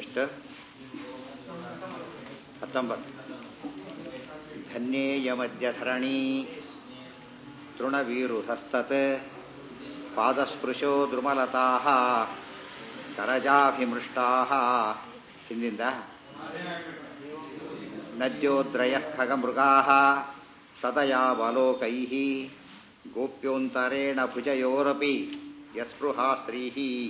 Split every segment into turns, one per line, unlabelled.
ಎಷ್ಟು ಹತ್ತೊಂಬತ್ತು ಧನ್ಯೇಯ ಮಧ್ಯಧರಣಿ ತೃಣವೀರುಧಸ್ತತ್ ಪಾದಸ್ಪೃಶೋ ದ್ರುಮಲತಾ ಕರಜಾಭಿಮೃಷ್ಟಾ ಹಿಂದಿಂದ ನದ್ಯೋದ್ರಯ ಖಗಮೃಗಾ ಸದಯಾವಲೋಕೈ ಗೋಪ್ಯೋಂತರೇಣ ಭುಜಯೋರಪಿ ಯಸ್ಪೃಹಾ ಸ್ತ್ರೀ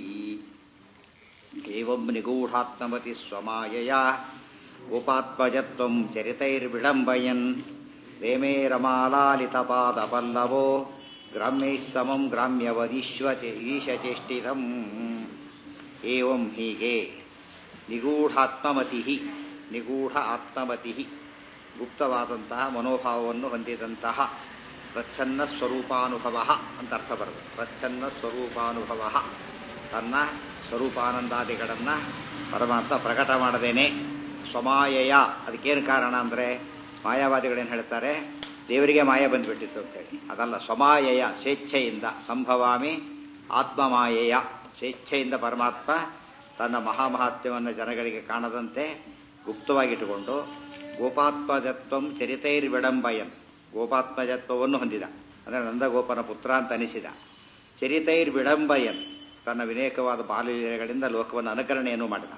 ಏವಂ ನಿಗೂಢಾತ್ಮವತಿ ಸ್ವಮಾಯಯ ಗೋಪಾತ್ಮಜತ್ವಂ ಚರಿತೈರ್ವಿಡಂಬಯನ್ ರೇಮೇ ರಮಾಲಾಲಿತಪಾದಪಲ್ಲವೋ ಗ್ರಾಮ್ಯೈಃ ಸಮಂ ಗ್ರಾಮ್ಯವದೀಶ್ವಚೆ ಈಶಚೇಷ್ಟಿತಂ ಏವಂ ಹೀಗೆ ನಿಗೂಢಾತ್ಮಮತಿ ನಿಗೂಢ ಆತ್ಮಮತಿ ಗುಪ್ತವಾದಂತಹ ಮನೋಭಾವವನ್ನು ಹೊಂದಿದಂತಹ ಪ್ರಚ್ಛನ್ನ ಸ್ವರೂಪಾನುಭವ ಅಂತ ಅರ್ಥ ಬರುತ್ತೆ ಪ್ರಚ್ಛನ್ನ ಸ್ವರೂಪಾನುಭವ ತನ್ನ ಸ್ವರೂಪಾನಂದಾದಿಗಳನ್ನು ಪರಮಾತ್ಮ ಪ್ರಕಟ ಮಾಡದೇನೆ ಸ್ವಮಾಯಯ ಅದಕ್ಕೇನು ಕಾರಣ ಅಂದರೆ ಮಾಯಾವಾದಿಗಳೇನು ಹೇಳ್ತಾರೆ ದೇವರಿಗೆ ಮಾಯ ಬಂದ್ಬಿಟ್ಟಿತ್ತು ಅಂತೇಳಿ ಅದಲ್ಲ ಸ್ವಮಾಯಯ ಸ್ವೇಚ್ಛೆಯಿಂದ ಸಂಭವಾಮಿ ಆತ್ಮಮಾಯೆಯ ಸ್ವೇಚ್ಛೆಯಿಂದ ಪರಮಾತ್ಮ ತನ್ನ ಮಹಾಮಹಾತ್ಮ್ಯವನ್ನು ಜನಗಳಿಗೆ ಕಾಣದಂತೆ ಗುಪ್ತವಾಗಿಟ್ಟುಕೊಂಡು ಗೋಪಾತ್ಮಜತ್ವಂ ಚರಿತೈರ್ವಿಡಂಬಯನ್ ಗೋಪಾತ್ಮಜತ್ವವನ್ನು ಹೊಂದಿದ ಅಂದರೆ ನಂದಗೋಪನ ಪುತ್ರ ಅಂತ ಅನಿಸಿದ ಚರಿತೈರ್ವಿಡಂಬಯನ್ ತನ್ನ ವಿನೇಕವಾದ ಬಾಲ್ಯಗಳಿಂದ ಲೋಕವನ್ನು ಅನುಕರಣೆಯನ್ನು ಮಾಡಿದ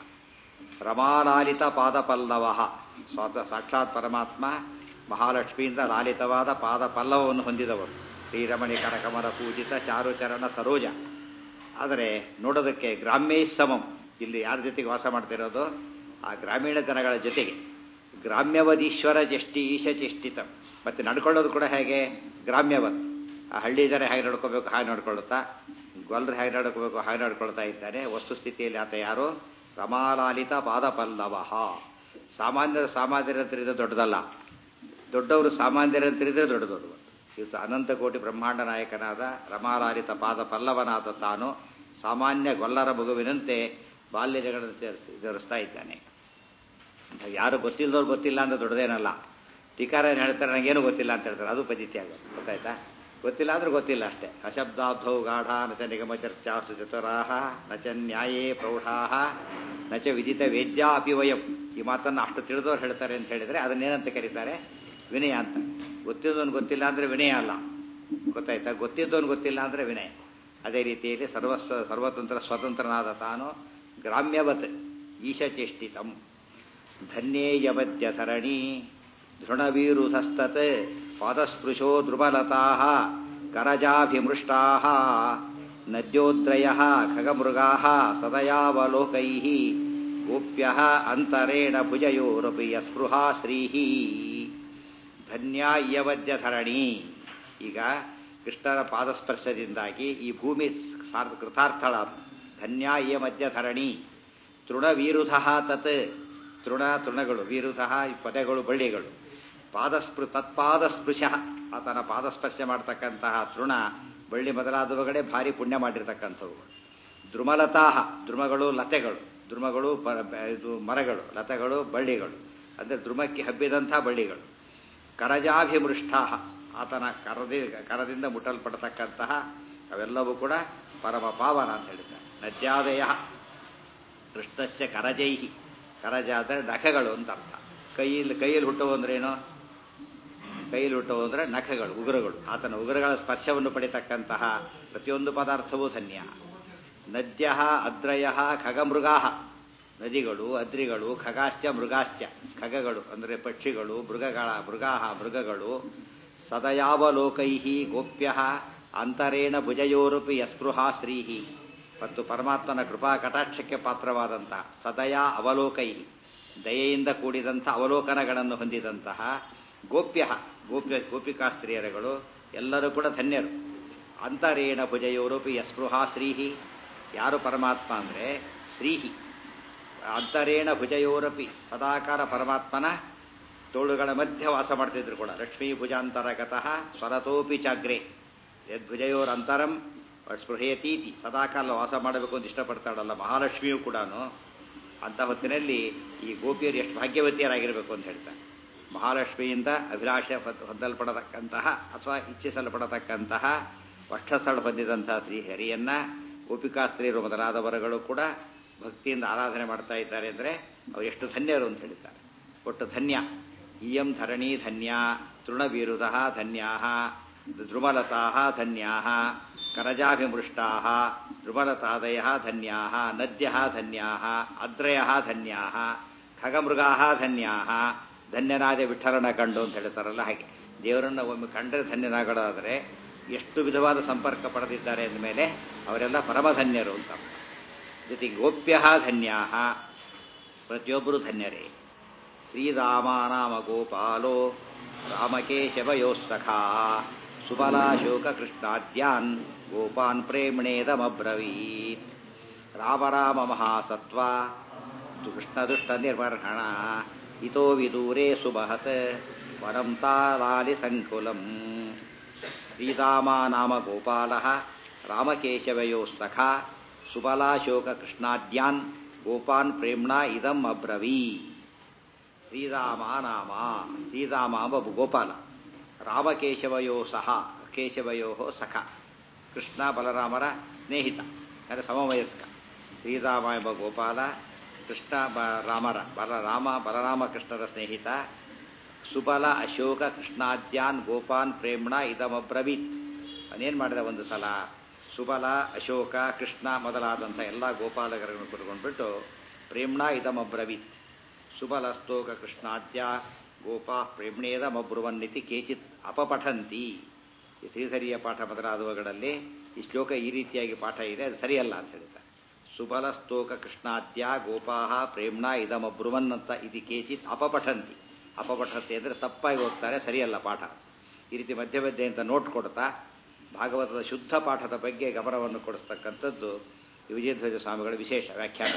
ರಮಾಲಾಲಿತ ಪಾದಪಲ್ಲವ ಸ್ವಾತ ಸಾಕ್ಷಾತ್ ಪರಮಾತ್ಮ ಮಹಾಲಕ್ಷ್ಮಿಯಿಂದ ಲಾಲಿತವಾದ ಪಾದ ಪಲ್ಲವವನ್ನು ಹೊಂದಿದವರು ಶ್ರೀರಮಣಿ ಕರಕಮಲ ಪೂಜಿತ ಚಾರುಚರಣ ಸರೋಜ ಆದರೆ ನೋಡೋದಕ್ಕೆ ಗ್ರಾಮ್ಯೈ ಸಮಂ ಇಲ್ಲಿ ಯಾರ ಜೊತೆಗೆ ವಾಸ ಮಾಡ್ತಿರೋದು ಆ ಗ್ರಾಮೀಣ ಜನಗಳ ಜೊತೆಗೆ ಗ್ರಾಮ್ಯವದೀಶ್ವರ ಜಷ್ಟಿ ಈಶ ಚೇಷ್ಟಿತ ಮತ್ತೆ ನಡ್ಕೊಳ್ಳೋದು ಕೂಡ ಹೇಗೆ ಗ್ರಾಮ್ಯವತ್ ಆ ಹಳ್ಳಿ ಜನ ಹೇಗೆ ನಡ್ಕೋಬೇಕು ಹಾಗೆ ನಡ್ಕೊಳ್ಳುತ್ತಾ ಗೊಲ್ಲರು ಹೇಗೆ ನಡ್ಕೋಬೇಕು ಹಾಗೆ ನಡ್ಕೊಳ್ತಾ ಇದ್ದಾನೆ ವಸ್ತುಸ್ಥಿತಿಯಲ್ಲಿ ಆತ ಯಾರು ರಮಾಲಾಲಿತ ಪಾದಪಲ್ಲವ ಸಾಮಾನ್ಯರು ಸಾಮಾನ್ಯರಂತರಿದ್ರೆ ದೊಡ್ಡದಲ್ಲ ದೊಡ್ಡವರು ಸಾಮಾನ್ಯರಂತರಿದ್ರೆ ದೊಡ್ಡದವರು ಇವತ್ತು ಅನಂತ ಕೋಟಿ ಬ್ರಹ್ಮಾಂಡ ನಾಯಕನಾದ ರಮಾಲಾಲಿತ ಪಾದ ಪಲ್ಲವನಾದ ತಾನು ಸಾಮಾನ್ಯ ಗೊಲ್ಲರ ಮಗುವಿನಂತೆ ಬಾಲ್ಯ ಜಗಳನ್ನು ಸೇರಿಸ್ತಾ ಇದ್ದಾನೆ ಯಾರು ಗೊತ್ತಿಲ್ಲದವ್ರು ಗೊತ್ತಿಲ್ಲ ಅಂದ್ರೆ ದೊಡ್ಡದೇನಲ್ಲ ಟೀಕಾರ ಏನು ಹೇಳ್ತಾರೆ ನನಗೇನು ಗೊತ್ತಿಲ್ಲ ಅಂತ ಹೇಳ್ತಾರೆ ಅದು ಪದ್ಧತಿ ಆಗೋದು ಗೊತ್ತಾಯ್ತಾ ಗೊತ್ತಿಲ್ಲ ಅಂದ್ರೆ ಗೊತ್ತಿಲ್ಲ ಅಷ್ಟೇ ಅಶಬ್ದಾಬ್ಧೌ ಗಾಢ ನಚ ನಿಗಮ ಚರ್ಚಾಸು ಚತುರಾಹ ನಚ ನ್ಯಾಯೇ ಪ್ರೌಢಾಹ ನಚ ವಿದಿತ ವೇದ್ಯ ಅಪಿ ವಯಂ ಈ ಮಾತನ್ನು ಅಷ್ಟು ತಿಳಿದವ್ರು ಹೇಳ್ತಾರೆ ಅಂತ ಹೇಳಿದ್ರೆ ಅದನ್ನೇನಂತ ಕರೀತಾರೆ ವಿನಯ ಅಂತ ಗೊತ್ತಿದ್ದವನು ಗೊತ್ತಿಲ್ಲ ಅಂದ್ರೆ ವಿನಯ ಅಲ್ಲ ಗೊತ್ತಾಯ್ತಾ ಗೊತ್ತಿದ್ದವನು ಗೊತ್ತಿಲ್ಲ ಅಂದ್ರೆ ವಿನಯ ಅದೇ ರೀತಿಯಲ್ಲಿ ಸರ್ವಸ್ವ ಸರ್ವತಂತ್ರ ಸ್ವತಂತ್ರನಾದ ತಾನು ಗ್ರಾಮ್ಯವತ್ ಈಶಚೇಷ್ಟಿತಂ ಧನ್ಯೇಯವದ್ಯ ಸರಣಿ ಧೃಣವೀರುಧಸ್ತತ್ ಪಾದಸ್ಪೃಶೋ ಧ್ರುವಲತಾ ಕರಜಾಭಿಮೃಷ್ಟಾ ನದ್ಯೋದ್ರಯ ಖಗಮೃಗಾ ಸದಯಾವಲೋಕೈ ಗೋಪ್ಯ ಅಂತರೇಣ ಭುಜಯೋರಪಿ ಯಸ್ಪೃಹಾ ಶ್ರೀ ಧನ್ಯ ಯವದ್ಯ ಧರಣಿ ಈಗ ಕೃಷ್ಣನ ಪಾದಸ್ಪರ್ಶದಿಂದಾಗಿ ಈ ಭೂಮಿ ಸಾರ್ಥ ಕೃತಾರ್ಥಳ ಧನ್ಯ ಇಯ ಮಧ್ಯ ಧರಣಿ ತೃಣವೀರುಧ ತತ್ ತೃಣ ತೃಣಗಳು ವೀರುಧ ಈ ಪದಗಳು ಬಳ್ಳಿಗಳು ಪಾದಸ್ಪೃ ತತ್ಪಾದಸ್ಪೃಶ ಆತನ ಪಾದಸ್ಪರ್ಶ ಮಾಡತಕ್ಕಂತಹ ತೃಣ ಬಳ್ಳಿ ಮೊದಲಾದವುಗಳೇ ಭಾರಿ ಪುಣ್ಯ ಮಾಡಿರ್ತಕ್ಕಂಥವು ದ್ರುಮಲತಾ ದ್ರುಮಗಳು ಲತೆಗಳು ದ್ರುಮಗಳು ಇದು ಮರಗಳು ಲತೆಗಳು ಬಳ್ಳಿಗಳು ಅಂದರೆ ದ್ರುಮಕ್ಕೆ ಹಬ್ಬಿದಂಥ ಬಳ್ಳಿಗಳು ಕರಜಾಭಿಮೃಷ್ಟಾ ಆತನ ಕರದಿ ಕರದಿಂದ ಮುಟ್ಟಲ್ಪಡತಕ್ಕಂತಹ ಅವೆಲ್ಲವೂ ಕೂಡ ಪರಮ ಪಾವನ ಅಂತ ಹೇಳಿದ್ದಾರೆ ನದ್ಯಾದಯ ಕೃಷ್ಣಸ್ಯ ಕರಜೈಹಿ ಕರಜ ಅಂದರೆ ನಖಗಳು ಅಂತ ಅರ್ಥ ಕೈಯಲ್ಲಿ ಕೈಯಲ್ಲಿ ಹುಟ್ಟುವು ಅಂದ್ರೇನು ಕೈಯಲ್ಲಿ ಹುಟ್ಟುವು ಅಂದರೆ ನಖಗಳು ಉಗುರುಗಳು ಆತನ ಉಗುರುಗಳ ಸ್ಪರ್ಶವನ್ನು ಪಡಿತಕ್ಕಂತಹ ಪ್ರತಿಯೊಂದು ಪದಾರ್ಥವೂ ಧನ್ಯ ನದ್ಯ ಅದ್ರಯ ಖಗಮೃಗಾ ನದಿಗಳು ಅದ್ರಿಗಳು ಖಗಾಶ್ಚ ಮೃಗಾಶ್ಚ ಖಗಗಳು ಅಂದರೆ ಪಕ್ಷಿಗಳು ಮೃಗಗಳ ಮೃಗಾ ಮೃಗಗಳು ಸದಯಾವಲೋಕೈ ಗೋಪ್ಯ ಅಂತರೇಣ ಭುಜಯೋರೂಪಿ ಯಸ್ಪೃಹಾ ಶ್ರೀಹಿ ಮತ್ತು ಪರಮಾತ್ಮನ ಕೃಪಾ ಕಟಾಕ್ಷಕ್ಕೆ ಪಾತ್ರವಾದಂತಹ ಸದಯ ಅವಲೋಕೈ ದಯೆಯಿಂದ ಕೂಡಿದಂಥ ಅವಲೋಕನಗಳನ್ನು ಹೊಂದಿದಂತಹ ಗೋಪ್ಯ ಗೋಪ್ಯ ಗೋಪಿಕಾ ಸ್ತ್ರೀಯರುಗಳು ಎಲ್ಲರೂ ಕೂಡ ಧನ್ಯರು ಅಂತರೇಣ ಭುಜಯೋರೂಪಿ ಯಸ್ಪೃಹಾ ಶ್ರೀಹಿ ಯಾರು ಪರಮಾತ್ಮ ಅಂದರೆ ಶ್ರೀಹಿ ಅಂತರೇಣ ಭುಜಯೋರಪಿ ಸದಾಕಾಲ ಪರಮಾತ್ಮನ ತೋಳುಗಳ ಮಧ್ಯೆ ವಾಸ ಮಾಡ್ತಿದ್ರು ಕೂಡ ಲಕ್ಷ್ಮೀ ಭುಜಾಂತರಗತಃ ಸ್ವರತೋಪಿ ಚಾಗ್ರೆ ಯದ್ಭುಜಯೋರಂತರಂ ಸ್ಪೃಹೇತೀತಿ ಸದಾಕಾಲ ವಾಸ ಮಾಡಬೇಕು ಅಂತ ಇಷ್ಟಪಡ್ತಾಳಲ್ಲ ಮಹಾಲಕ್ಷ್ಮಿಯೂ ಕೂಡ ಅಂತ ಹೊತ್ತಿನಲ್ಲಿ ಈ ಗೋಪಿಯರು ಎಷ್ಟು ಭಾಗ್ಯವತಿಯರಾಗಿರಬೇಕು ಅಂತ ಹೇಳ್ತಾರೆ ಮಹಾಲಕ್ಷ್ಮಿಯಿಂದ ಅಭಿಲಾಷ ಹೊಂದಲ್ಪಡತಕ್ಕಂತಹ ಅಥವಾ ಭಕ್ತಿಯಿಂದ ಆರಾಧನೆ ಮಾಡ್ತಾ ಇದ್ದಾರೆ ಅಂದರೆ ಅವ್ರು ಎಷ್ಟು ಧನ್ಯರು ಅಂತ ಹೇಳ್ತಾರೆ ಒಟ್ಟು ಧನ್ಯ ಇಯಂ ಧರಣಿ ಧನ್ಯ ತೃಣವೀರುಧ ಧನ್ಯಾ ದ್ರುಮಲತಾ ಧನ್ಯಾ ಕರಜಾಭಿಮೃಷ್ಟಾ ದ್ರುಮಲತಾದಯ ಧನ್ಯಾ ನದ್ಯ ಧನ್ಯಾ ಅದ್ರಯ ಧನ್ಯಾ ಖಗಮೃಗಾ ಧನ್ಯಾ ಧನ್ಯನಾದ ವಿಠಲನ ಕಂಡು ಅಂತ ಹೇಳ್ತಾರಲ್ಲ ಹಾಗೆ ದೇವರನ್ನ ಒಮ್ಮೆ ಕಂಡರೆ ಧನ್ಯನಾಗಳಾದರೆ ಎಷ್ಟು ವಿಧವಾದ ಸಂಪರ್ಕ ಪಡೆದಿದ್ದಾರೆ ಅಂದಮೇಲೆ ಅವರೆಲ್ಲ ಪರಮಧನ್ಯರು ಅಂತ ಜೊತೆಗೆ ಗೋಪ್ಯ ಧನ್ಯಾ ಪ್ರತಿಯೊಬ್ಬರು ಧನ್ಯರೇ ಶ್ರೀರಾಮಾನಾಮ ಗೋಪಾಲೋ ರಾಮಕೇಶವಯೋಸ್ಸಖಾ ಸುಬಲಾಶೋಕ ಕೃಷ್ಣಾದ್ಯಾನ್ ಗೋಪಾನ್ ಪ್ರೇಮಣೇದಮಬ್ರವೀತ್ ರಾಮ ರಾಮ ಮಹಾಸತ್ವ ಕೃಷ್ಣದುಷ್ಟ ನಿರ್ವರ್ಹಣ ಇತೋ ವಿದೂರೇ ಸುಮಹತ್ ವರಂ ತಾಲಾಲಿ ಸಂಕುಲಂ ಶ್ರೀರಾಮ ನಾಮ ಗೋಪಾಲ ರಾಮಕೇಶವಯೋಸ್ಸಖಾ ಸುಬಲಾಶೋಕ ಕೃಷ್ಣಾದ್ಯಾನ್ ಗೋಪಾನ್ ಪ್ರೇಮ್ಣಾ ಇದಂ ಅಬ್ರವೀ ಶ್ರೀರಾಮ ನಾಮ ಶ್ರೀರಾಮ ಎಂಬ ಗೋಪಾಲ ರಾಮಕೇಶವಯೋ ಸಹ ಕೇಶವಯೋ ಸಖ ಕೃಷ್ಣ ಬಲರಾಮರ ಸ್ನೇಹಿತ ಅಂದರೆ ಸಮವಯಸ್ಕ ಶ್ರೀರಾಮ ಎಂಬ ಗೋಪಾಲ ಕೃಷ್ಣ ಬ ರಾಮರ ಬಲರಾಮ ಬಲರಾಮ ಕೃಷ್ಣರ ಸ್ನೇಹಿತ ಸುಬಲ ಅಶೋಕ ಕೃಷ್ಣಾದ್ಯಾನ್ ಗೋಪಾನ್ ಪ್ರೇಮ್ಣ ಇದಮಬ್ರವೀತ್ ಅವನೇನು ಮಾಡಿದ ಒಂದು ಸಲ ಸುಬಲ ಅಶೋಕ ಕೃಷ್ಣ ಮೊದಲಾದಂಥ ಎಲ್ಲ ಗೋಪಾಲಕರನ್ನು ಕುತ್ಕೊಂಡ್ಬಿಟ್ಟು ಪ್ರೇಮ್ಣ ಇದಮಬ್ರವೀತ್ ಸುಬಲಸ್ತೋಕ ಕೃಷ್ಣಾದ್ಯ ಗೋಪಾ ಪ್ರೇಮ್ಣೇದಮಬ್ರುವನ್ನಿತಿ ಕೇಚಿತ್ ಅಪಪಠಂತಿ ಈ ಶ್ರೀಧರಿಯ ಪಾಠ ಮೊದಲಾದವುಗಳಲ್ಲಿ ಈ ಶ್ಲೋಕ ಈ ರೀತಿಯಾಗಿ ಪಾಠ ಇದೆ ಅದು ಸರಿಯಲ್ಲ ಅಂತ ಹೇಳ್ತಾರೆ ಸುಬಲಸ್ತೋಕ ಕೃಷ್ಣಾದ್ಯ ಗೋಪಾಹ ಪ್ರೇಮ್ಣ ಇದಮಬ್ರುವನ್ ಅಂತ ಇದು ಕೇಚಿತ್ ಅಪಪಠಂತಿ ಅಪಪಠಂತಿ ಅಂದರೆ ತಪ್ಪಾಗಿ ಓದ್ತಾರೆ ಸರಿಯಲ್ಲ ಪಾಠ ಈ ರೀತಿ ಮಧ್ಯ ಮಧ್ಯೆ ಅಂತ ನೋಟ್ ಕೊಡ್ತಾ ಭಾಗವತದ ಶುದ್ಧ ಪಾಠದ ಬಗ್ಗೆ ಗಮನವನ್ನು ಕೊಡಿಸ್ತಕ್ಕಂಥದ್ದು ವಿಜಯಧ್ವಜ ಸ್ವಾಮಿಗಳ ವಿಶೇಷ ವ್ಯಾಖ್ಯಾನ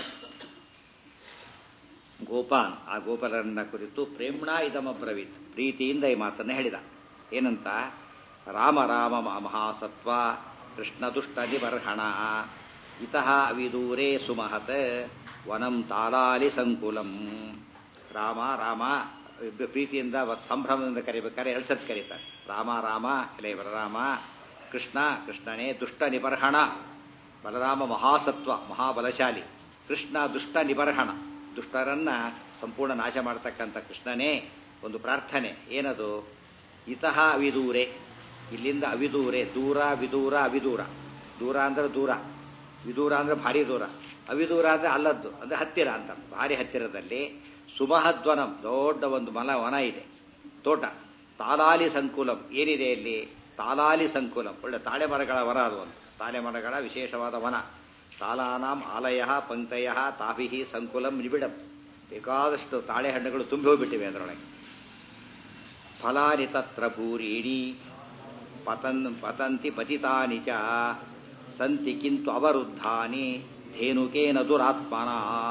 ಗೋಪಾನ್ ಆ ಗೋಪಾಲರನ್ನ ಕುರಿತು ಪ್ರೇಮ್ಣ ಇದಮಬ್ರವೀತ್ ಪ್ರೀತಿಯಿಂದ ಈ ಮಾತನ್ನು ಹೇಳಿದ ಏನಂತ ರಾಮ ರಾಮ ಮಹಾಸತ್ವ ಕೃಷ್ಣ ದುಷ್ಟ ನಿಬರ್ಹಣ ಇತಃ ವಿದೂರೇ ಸುಮಹತ್ ವನಂ ತಾಲಾಲಿ ಸಂಕುಲಂ ರಾಮ ರಾಮ ಪ್ರೀತಿಯಿಂದ ಸಂಭ್ರಮದಿಂದ ಕರಿಬೇಕಾದ್ರೆ ಎರಡು ಸತ್ ಕರೀತಾರೆ ರಾಮ ರಾಮ ಎಲೆ ಬಲರಾಮ ಕೃಷ್ಣ ಕೃಷ್ಣನೇ ದುಷ್ಟ ನಿಬರ್ಹಣ ಬಲರಾಮ ಮಹಾಸತ್ವ ಮಹಾಬಲಶಾಲಿ ಕೃಷ್ಣ ದುಷ್ಟ ನಿಬರ್ಹಣ ದುಷ್ಟರನ್ನ ಸಂಪೂರ್ಣ ನಾಶ ಮಾಡ್ತಕ್ಕಂಥ ಕೃಷ್ಣನೇ ಒಂದು ಪ್ರಾರ್ಥನೆ ಏನದು ಇತಃ ಅವಿದೂರೆ ಇಲ್ಲಿಂದ ಅವಿದೂರೆ ದೂರ ವಿದೂರ ಅವಿದೂರ ದೂರ ಅಂದ್ರೆ ದೂರ ವಿದೂರ ಅಂದ್ರೆ ಭಾರಿ ದೂರ ಅವಿದೂರ ಅಂದ್ರೆ ಅಲ್ಲದ್ದು ಅಂದ್ರೆ ಹತ್ತಿರ ಅಂತ ಭಾರಿ ಹತ್ತಿರದಲ್ಲಿ ಸುಮಹದ್ವನಂ ದೊಡ್ಡ ಒಂದು ಮಲ ವನ ಇದೆ ತೋಟ ತಾಲಾಲಿ ಸಂಕುಲಂ ಏನಿದೆ ಇಲ್ಲಿ ತಾಲಾಲಿ ಸಂಕುಲಂ ಒಳ್ಳೆ ತಾಳೆ ಮರಗಳ ವನ ಅದು ಒಂದು ತಾಳೆ ಮರಗಳ ವಿಶೇಷವಾದ ವನ ತಾಲಾನಾಂ ಆಲಯ ಪಂಕ್ತಯ ತಾಭಿ ಸಂಕುಲಂ ನಿಬಿಡಂ ಬೇಕಾದಷ್ಟು ತಾಳೆ ಹಣ್ಣುಗಳು ತುಂಬಿ ಹೋಗ್ಬಿಟ್ಟಿವೆ ಅದರೊಳಗೆ ಫಲಾನಿ ತತ್ರ ಭೂರೀಣಿ ಪತನ್ ಪತಂತಿ ಪತಿತಾನಿ ಚ ಸಂತಿ ಕಿಂತು ಅವರುದ್ಧಾನಿ ಧೇನುಕೇನ ದುರಾತ್ಮನ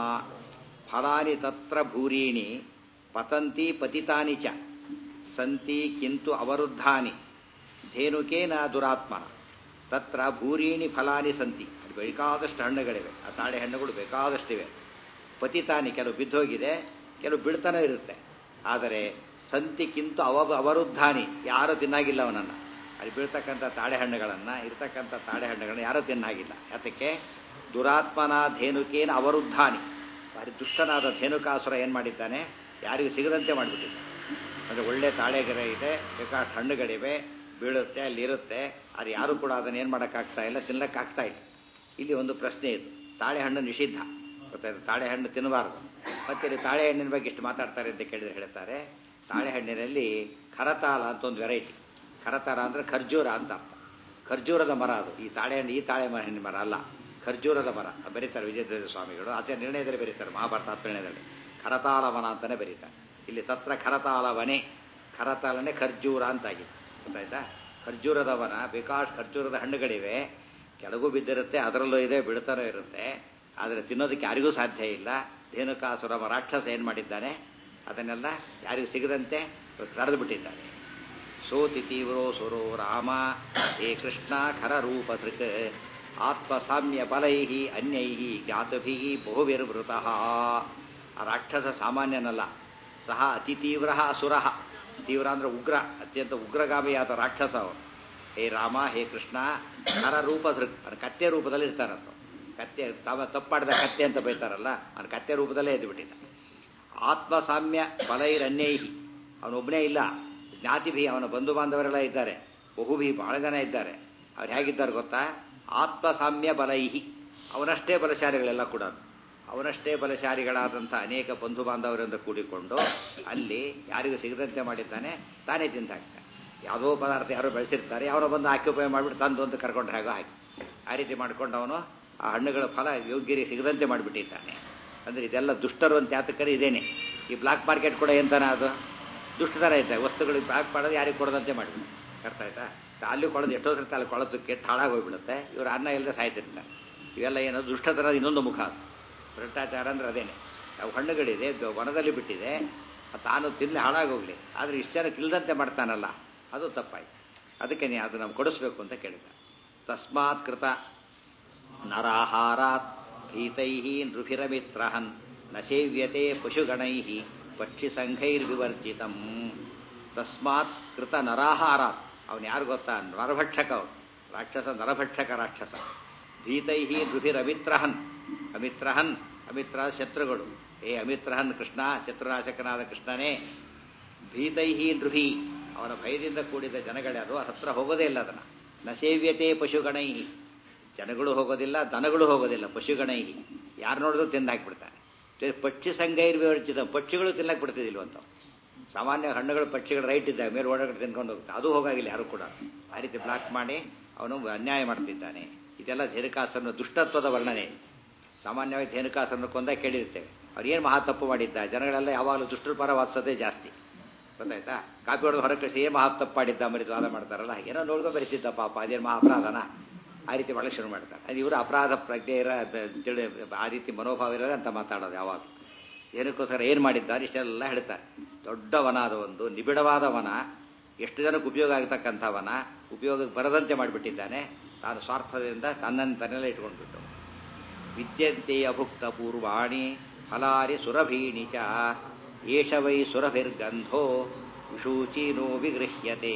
ಫಲಾನಿ ತತ್ರ ಭೂರೀಣಿ ಪತಂತಿ ಪತಿತಾನಿ ಚ ಸಂತಿ ಕಿಂತು ಅವರುದ್ಧಾನಿ ಧೇನುಕೇನ ದುರಾತ್ಮನ ತತ್ರ ಭೂರೀಣಿ ಫಲಾನಿ ಸಂತಿ ಅದು ಬೇಕಾದಷ್ಟು ಹಣ್ಣುಗಳಿವೆ ಆ ತಾಳೆ ಹಣ್ಣುಗಳು ಬೇಕಾದಷ್ಟಿವೆ ಪತಿತಾನಿ ಕೆಲವು ಬಿದ್ದೋಗಿದೆ ಕೆಲವು ಬೀಳ್ತಾನೆ ಇರುತ್ತೆ ಆದರೆ ಸಂತಿಕ್ಕಿಂತ ಅವ ಅವರುದ್ಧಾನಿ ಯಾರೂ ತಿನ್ನಾಗಿಲ್ಲ ಅವನನ್ನು ಅಲ್ಲಿ ಬೀಳ್ತಕ್ಕಂಥ ತಾಳೆ ಹಣ್ಣುಗಳನ್ನು ಇರ್ತಕ್ಕಂಥ ತಾಳೆ ಹಣ್ಣುಗಳನ್ನು ಯಾರೂ ತಿನ್ನಾಗಿಲ್ಲ ಯಾತಕ್ಕೆ ದುರಾತ್ಮನ ಧೇನುಕೇನ ಅವರುದ್ಧಾನಿ ಭಾರಿ ದುಷ್ಟನಾದ ಧೇನುಕಾಸುರ ಏನು ಮಾಡಿದ್ದಾನೆ ಯಾರಿಗೂ ಸಿಗದಂತೆ ಮಾಡಿಬಿಟ್ಟಿದ್ದ ಅಂದರೆ ಒಳ್ಳೆ ತಾಳೆಗೆರೆ ಇದೆ ಬೇಕಾಷ್ಟು ಹಣ್ಣುಗಳಿವೆ ಬೀಳುತ್ತೆ ಅಲ್ಲಿರುತ್ತೆ ಅದು ಯಾರೂ ಕೂಡ ಅದನ್ನು ಏನು ಮಾಡೋಕ್ಕಾಗ್ತಾ ಇಲ್ಲ ತಿನ್ನಕ್ಕಾಗ್ತಾ ಇಲ್ಲ ಇಲ್ಲಿ ಒಂದು ಪ್ರಶ್ನೆ ಇದು ತಾಳೆ ಹಣ್ಣು ನಿಷಿದ್ಧ ಗೊತ್ತಾಯ್ತು ತಾಳೆ ಹಣ್ಣು ತಿನ್ನಬಾರದು ಮತ್ತೆ ಇಲ್ಲಿ ತಾಳೆ ಹಣ್ಣಿನ ಬಗ್ಗೆ ಎಷ್ಟು ಮಾತಾಡ್ತಾರೆ ಅಂತ ಕೇಳಿದ್ರೆ ಹೇಳ್ತಾರೆ ತಾಳೆ ಹಣ್ಣಿನಲ್ಲಿ ಖರತಾಲ ಅಂತ ಒಂದು ವೆರೈಟಿ ಖರತಾಲ ಅಂದರೆ ಖರ್ಜೂರ ಅಂತ ಅರ್ಥ ಖರ್ಜೂರದ ಮರ ಅದು ಈ ತಾಳೆ ಹಣ್ಣು ಈ ತಾಳೆ ಮರ ಹಣ್ಣಿನ ಮರ ಅಲ್ಲ ಖರ್ಜೂರದ ಮರ ಬರೀತಾರೆ ವಿಜಯಧ್ವಜ ಸ್ವಾಮಿಗಳು ಆಚಾರ್ಯ ನಿರ್ಣಯದಲ್ಲಿ ಬರೀತಾರೆ ಮಹಾಭಾರತ ನಿರ್ಣಯದಲ್ಲಿ ಖರತಾಲವನ ಅಂತಾನೆ ಬರೀತಾರೆ ಇಲ್ಲಿ ತತ್ರ ಖರತಾಲವನೇ ಖರತಾಲನೆ ಖರ್ಜೂರ ಅಂತಾಗಿದೆ ಗೊತ್ತಾಯ್ತಾ ಖರ್ಜೂರದ ವನ ಬೇಕಾಷ್ಟು ಖರ್ಜೂರದ ಹಣ್ಣುಗಳಿವೆ ಕೆಳಗೂ ಬಿದ್ದಿರುತ್ತೆ ಅದರಲ್ಲೂ ಇದೆ ಬಿಡ್ತಾನೂ ಇರುತ್ತೆ ಆದರೆ ತಿನ್ನೋದಕ್ಕೆ ಯಾರಿಗೂ ಸಾಧ್ಯ ಇಲ್ಲ ಧೇನುಕಾಸುರ ರಾಕ್ಷಸ ಏನು ಮಾಡಿದ್ದಾನೆ ಅದನ್ನೆಲ್ಲ ಯಾರಿಗೂ ಸಿಗದಂತೆ ಕರೆದು ಬಿಟ್ಟಿದ್ದಾನೆ ಸೋತಿ ತೀವ್ರೋ ಸುರೋ ರಾಮ ಹೇ ಕೃಷ್ಣ ಖರ ರೂಪಧೃಕ್ ಆತ್ಮಸಾಮ್ಯ ಬಲೈ ಅನ್ಯೈ ಜ್ಞಾತಭಿ ಬಹುವಿರ್ವೃತಃ ಆ ರಾಕ್ಷಸ ಸಾಮಾನ್ಯನಲ್ಲ ಸಹ ಅತಿ ತೀವ್ರ ಅಸುರ ತೀವ್ರ ಅಂದ್ರೆ ಉಗ್ರ ಅತ್ಯಂತ ಉಗ್ರಗಾಮಿಯಾದ ರಾಕ್ಷಸ ಅವನು ಹೇ ರಾಮ ಹೇ ಕೃಷ್ಣ ಖರ ರೂಪಧೃಕ್ ಕತ್ತೆ ರೂಪದಲ್ಲಿ ಇರ್ತಾನಂತ ಕತ್ತೆ ತಾವ ತಪ್ಪಾಡಿದ ಕತ್ತೆ ಅಂತ ಬೈತಾರಲ್ಲ ಅವನು ಕತ್ತೆ ರೂಪದಲ್ಲೇ ಎದ್ದು ಬಿಟ್ಟಿದ್ದ ಆತ್ಮಸಾಮ್ಯ ಬಲೈರನ್ಯೈಹಿ ಅವನೊಬ್ಬನೇ ಇಲ್ಲ ಜ್ಞಾತಿಭಿ ಅವನ ಬಂಧು ಬಾಂಧವರೆಲ್ಲ ಇದ್ದಾರೆ ಬಹುಭಿ ಬಹಳ ಜನ ಇದ್ದಾರೆ ಅವ್ರು ಹೇಗಿದ್ದಾರೆ ಗೊತ್ತಾ ಆತ್ಮಸಾಮ್ಯ ಬಲೈಹಿ ಅವನಷ್ಟೇ ಬಲಶಾಲಿಗಳೆಲ್ಲ ಕೂಡ ಅವನಷ್ಟೇ ಬಲಶಾಲಿಗಳಾದಂಥ ಅನೇಕ ಬಂಧು ಬಾಂಧವರಿಂದ ಕೂಡಿಕೊಂಡು ಅಲ್ಲಿ ಯಾರಿಗೂ ಸಿಗದಂತೆ ಮಾಡಿದ್ದಾನೆ ತಾನೇ ತಿಂದಾಗ್ತಾನೆ ಯಾವುದೋ ಪದಾರ್ಥ ಯಾರೋ ಬೆಳೆಸಿರ್ತಾರೆ ಅವನು ಬಂದು ಆಕ್ಯುಪೈ ಮಾಡಿಬಿಟ್ಟು ತಂದು ಅಂತ ಕರ್ಕೊಂಡು ಹೇಗೋ ಹಾಕಿ ಆ ರೀತಿ ಮಾಡ್ಕೊಂಡು ಅವನು ಆ ಹಣ್ಣುಗಳ ಫಲ ಯೋಗ್ಯರಿಗೆ ಸಿಗದಂತೆ ಮಾಡಿಬಿಟ್ಟಿದ್ದಾನೆ ಅಂದರೆ ಇದೆಲ್ಲ ದುಷ್ಟರು ಅಂತ ಯಾತಕರೆ ಇದೇನೆ ಈ ಬ್ಲಾಕ್ ಮಾರ್ಕೆಟ್ ಕೂಡ ಎಂತಾನ ಅದು ದುಷ್ಟತರ ಇದ್ದ ವಸ್ತುಗಳಿಗೆ ಬ್ಲಾಕ್ ಮಾಡೋದು ಯಾರಿಗೆ ಕೊಡದಂತೆ ಮಾಡಿಬಿಡು ಅರ್ಥ ಆಯ್ತಾ ಅಲ್ಲಿ ಕೊಡೋದು ಎಷ್ಟೋ ಸಲ ಅಲ್ಲಿ ಕೊಳೋದು ಕೆಟ್ಟು ಹಾಳಾಗೋಗ್ಬಿಡುತ್ತೆ ಇವರು ಅನ್ನ ಇಲ್ಲದೆ ಸಾಯ್ತಿರ್ತಾರೆ ಇವೆಲ್ಲ ಏನೋ ದುಷ್ಟತನ ಇನ್ನೊಂದು ಮುಖ ಅದು ಭ್ರಷ್ಟಾಚಾರ ಅಂದ್ರೆ ಅದೇನೆ ಅವು ಹಣ್ಣುಗಳಿದೆ ವನದಲ್ಲಿ ಬಿಟ್ಟಿದೆ ತಾನು ತಿನ್ನಿ ಹಾಳಾಗೋಗ್ಲಿ ಆದರೆ ಇಷ್ಟು ಜನಕ್ಕೆ ಇಲ್ದಂತೆ ಮಾಡ್ತಾನಲ್ಲ ಅದು ತಪ್ಪಾಯ್ತು ಅದಕ್ಕೆ ನೀ ಅದು ನಾವು ಕೊಡಿಸ್ಬೇಕು ಅಂತ ಕೇಳಿದ ತಸ್ಮಾತ್ ಕೃತ ನರಾಹಾರಾತ್ ಭೀತೈ ನೃಭಿರಮಿತ್ರಹನ್ ನ ಸೇವ್ಯತೆ ಪಶುಗಣೈ ಪಕ್ಷಿ ಸಂಘೈರ್ವಿವರ್ಜಿತಂ ತಸ್ಮಾತ್ ಕೃತ ನರಾಹಾರಾತ್ ಅವನು ಯಾರು ಗೊತ್ತಾ ನರಭಕ್ಷಕ ಅವನು ರಾಕ್ಷಸ ನರಭಕ್ಷಕ ರಾಕ್ಷಸ ಭೀತೈ ನೃಭಿರಮಿತ್ರಹನ್ ಅಮಿತ್ರಹನ್ ಅಮಿತ್ರ ಶತ್ರುಗಳು ಏ ಅಮಿತ್ರಹನ್ ಕೃಷ್ಣ ಶತ್ರುನಾಶಕನಾದ ಕೃಷ್ಣನೇ ಭೀತೈ ನೃಭಿ ಅವನ ಭಯದಿಂದ ಕೂಡಿದ ಜನಗಳ್ಯಾರು ಹತ್ರ ಹೋಗೋದೇ ಇಲ್ಲ ಅದನ್ನ ನ ಸೇವ್ಯತೆ ಪಶುಗಣೈ ಜನಗಳು ಹೋಗೋದಿಲ್ಲ ದನಗಳು ಹೋಗೋದಿಲ್ಲ ಪಶುಗಣೈ ಯಾರು ನೋಡಿದ್ರು ತಿಂದು ಹಾಕಿಬಿಡ್ತಾನೆ ಪಕ್ಷಿ ಸಂಘೈರ್ ವಿವರ್ಜಿತ ಪಕ್ಷಿಗಳು ತಿನ್ನಕ್ಕೆ ಬಿಡ್ತಿದ್ದಿಲ್ವಂತ ಸಾಮಾನ್ಯ ಹಣ್ಣುಗಳು ಪಕ್ಷಿಗಳು ರೈಟ್ ಇದ್ದಾಗ ಮೇಲೆ ಒಳಗಡೆ ತಿನ್ಕೊಂಡು ಹೋಗ್ತಾರೆ ಅದು ಹೋಗಾಗಿಲ್ಲ ಯಾರು ಕೂಡ ಆ ರೀತಿ ಬ್ಲಾಕ್ ಮಾಡಿ ಅವನು ಅನ್ಯಾಯ ಮಾಡ್ತಿದ್ದಾನೆ ಇದೆಲ್ಲ ಧೇನುಕಾಸನ ದುಷ್ಟತ್ವದ ವರ್ಣನೆ ಸಾಮಾನ್ಯವಾಗಿ ಧೇನುಕಾಸನ ಕೊಂದ ಕೇಳಿರ್ತೇವೆ ಅವ್ರು ಏನು ಮಹಾ ತಪ್ಪು ಮಾಡಿದ್ದ ಜನಗಳೆಲ್ಲ ಯಾವಾಗಲೂ ದುಷ್ಟರ ಪರ ವಾದಿಸೋದೇ ಜಾಸ್ತಿ ಗೊತ್ತಾಯ್ತಾ ಕಾಪಿ ಹೊಡೆದು ಹೊರಗೆ ಕಳಿಸಿ ಏನು ಮಹಾ ತಪ್ಪು ಮಾಡಿದ್ದ ಮರಿದು ವಾದ ಮಾಡ್ತಾರಲ್ಲ ಏನೋ ನೋಡ್ಕೊಂಡು ಬರೀತಿದ್ದ ಪಾಪ ಅದೇನು ಮಹಾ ಅಪರಾಧನ ಆ ರೀತಿ ಒಳಗೆ ಶುರು ಮಾಡ್ತಾರೆ ಅದು ಇವರು ಅಪರಾಧ ಪ್ರಜ್ಞೆ ಇರೋ ತಿಳಿ ಆ ರೀತಿ ಮನೋಭಾವ ಇರೋದೇ ಅಂತ ಮಾತಾಡೋದು ಯಾವಾಗ ಏನಕ್ಕೋಸ್ಕರ ಏನು ಮಾಡಿದ್ದಾರೆ ಇಷ್ಟೆಲ್ಲ ಹೇಳ್ತಾರೆ ದೊಡ್ಡ ವನ ಅದು ಒಂದು ನಿಬಿಡವಾದ ವನ ಎಷ್ಟು ಜನಕ್ಕೆ ಉಪಯೋಗ ಆಗ್ತಕ್ಕಂಥ ವನ ಉಪಯೋಗಕ್ಕೆ ಬರದಂತೆ ಮಾಡಿಬಿಟ್ಟಿದ್ದಾನೆ ತಾನು ಸ್ವಾರ್ಥದಿಂದ ತನ್ನನ್ನು ತನ್ನೆಲ್ಲ ಇಟ್ಕೊಂಡ್ಬಿಟ್ಟು ವಿದ್ಯಂತೆ ಅಭುಕ್ತ ಪೂರ್ವಾಣಿ ಫಲಾರಿ ಸುರಭೀಣಿ ಚ ಏಷ ವೈ ಸುರಭಿರ್ಗಂಧೋ ವಿಶೂಚೀನೋ ವಿಗೃಹ್ಯತೆ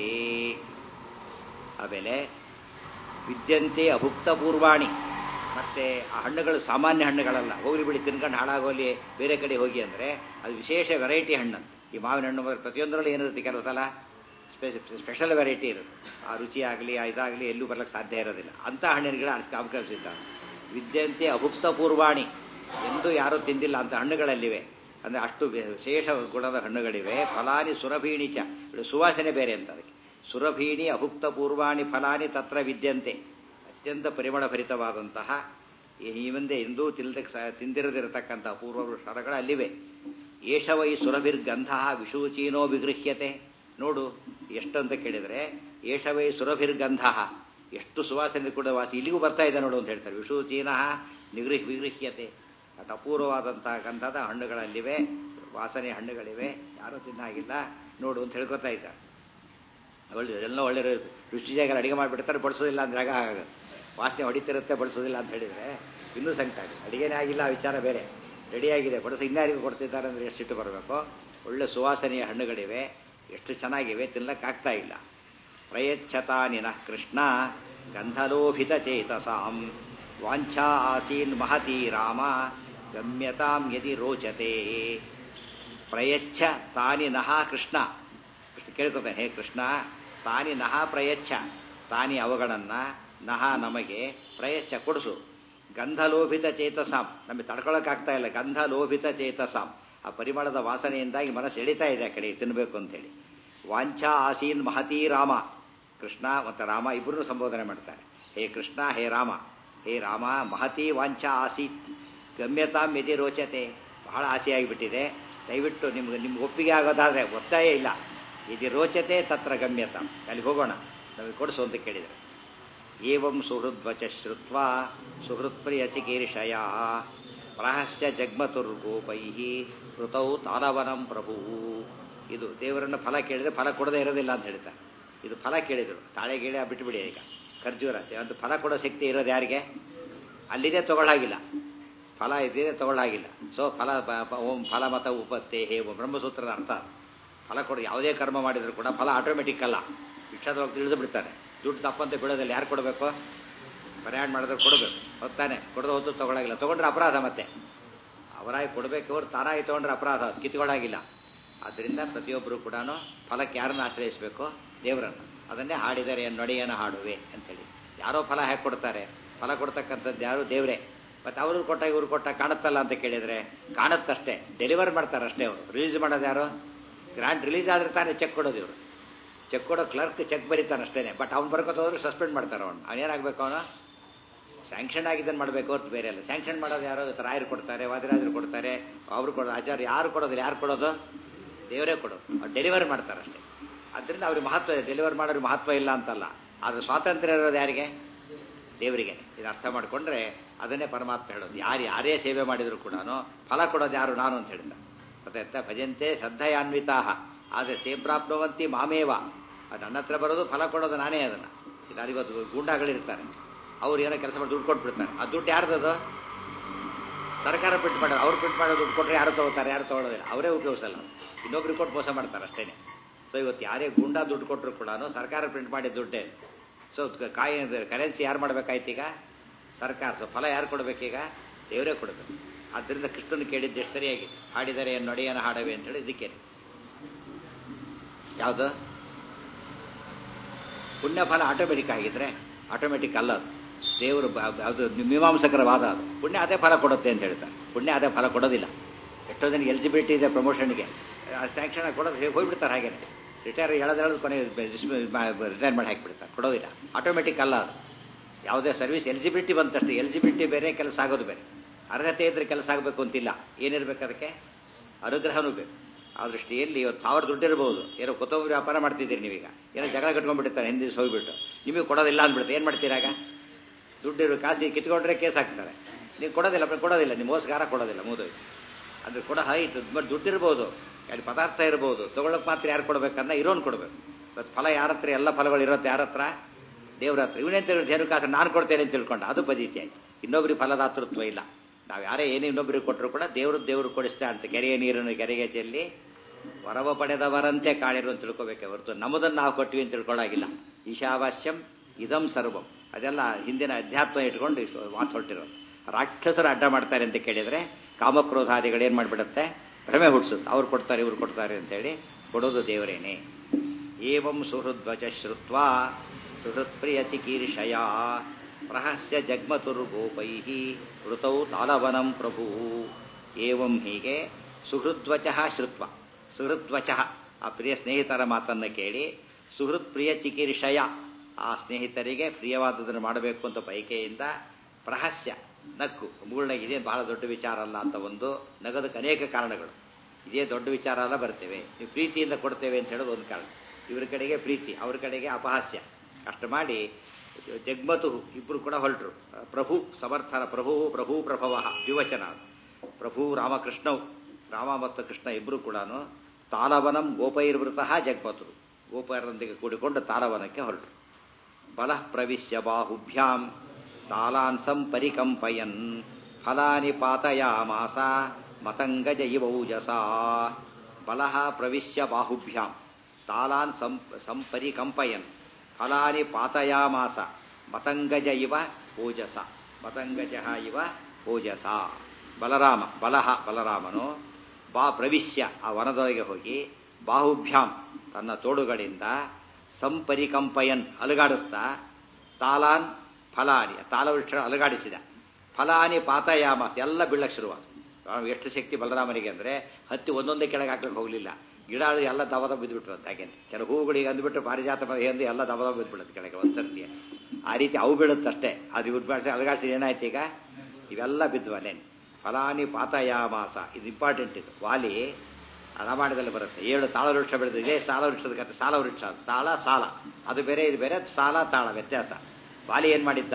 ಆಮೇಲೆ ವಿದ್ಯಂತೆ ಅಭುಕ್ತ ಪೂರ್ವಾಣಿ ಮತ್ತೆ ಆ ಹಣ್ಣುಗಳು ಸಾಮಾನ್ಯ ಹಣ್ಣುಗಳಲ್ಲ ಹೋಗ್ಲಿ ಬಿಡಿ ತಿನ್ಕೊಂಡು ಹಾಳಾಗೋಲಿ ಬೇರೆ ಕಡೆ ಹೋಗಿ ಅಂದರೆ ಅದು ವಿಶೇಷ ವೆರೈಟಿ ಹಣ್ಣು ಈ ಮಾವಿನ ಹಣ್ಣು ಪ್ರತಿಯೊಂದರಲ್ಲೂ ಏನಿರುತ್ತೆ ಕೆಲವು ಸಲ ಸ್ಪೆಷಲ್ ವೆರೈಟಿ ಇರುತ್ತೆ ಆ ರುಚಿ ಆಗಲಿ ಇದಾಗಲಿ ಎಲ್ಲೂ ಬರ್ಲಿಕ್ಕೆ ಸಾಧ್ಯ ಇರೋದಿಲ್ಲ ಅಂಥ ಹಣ್ಣಿನ ಗಿಡ ಅವಕಾಶಿದ್ದಾವೆ ವಿದ್ಯಂತೆ ಅಭುಕ್ತ ಪೂರ್ವಾಣಿ ಎಂದು ಯಾರೂ ತಿಂದಿಲ್ಲ ಅಂತ ಹಣ್ಣುಗಳಲ್ಲಿವೆ ಅಂದರೆ ಅಷ್ಟು ವಿಶೇಷ ಗುಣದ ಹಣ್ಣುಗಳಿವೆ ಫಲಾನಿ ಸುರಭೀಣಿಚ ಸುವಾಸನೆ ಬೇರೆ ಅಂತ ಅದಕ್ಕೆ ಸುರಭೀಣಿ ಅಭುಕ್ತ ಪೂರ್ವಾಣಿ ಫಲಾನಿ ತತ್ರ ವಿದ್ಯಂತೆ ಅತ್ಯಂತ ಪರಿಮಳಭರಿತವಾದಂತಹ ಈ ಮುಂದೆ ಎಂದೂ ತಿಲ್ದ ತಿಂದಿರದಿರತಕ್ಕಂಥ ಪೂರ್ವ ಸ್ವರಗಳು ಅಲ್ಲಿವೆ ಏಷವೈ ಸುರಭಿರ್ಗಂಧ ವಿಶೂಚೀನೋ ವಿಗೃಹ್ಯತೆ ನೋಡು ಎಷ್ಟಂತ ಕೇಳಿದರೆ ಏಷವೈ ಸುರಭಿರ್ಗಂಧ ಎಷ್ಟು ಸುವಾಸನೆ ಕೂಡ ವಾಸಿ ಇಲ್ಲಿಗೂ ಬರ್ತಾ ಇದೆ ನೋಡು ಅಂತ ಹೇಳ್ತಾರೆ ವಿಶೂಚೀನ ನಿಗೃಹ್ ವಿಗೃಹ್ಯತೆ ಅದು ಅಪೂರ್ವವಾದಂತಹ ಗಂಧದ ಹಣ್ಣುಗಳಲ್ಲಿವೆ ವಾಸನೆ ಹಣ್ಣುಗಳಿವೆ ಯಾರೂ ತಿನ್ನಾಗಿಲ್ಲ ನೋಡು ಅಂತ ಹೇಳ್ಕೊತಾ ಇದ್ದಾರೆ ಒಳ್ಳೆ ಎಲ್ಲ ಒಳ್ಳೆ ರುಚಿಯಾಗಿ ಅಡುಗೆ ಮಾಡಿಬಿಡ್ತಾರೆ ಬಡಿಸೋದಿಲ್ಲ ಅಂದ್ರೆ ಆಗ ವಾಸನೆ ಹೊಡಿತಿರುತ್ತೆ ಬಡಿಸೋದಿಲ್ಲ ಅಂತ ಹೇಳಿದರೆ ಇನ್ನೂ ಸಂಕಟ ಆಗಿದೆ ಅಡುಗೆನೇ ಆಗಿಲ್ಲ ಆ ವಿಚಾರ ಬೇರೆ ರೆಡಿಯಾಗಿದೆ ಬಡಿಸೋ ಇನ್ಯಾರಿಗೂ ಕೊಡ್ತಿದ್ದಾರೆ ಅಂದರೆ ಎಷ್ಟು ಸಿಟ್ಟು ಬರಬೇಕು ಒಳ್ಳೆ ಸುವಾಸನೆಯ ಹಣ್ಣುಗಳಿವೆ ಎಷ್ಟು ಚೆನ್ನಾಗಿವೆ ತಿನ್ನಕ್ಕಾಗ್ತಾ ಇಲ್ಲ ಪ್ರಯಚ್ಛತಾನಿನ ಕೃಷ್ಣ ಗಂಧಲೋಭಿತ ಚೇತಸಾಂ ವಾಂಛಾ ಆಸೀನ್ ಮಹತಿ ರಾಮ ಗಮ್ಯತಾಂ ಯದಿ ರೋಚತೆ ಪ್ರಯಚ್ಛ ತಾನಿ ನಹ ಕೃಷ್ಣ ಕೃಷ್ಣ ಕೇಳ್ಕೊತಾನೆ ಹೇ ಕೃಷ್ಣ ತಾನಿ ನಹ ಪ್ರಯಚ್ಛ ತಾನಿ ಅವುಗಳನ್ನ ನಹ ನಮಗೆ ಪ್ರಯಚ್ಛ ಕೊಡಿಸು ಗಂಧಲೋಭಿತ ಚೇತಸಾಂ ನಮಗೆ ತಡ್ಕೊಳಕ್ಕಾಗ್ತಾ ಇಲ್ಲ ಗಂಧಲೋಭಿತ ಚೇತಸಾಂ ಆ ಪರಿಮಳದ ವಾಸನೆಯಿಂದಾಗಿ ಮನಸ್ಸು ಎಳಿತಾ ಇದೆ ಆ ಕಡೆ ತಿನ್ನಬೇಕು ಅಂತೇಳಿ ವಾಂಛಾ ಆಸೀನ್ ಮಹತಿ ರಾಮ ಕೃಷ್ಣ ಮತ್ತು ರಾಮ ಇಬ್ಬರನ್ನು ಸಂಬೋಧನೆ ಮಾಡ್ತಾರೆ ಹೇ ಕೃಷ್ಣ ಹೇ ರಾಮ ಹೇ ರಾಮ ಮಹತಿ ವಾಂಛಾ ಆಸೀತ್ ಗಮ್ಯತಾಂ ಯದಿ ರೋಚತೆ ಬಹಳ ಆಸೆಯಾಗಿಬಿಟ್ಟಿದೆ ದಯವಿಟ್ಟು ನಿಮ್ಗೆ ನಿಮ್ಗೆ ಒಪ್ಪಿಗೆ ಆಗೋದಾದ್ರೆ ಒತ್ತಾಯ ಇಲ್ಲ ಇದು ರೋಚತೆ ತತ್ರ ಗಮ್ಯತಾಂ ಅಲ್ಲಿ ಹೋಗೋಣ ನಮಗೆ ಕೊಡಿಸು ಅಂತ ಕೇಳಿದರೆ ಏವಂ ಸುಹೃದ್ವಚ ಶ್ರುತ್ವ ಸುಹೃತ್ಪ್ರಿಯ ಚಿಕೀರ್ಷಯ ಪ್ರಹಸ್ಯ ಜಗ್ಮತುರ್ಗೋಪೈ ಋತೌ ತಾಲವನಂ ಪ್ರಭು ಇದು ದೇವರನ್ನ ಫಲ ಕೇಳಿದ್ರೆ ಫಲ ಕೊಡದೇ ಇರೋದಿಲ್ಲ ಅಂತ ಹೇಳ್ತಾರೆ ಇದು ಫಲ ಕೇಳಿದರು ತಾಳೆ ಗೀಳೆ ಬಿಟ್ಟುಬಿಡಿ ಈಗ ಖರ್ಜೂರ ಅದು ಫಲ ಕೊಡೋ ಶಕ್ತಿ ಇರೋದು ಯಾರಿಗೆ ಅಲ್ಲಿದೆ ತಗೊಳ್ಳಾಗಿಲ್ಲ ಫಲ ಇದ್ದಿದೆ ತಗೊಳ್ಳಾಗಿಲ್ಲ ಸೊ ಫಲ ಓಂ ಫಲ ಮತ ಉಪತ್ತೆ ಹೇ ಓಂ ಬ್ರಹ್ಮಸೂತ್ರದ ಅರ್ಥ ಫಲ ಕೊಡು ಯಾವುದೇ ಕರ್ಮ ಮಾಡಿದ್ರು ಕೂಡ ಫಲ ಆಟೋಮೆಟಿಕ್ ಅಲ್ಲ ಭಿಕ್ಷಾದೊಳಗೆ ತಿಳಿದು ಬಿಡ್ತಾರೆ ದುಡ್ಡು ತಪ್ಪಂತೆ ಬಿಡೋದಿಲ್ಲ ಯಾರು ಕೊಡಬೇಕು ಪ್ರಯಾಣ ಮಾಡಿದ್ರೆ ಕೊಡಬೇಕು ಹೊತ್ತಾನೆ ಕೊಡದೆ ಹೊತ್ತು ತಗೊಳಗಿಲ್ಲ ತಗೊಂಡ್ರೆ ಅಪರಾಧ ಮತ್ತೆ ಅವರಾಗಿ ಕೊಡಬೇಕು ಅವ್ರು ತಾನಾಗಿ ತಗೊಂಡ್ರೆ ಅಪರಾಧ ಅದು ಕಿತ್ಕೊಳ್ಳಾಗಿಲ್ಲ ಆದ್ದರಿಂದ ಪ್ರತಿಯೊಬ್ಬರು ಕೂಡ ಫಲಕ್ಕೆ ಯಾರನ್ನು ಆಶ್ರಯಿಸಬೇಕು ದೇವರನ್ನು ಅದನ್ನೇ ಹಾಡಿದರೆ ನೊಡೆಯನ್ನು ಹಾಡುವೆ ಅಂತೇಳಿ ಯಾರೋ ಫಲ ಹೇಗೆ ಕೊಡ್ತಾರೆ ಫಲ ಕೊಡ್ತಕ್ಕಂಥದ್ದು ಯಾರು ದೇವರೇ ಮತ್ತು ಅವರು ಕೊಟ್ಟ ಇವ್ರು ಕೊಟ್ಟ ಕಾಣುತ್ತಲ್ಲ ಅಂತ ಕೇಳಿದರೆ ಕಾಣುತ್ತಷ್ಟೇ ಡೆಲಿವರ್ ಮಾಡ್ತಾರೆ ಅಷ್ಟೇ ಅವರು ರಿಲೀಸ್ ಮಾಡೋದು ಯಾರು ಗ್ರಾಂಟ್ ರಿಲೀಸ್ ಆದರೆ ತಾನೇ ಚೆಕ್ ಕೊಡೋದು ಇವರು ಚೆಕ್ ಕೊಡೋ ಕ್ಲರ್ಕ್ ಚೆಕ್ ಬರೀತಾನೆ ಅಷ್ಟೇ ಬಟ್ ಅವ್ನು ಬರ್ಕೋತ ಹೋದ್ರೆ ಸಸ್ಪೆಂಡ್ ಮಾಡ್ತಾರೆ ಅವ್ನು ಅವನೇನಾಗಬೇಕು ಅವನು ಸ್ಯಾಂಕ್ಷನ್ ಆಗಿದ್ದನ್ನು ಮಾಡಬೇಕು ಹೊರತು ಬೇರೆ ಅಲ್ಲ ಸ್ಯಾಂಕ್ಷನ್ ಮಾಡೋದು ಯಾರೋ ರಾಯರು ಕೊಡ್ತಾರೆ ವಾದಿರಾಜರು ಕೊಡ್ತಾರೆ ಅವರು ಕೊಡೋದು ಆಚಾರ್ಯ ಯಾರು ಕೊಡೋದಿಲ್ಲ ಯಾರು ಕೊಡೋದು ದೇವರೇ ಕೊಡೋದು ಅವ್ರು ಡೆಲಿವರಿ ಮಾಡ್ತಾರೆ ಅಷ್ಟೇ ಅದರಿಂದ ಅವ್ರಿಗೆ ಮಹತ್ವ ಡೆಲಿವರ್ ಮಾಡೋರಿಗೆ ಮಹತ್ವ ಇಲ್ಲ ಅಂತಲ್ಲ ಆದರೆ ಸ್ವಾತಂತ್ರ್ಯ ಇರೋದು ಯಾರಿಗೆ ದೇವರಿಗೆ ಇದು ಅರ್ಥ ಮಾಡಿಕೊಂಡ್ರೆ ಅದನ್ನೇ ಪರಮಾತ್ಮ ಹೇಳೋದು ಯಾರು ಯಾರೇ ಸೇವೆ ಮಾಡಿದ್ರು ಕೂಡ ಫಲ ಕೊಡೋದು ಯಾರು ನಾನು ಅಂತ ಹೇಳ್ತಾರೆ ಮತ್ತೆ ಭಜಂತೆ ಶ್ರದ್ಧೆಯಾನ್ವಿತಾ ಆದರೆ ತೇ ಪ್ರಾಪ್ನುವಂತಿ ಮಾಮೇವ ಅದು ನನ್ನ ಹತ್ರ ಬರೋದು ಫಲ ಕೊಡೋದು ನಾನೇ ಅದನ್ನು ಇದಾರಿಗೊತ್ತು ಗೂಂಡಾಗಳಿರ್ತಾರೆ ಅವ್ರು ಏನೋ ಕೆಲಸ ಮಾಡಿ ದುಡ್ಡು ಕೊಟ್ಬಿಡ್ತಾರೆ ಆ ದುಡ್ಡು ಯಾರ್ದದು ಸರ್ಕಾರ ಪ್ರಿಂಟ್ ಮಾಡೋದು ಅವ್ರು ಪ್ರಿಂಟ್ ಮಾಡೋ ದುಡ್ಡು ಕೊಟ್ಟರೆ ಯಾರು ತಗೋತಾರೆ ಯಾರು ತಗೊಳ್ಳೋದಿಲ್ಲ ಅವರೇ ಉಪಯೋಗಿಸಲ್ಲ ಇನ್ನೊಬ್ರಿಗೆ ಕೊಟ್ಟು ಮೋಸ ಮಾಡ್ತಾರೆ ಅಷ್ಟೇನೆ ಸೊ ಇವತ್ತು ಯಾರೇ ಗುಂಡಾ ದುಡ್ಡು ಕೊಟ್ಟರು ಕೂಡ ಸರ್ಕಾರ ಪ್ರಿಂಟ್ ಮಾಡಿದ ದುಡ್ಡೇ ಸೊ ಕಾಯಿ ಕರೆನ್ಸಿ ಯಾರು ಮಾಡ್ಬೇಕಾಯ್ತು ಈಗ ಸರ್ಕಾರ ಸೊ ಫಲ ಯಾರು ಕೊಡಬೇಕೀಗ ದೇವರೇ ಕೊಡಬೇಕು ಆದ್ದರಿಂದ ಕೃಷ್ಣನ ಕೇಳಿದ್ದು ಎಷ್ಟು ಸರಿಯಾಗಿ ಹಾಡಿದರೆ ನೊಡೆಯನ ಹಾಡವೆ ಅಂತೇಳಿ ಇದಕ್ಕೆ ಯಾವುದು ಪುಣ್ಯಫಲ ಆಟೋಮೆಟಿಕ್ ಆಗಿದ್ರೆ ಆಟೋಮೆಟಿಕ್ ಅಲ್ಲ ಅದು ದೇವರು ಅದು ಮೀಮಾಂಸಕರ ವಾದ ಅದು ಪುಣ್ಯ ಅದೇ ಫಲ ಕೊಡುತ್ತೆ ಅಂತ ಹೇಳ್ತಾರೆ ಪುಣ್ಯ ಅದೇ ಫಲ ಕೊಡೋದಿಲ್ಲ ಎಷ್ಟೋ ಜನಕ್ಕೆ ಎಲಿಜಿಬಿಲಿಟಿ ಇದೆ ಪ್ರಮೋಷನ್ಗೆ ಸ್ಯಾಂಕ್ಷನ್ ಕೊಡೋದು ಹೇಗೆ ಹೋಗ್ಬಿಡ್ತಾರೆ ಹಾಗೆ ರಿಟೈರ್ ಹೇಳೋದು ಹೇಳೋದು ಕೊನೆ ರಿಟೈರ್ ಮಾಡಿ ಹಾಕಿಬಿಡ್ತಾರೆ ಕೊಡೋದಿಲ್ಲ ಆಟೋಮೆಟಿಕ್ ಅಲ್ಲ ಅದು ಯಾವುದೇ ಸರ್ವಿಸ್ ಎಲಿಜಿಬಿಲಿಟಿ ಬಂತಷ್ಟೇ ಎಲಿಜಿಬಿಲಿಟಿ ಬೇರೆ ಕೆಲಸ ಆಗೋದು ಬೇರೆ ಅರ್ಹತೆ ಇದ್ರೆ ಕೆಲಸ ಆಗಬೇಕು ಅಂತಿಲ್ಲ ಏನಿರ್ಬೇಕು ಅದಕ್ಕೆ ಅನುಗ್ರಹನೂ ಬೇಕು ಆ ದೃಷ್ಟಿಯಲ್ಲಿ ಇವತ್ತು ಸಾವಿರ ದುಡ್ಡು ಇರ್ಬೋದು ಏನೋ ಕೊತ್ತಂಬರಿ ವ್ಯಾಪಾರ ಮಾಡ್ತಿದ್ದೀರಿ ನೀವೀಗ ಏನೋ ಜಗಳ ಕಟ್ಕೊಂಡ್ಬಿಡ್ತಾರೆ ಹಿಂದೆ ದಿವಸ ಹೋಗ್ಬಿಟ್ಟು ನಿಮಗೆ ಕೊಡೋದಿಲ್ಲ ಅಂದ್ಬಿಡುತ್ತೆ ಏನು ಮಾಡ್ತೀರಾಗ ದುಡ್ಡಿರೋ ಕಾಸಿ ಕಿತ್ಕೊಂಡ್ರೆ ಕೇಸ್ ಹಾಕ್ತಾರೆ ನೀವು ಕೊಡೋದಿಲ್ಲ ಕೊಡೋದಿಲ್ಲ ನಿಮ್ಮ ಮೋಸಗಾರ ಕೊಡೋದಿಲ್ಲ ಮೂದೋಯ್ತು ಅಂದ್ರೆ ಕೊಡ ಆಯಿತು ದುಡ್ಡಿರ್ಬೋದು ಅಲ್ಲಿ ಪದಾರ್ಥ ಇರ್ಬೋದು ತಗೊಳ್ಳೋಕೆ ಮಾತ್ರ ಯಾರು ಕೊಡ್ಬೇಕನ್ನ ಇರೋನ್ ಕೊಡಬೇಕು ಇವತ್ತು ಫಲ ಯಾರ ಹತ್ರ ಎಲ್ಲ ಫಲಗಳು ಇರುತ್ತೆ ಯಾರ ಹತ್ರ ದೇವ್ರ ಹತ್ರ ಇವನೇ ಏನು ಕಾಸು ನಾನು ಕೊಡ್ತೇನೆ ಅಂತ ತಿಳ್ಕೊಂಡು ಅದು ಪದ್ಧತಿ ಆಯ್ತು ಇನ್ನೊಬ್ರಿಗೆ ಫಲದಾತೃತ್ವ ಇಲ್ಲ ನಾವು ಯಾರೇ ಏನೇ ಇನ್ನೊಬ್ಬರಿಗೆ ಕೊಟ್ಟರು ಕೂಡ ದೇವ್ರು ದೇವ್ರು ಕೊಡಿಸ್ತಾ ಅಂತ ಕೆರೆಯ ನೀರನ್ನು ಕೆರೆಗೆ ಚೆಲ್ಲಿ ವರವ ಪಡೆದವರಂತೆ ಕಾಳಿರು ಅಂತ ತಿಳ್ಕೊಬೇಕೆ ಹೊರತು ನಮ್ಮದನ್ನು ನಾವು ಕೊಟ್ಟಿವಿ ಅಂತ ತಿಳ್ಕೊಳ್ಳಾಗಿಲ್ಲ ಈಶಾವಾಸ್ಯಂ ಇದಂ ಸರ್ವಂ ಅದೆಲ್ಲ ಹಿಂದಿನ ಅಧ್ಯಾತ್ಮ ಇಟ್ಕೊಂಡು ಮಾತು ಹೊರಟಿರೋದು ರಾಕ್ಷಸರು ಅಡ್ಡ ಮಾಡ್ತಾರೆ ಅಂತ ಕೇಳಿದರೆ ಕಾಮಕ್ರೋಧಾದಿಗಳು ಏನು ಮಾಡಿಬಿಡುತ್ತೆ ಭ್ರಮೆ ಹುಟ್ಟಿಸುತ್ತೆ ಅವ್ರು ಕೊಡ್ತಾರೆ ಇವ್ರು ಕೊಡ್ತಾರೆ ಅಂತೇಳಿ ಕೊಡೋದು ದೇವರೇನೆ ಏವಂ ಸುಹೃದ್ವಚ ಶ್ರುತ್ವ ಸುಹೃತ್ಪ್ರಿಯ ಚಿಕೀರ್ಷಯ ಪ್ರಹಸ್ಯ ಜಗ್ಮತುರ್ಗೋಪೈ ಋತೌ ತಾಲವನಂ ಪ್ರಭು ಏವಂ ಹೀಗೆ ಸುಹೃದ್ವಚ ಶ್ರುತ್ವ ಸುಹೃದ್ವಚ ಆ ಪ್ರಿಯ ಸ್ನೇಹಿತರ ಮಾತನ್ನು ಕೇಳಿ ಸುಹೃತ್ ಪ್ರಿಯ ಚಿಕೀರ್ಷಯ ಆ ಸ್ನೇಹಿತರಿಗೆ ಪ್ರಿಯವಾದದನ್ನು ಮಾಡಬೇಕು ಅಂತ ಬಯಕೆಯಿಂದ ಪ್ರಹಸ್ಯ ನಕ್ಕು ಮೂಳನಾಗ ಇದೇ ಬಹಳ ದೊಡ್ಡ ವಿಚಾರ ಅಲ್ಲ ಅಂತ ಒಂದು ನಗದಕ್ಕೆ ಅನೇಕ ಕಾರಣಗಳು ಇದೇ ದೊಡ್ಡ ವಿಚಾರ ಅಲ್ಲ ಬರ್ತೇವೆ ನೀವು ಪ್ರೀತಿಯಿಂದ ಕೊಡ್ತೇವೆ ಅಂತ ಹೇಳೋದು ಒಂದು ಕಾರಣ ಇವ್ರ ಕಡೆಗೆ ಪ್ರೀತಿ ಅವ್ರ ಕಡೆಗೆ ಅಪಹಾಸ್ಯ ಅಷ್ಟು ಮಾಡಿ ಜಗ್ಮತು ಇಬ್ಬರು ಕೂಡ ಹೊರಟರು ಪ್ರಭು ಸಮರ್ಥನ ಪ್ರಭು ಪ್ರಭು ಪ್ರಭವ ದ್ವಿವಚನ ಪ್ರಭು ರಾಮಕೃಷ್ಣವು ರಾಮ ಮತ್ತು ಕೃಷ್ಣ ಇಬ್ಬರು ಕೂಡ ತಾಲವನಂ ಗೋಪೈರ್ವೃತಃ ಜಗ್ಮತರು ಗೋಪರೊಂದಿಗೆ ಕೂಡಿಕೊಂಡು ತಾಲವನಕ್ಕೆ ಹೊರಟರು ಬಲಃ ಪ್ರವಿಶ್ಯ ಬಾಹುಭ್ಯಾಂ ತಾಲಾನ್ ಸಂಪರಿಕಂಪಯನ್ ಫಲಾನಿ ಪಾತಯಾಮಾಸ ಮತಂಗಜ ಇವೌಜಸ ಬಲಃ ಪ್ರವಿಶ್ಯ ಬಾಹುಭ್ಯಾಂ ತಾಲಾನ್ ಸಂ ಸಂಪರಿಕಂಪಯನ್ ಫಲಾನಿ ಪಾತಯಾಮಾಸ ಮತಂಗಜ ಇವ ಓಜಸ ಮತಂಗಜ ಇವ ಓಜಸ ಬಲರಾಮ ಬಲಹ ಬಲರಾಮನು ಬಾ ಪ್ರವಿಶ್ಯ ಆ ವನದೊಳಗೆ ಹೋಗಿ ಬಾಹುಭ್ಯಾಂ ತನ್ನ ತೋಡುಗಳಿಂದ ಸಂಪರಿಕಂಪಯನ್ ಅಲುಗಾಡಿಸ್ತಾ ತಾಲಾನ್ ಫಲಾನಿ ತಾಲವೃಕ್ಷ ಅಲುಗಾಡಿಸಿದ ಫಲಾನಿ ಪಾತಯಾಮಾಸ ಎಲ್ಲ ಬೀಳಕ್ಕೆ ಶುರುವಾದ ಎಷ್ಟು ಶಕ್ತಿ ಬಲರಾಮನಿಗೆ ಅಂದರೆ ಹತ್ತಿ ಒಂದೊಂದೇ ಕೆಳಗೆ ಹಾಕ್ಲಿಕ್ಕೆ ಹೋಗಲಿಲ್ಲ ಗಿಡ ಎಲ್ಲ ದವದ ಬಿದ್ದುಬಿಟ್ರು ಅಂತ ಹಾಗೆ ಕೆಲವು ಹೂಗಳಿಗೆ ಅಂದ್ಬಿಟ್ಟು ಪಾರಿಜಾತ ಎಂದು ಎಲ್ಲ ದವದ ಬಿದ್ದುಬಿಡುತ್ತೆ ಕೆಳಗೆ ಒಂದ್ಸರ್ತಿ ಆ ರೀತಿ ಅವು ಬೀಳುತ್ತಷ್ಟೇ ಅದು ಇವ್ರು ಬಾಡಿಸಿ ಅಲಗಾಡಿಸಿ ಏನಾಯ್ತು ಈಗ ಇವೆಲ್ಲ ಬಿದ್ದು ಅಲ್ಲೇನು ಫಲಾನಿ ಪಾತಯಾಮಾಸ ಇದು ಇಂಪಾರ್ಟೆಂಟ್ ಇದು ವಾಲಿ ರಾಮಾಯಣದಲ್ಲಿ ಬರುತ್ತೆ ಏಳು ತಾಳ ವೃಕ್ಷ ಬೆಳೆದು ಇದೇ ತಾಳ ವೃಕ್ಷದ ಕತೆ ಸಾಲ ವೃಕ್ಷ ತಾಳ ಸಾಲ ಅದು ಬೇರೆ ಇದು ಬೇರೆ ಸಾಲ ತಾಳ ವ್ಯತ್ಯಾಸ ವಾಲಿ ಏನು ಮಾಡಿದ್ದ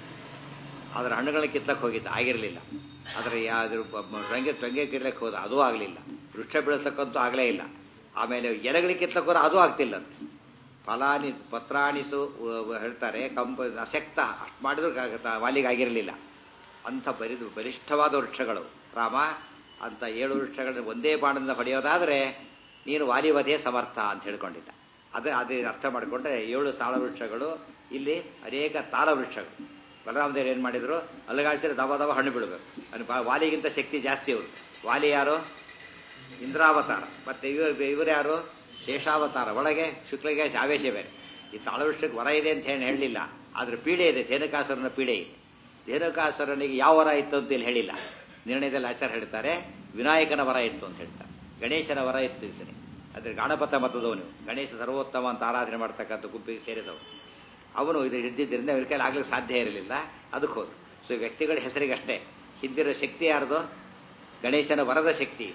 ಅದರ ಹಣ್ಣುಗಳನ್ನ ಕಿತ್ತಕ್ಕೆ ಹೋಗಿದ್ದ ಆಗಿರಲಿಲ್ಲ ಅದರ ಯಾವ್ದು ರಂಗೆ ಟೊಂಗೆ ಕಿರ್ಲಕ್ಕೆ ಹೋದ ಅದೂ ಆಗಲಿಲ್ಲ ವೃಕ್ಷ ಬೆಳೆಸಕ್ಕಂತೂ ಆಗಲೇ ಇಲ್ಲ ಆಮೇಲೆ ಎಲೆಗಳಿಗೆ ಕಿತ್ತಕ್ಕೋರ ಅದೂ ಆಗ್ತಿಲ್ಲ ಅಂತ ಫಲಾನಿ ಪತ್ರಾಣಿತು ಹೇಳ್ತಾರೆ ಕಂಪ ಅಶಕ್ತ ಅಷ್ಟು ಮಾಡಿದ್ರು ವಾಲಿಗೆ ಆಗಿರಲಿಲ್ಲ ಅಂಥ ಬರಿದು ಬಲಿಷ್ಠವಾದ ವೃಕ್ಷಗಳು ರಾಮ ಅಂತ ಏಳು ವೃಕ್ಷಗಳನ್ನ ಒಂದೇ ಬಾಣದಿಂದ ಹೊಡೆಯೋದಾದರೆ ನೀನು ವಾಲಿವಧೆ ಸಮರ್ಥ ಅಂತ ಹೇಳ್ಕೊಂಡಿದ್ದ ಅದೇ ಅದೇ ಅರ್ಥ ಮಾಡಿಕೊಂಡ್ರೆ ಏಳು ಸಾಳ ವೃಕ್ಷಗಳು ಇಲ್ಲಿ ಅನೇಕ ತಾಳ ವೃಕ್ಷಗಳು ಬಲರಾಮದೇವರು ಏನು ಮಾಡಿದ್ರು ಅಲಗಾಡಿಸಿದ್ರೆ ದವ ದವ ಹಣ್ಣು ಬಿಡಬೇಕು ಅದು ಬಾ- ವಾಲಿಗಿಂತ ಶಕ್ತಿ ಜಾಸ್ತಿ ಅವರು ವಾಲಿ ಯಾರು ಇಂದ್ರಾವತಾರ ಮತ್ತೆ ಇವರು ಇವರು ಯಾರು ಶೇಷಾವತಾರ ಒಳಗೆ ಶುಕ್ಲಿಗೆ ಆವೇಶ ಬೇರೆ ಈ ತಾಳವೃಕ್ಷಕ್ಕೆ ವರ ಇದೆ ಅಂತ ಹೇಳಿ ಹೇಳಲಿಲ್ಲ ಆದ್ರೆ ಪೀಡೆ ಇದೆ ಧೇನುಕಾಸುರನ ಪೀಡೆ ಇದೆ ಧೇನುಕಾಸುರನಿಗೆ ಯಾವ ವರ ಇತ್ತು ಅಂತ ಇಲ್ಲಿ ಹೇಳಿಲ್ಲ ನಿರ್ಣಯದಲ್ಲಿ ಆಚಾರ ಹೇಳ್ತಾರೆ ವಿನಾಯಕನ ವರ ಇತ್ತು ಅಂತ ಹೇಳ್ತಾರೆ ಗಣೇಶನ ವರ ಇತ್ತು ಇದ್ದಾನೆ ಅದ್ರ ಗಣಪತ ಮತದವನು ಗಣೇಶ ಸರ್ವೋತ್ತಮ ಅಂತ ಆರಾಧನೆ ಮಾಡ್ತಕ್ಕಂಥ ಗುಂಪಿಗೆ ಸೇರಿದವನು ಅವನು ಇದು ಇದ್ದಿದ್ದರಿಂದ ಇವ್ರ ಕೈಲಿ ಆಗ್ಲಿಕ್ಕೆ ಸಾಧ್ಯ ಇರಲಿಲ್ಲ ಅದಕ್ಕೆ ಹೋದ್ರು ಸೊ ಈ ವ್ಯಕ್ತಿಗಳ ಹೆಸರಿಗಷ್ಟೇ ಹಿಂದಿರೋ ಶಕ್ತಿ ಯಾರ್ದು ಗಣೇಶನ ವರದ ಶಕ್ತಿ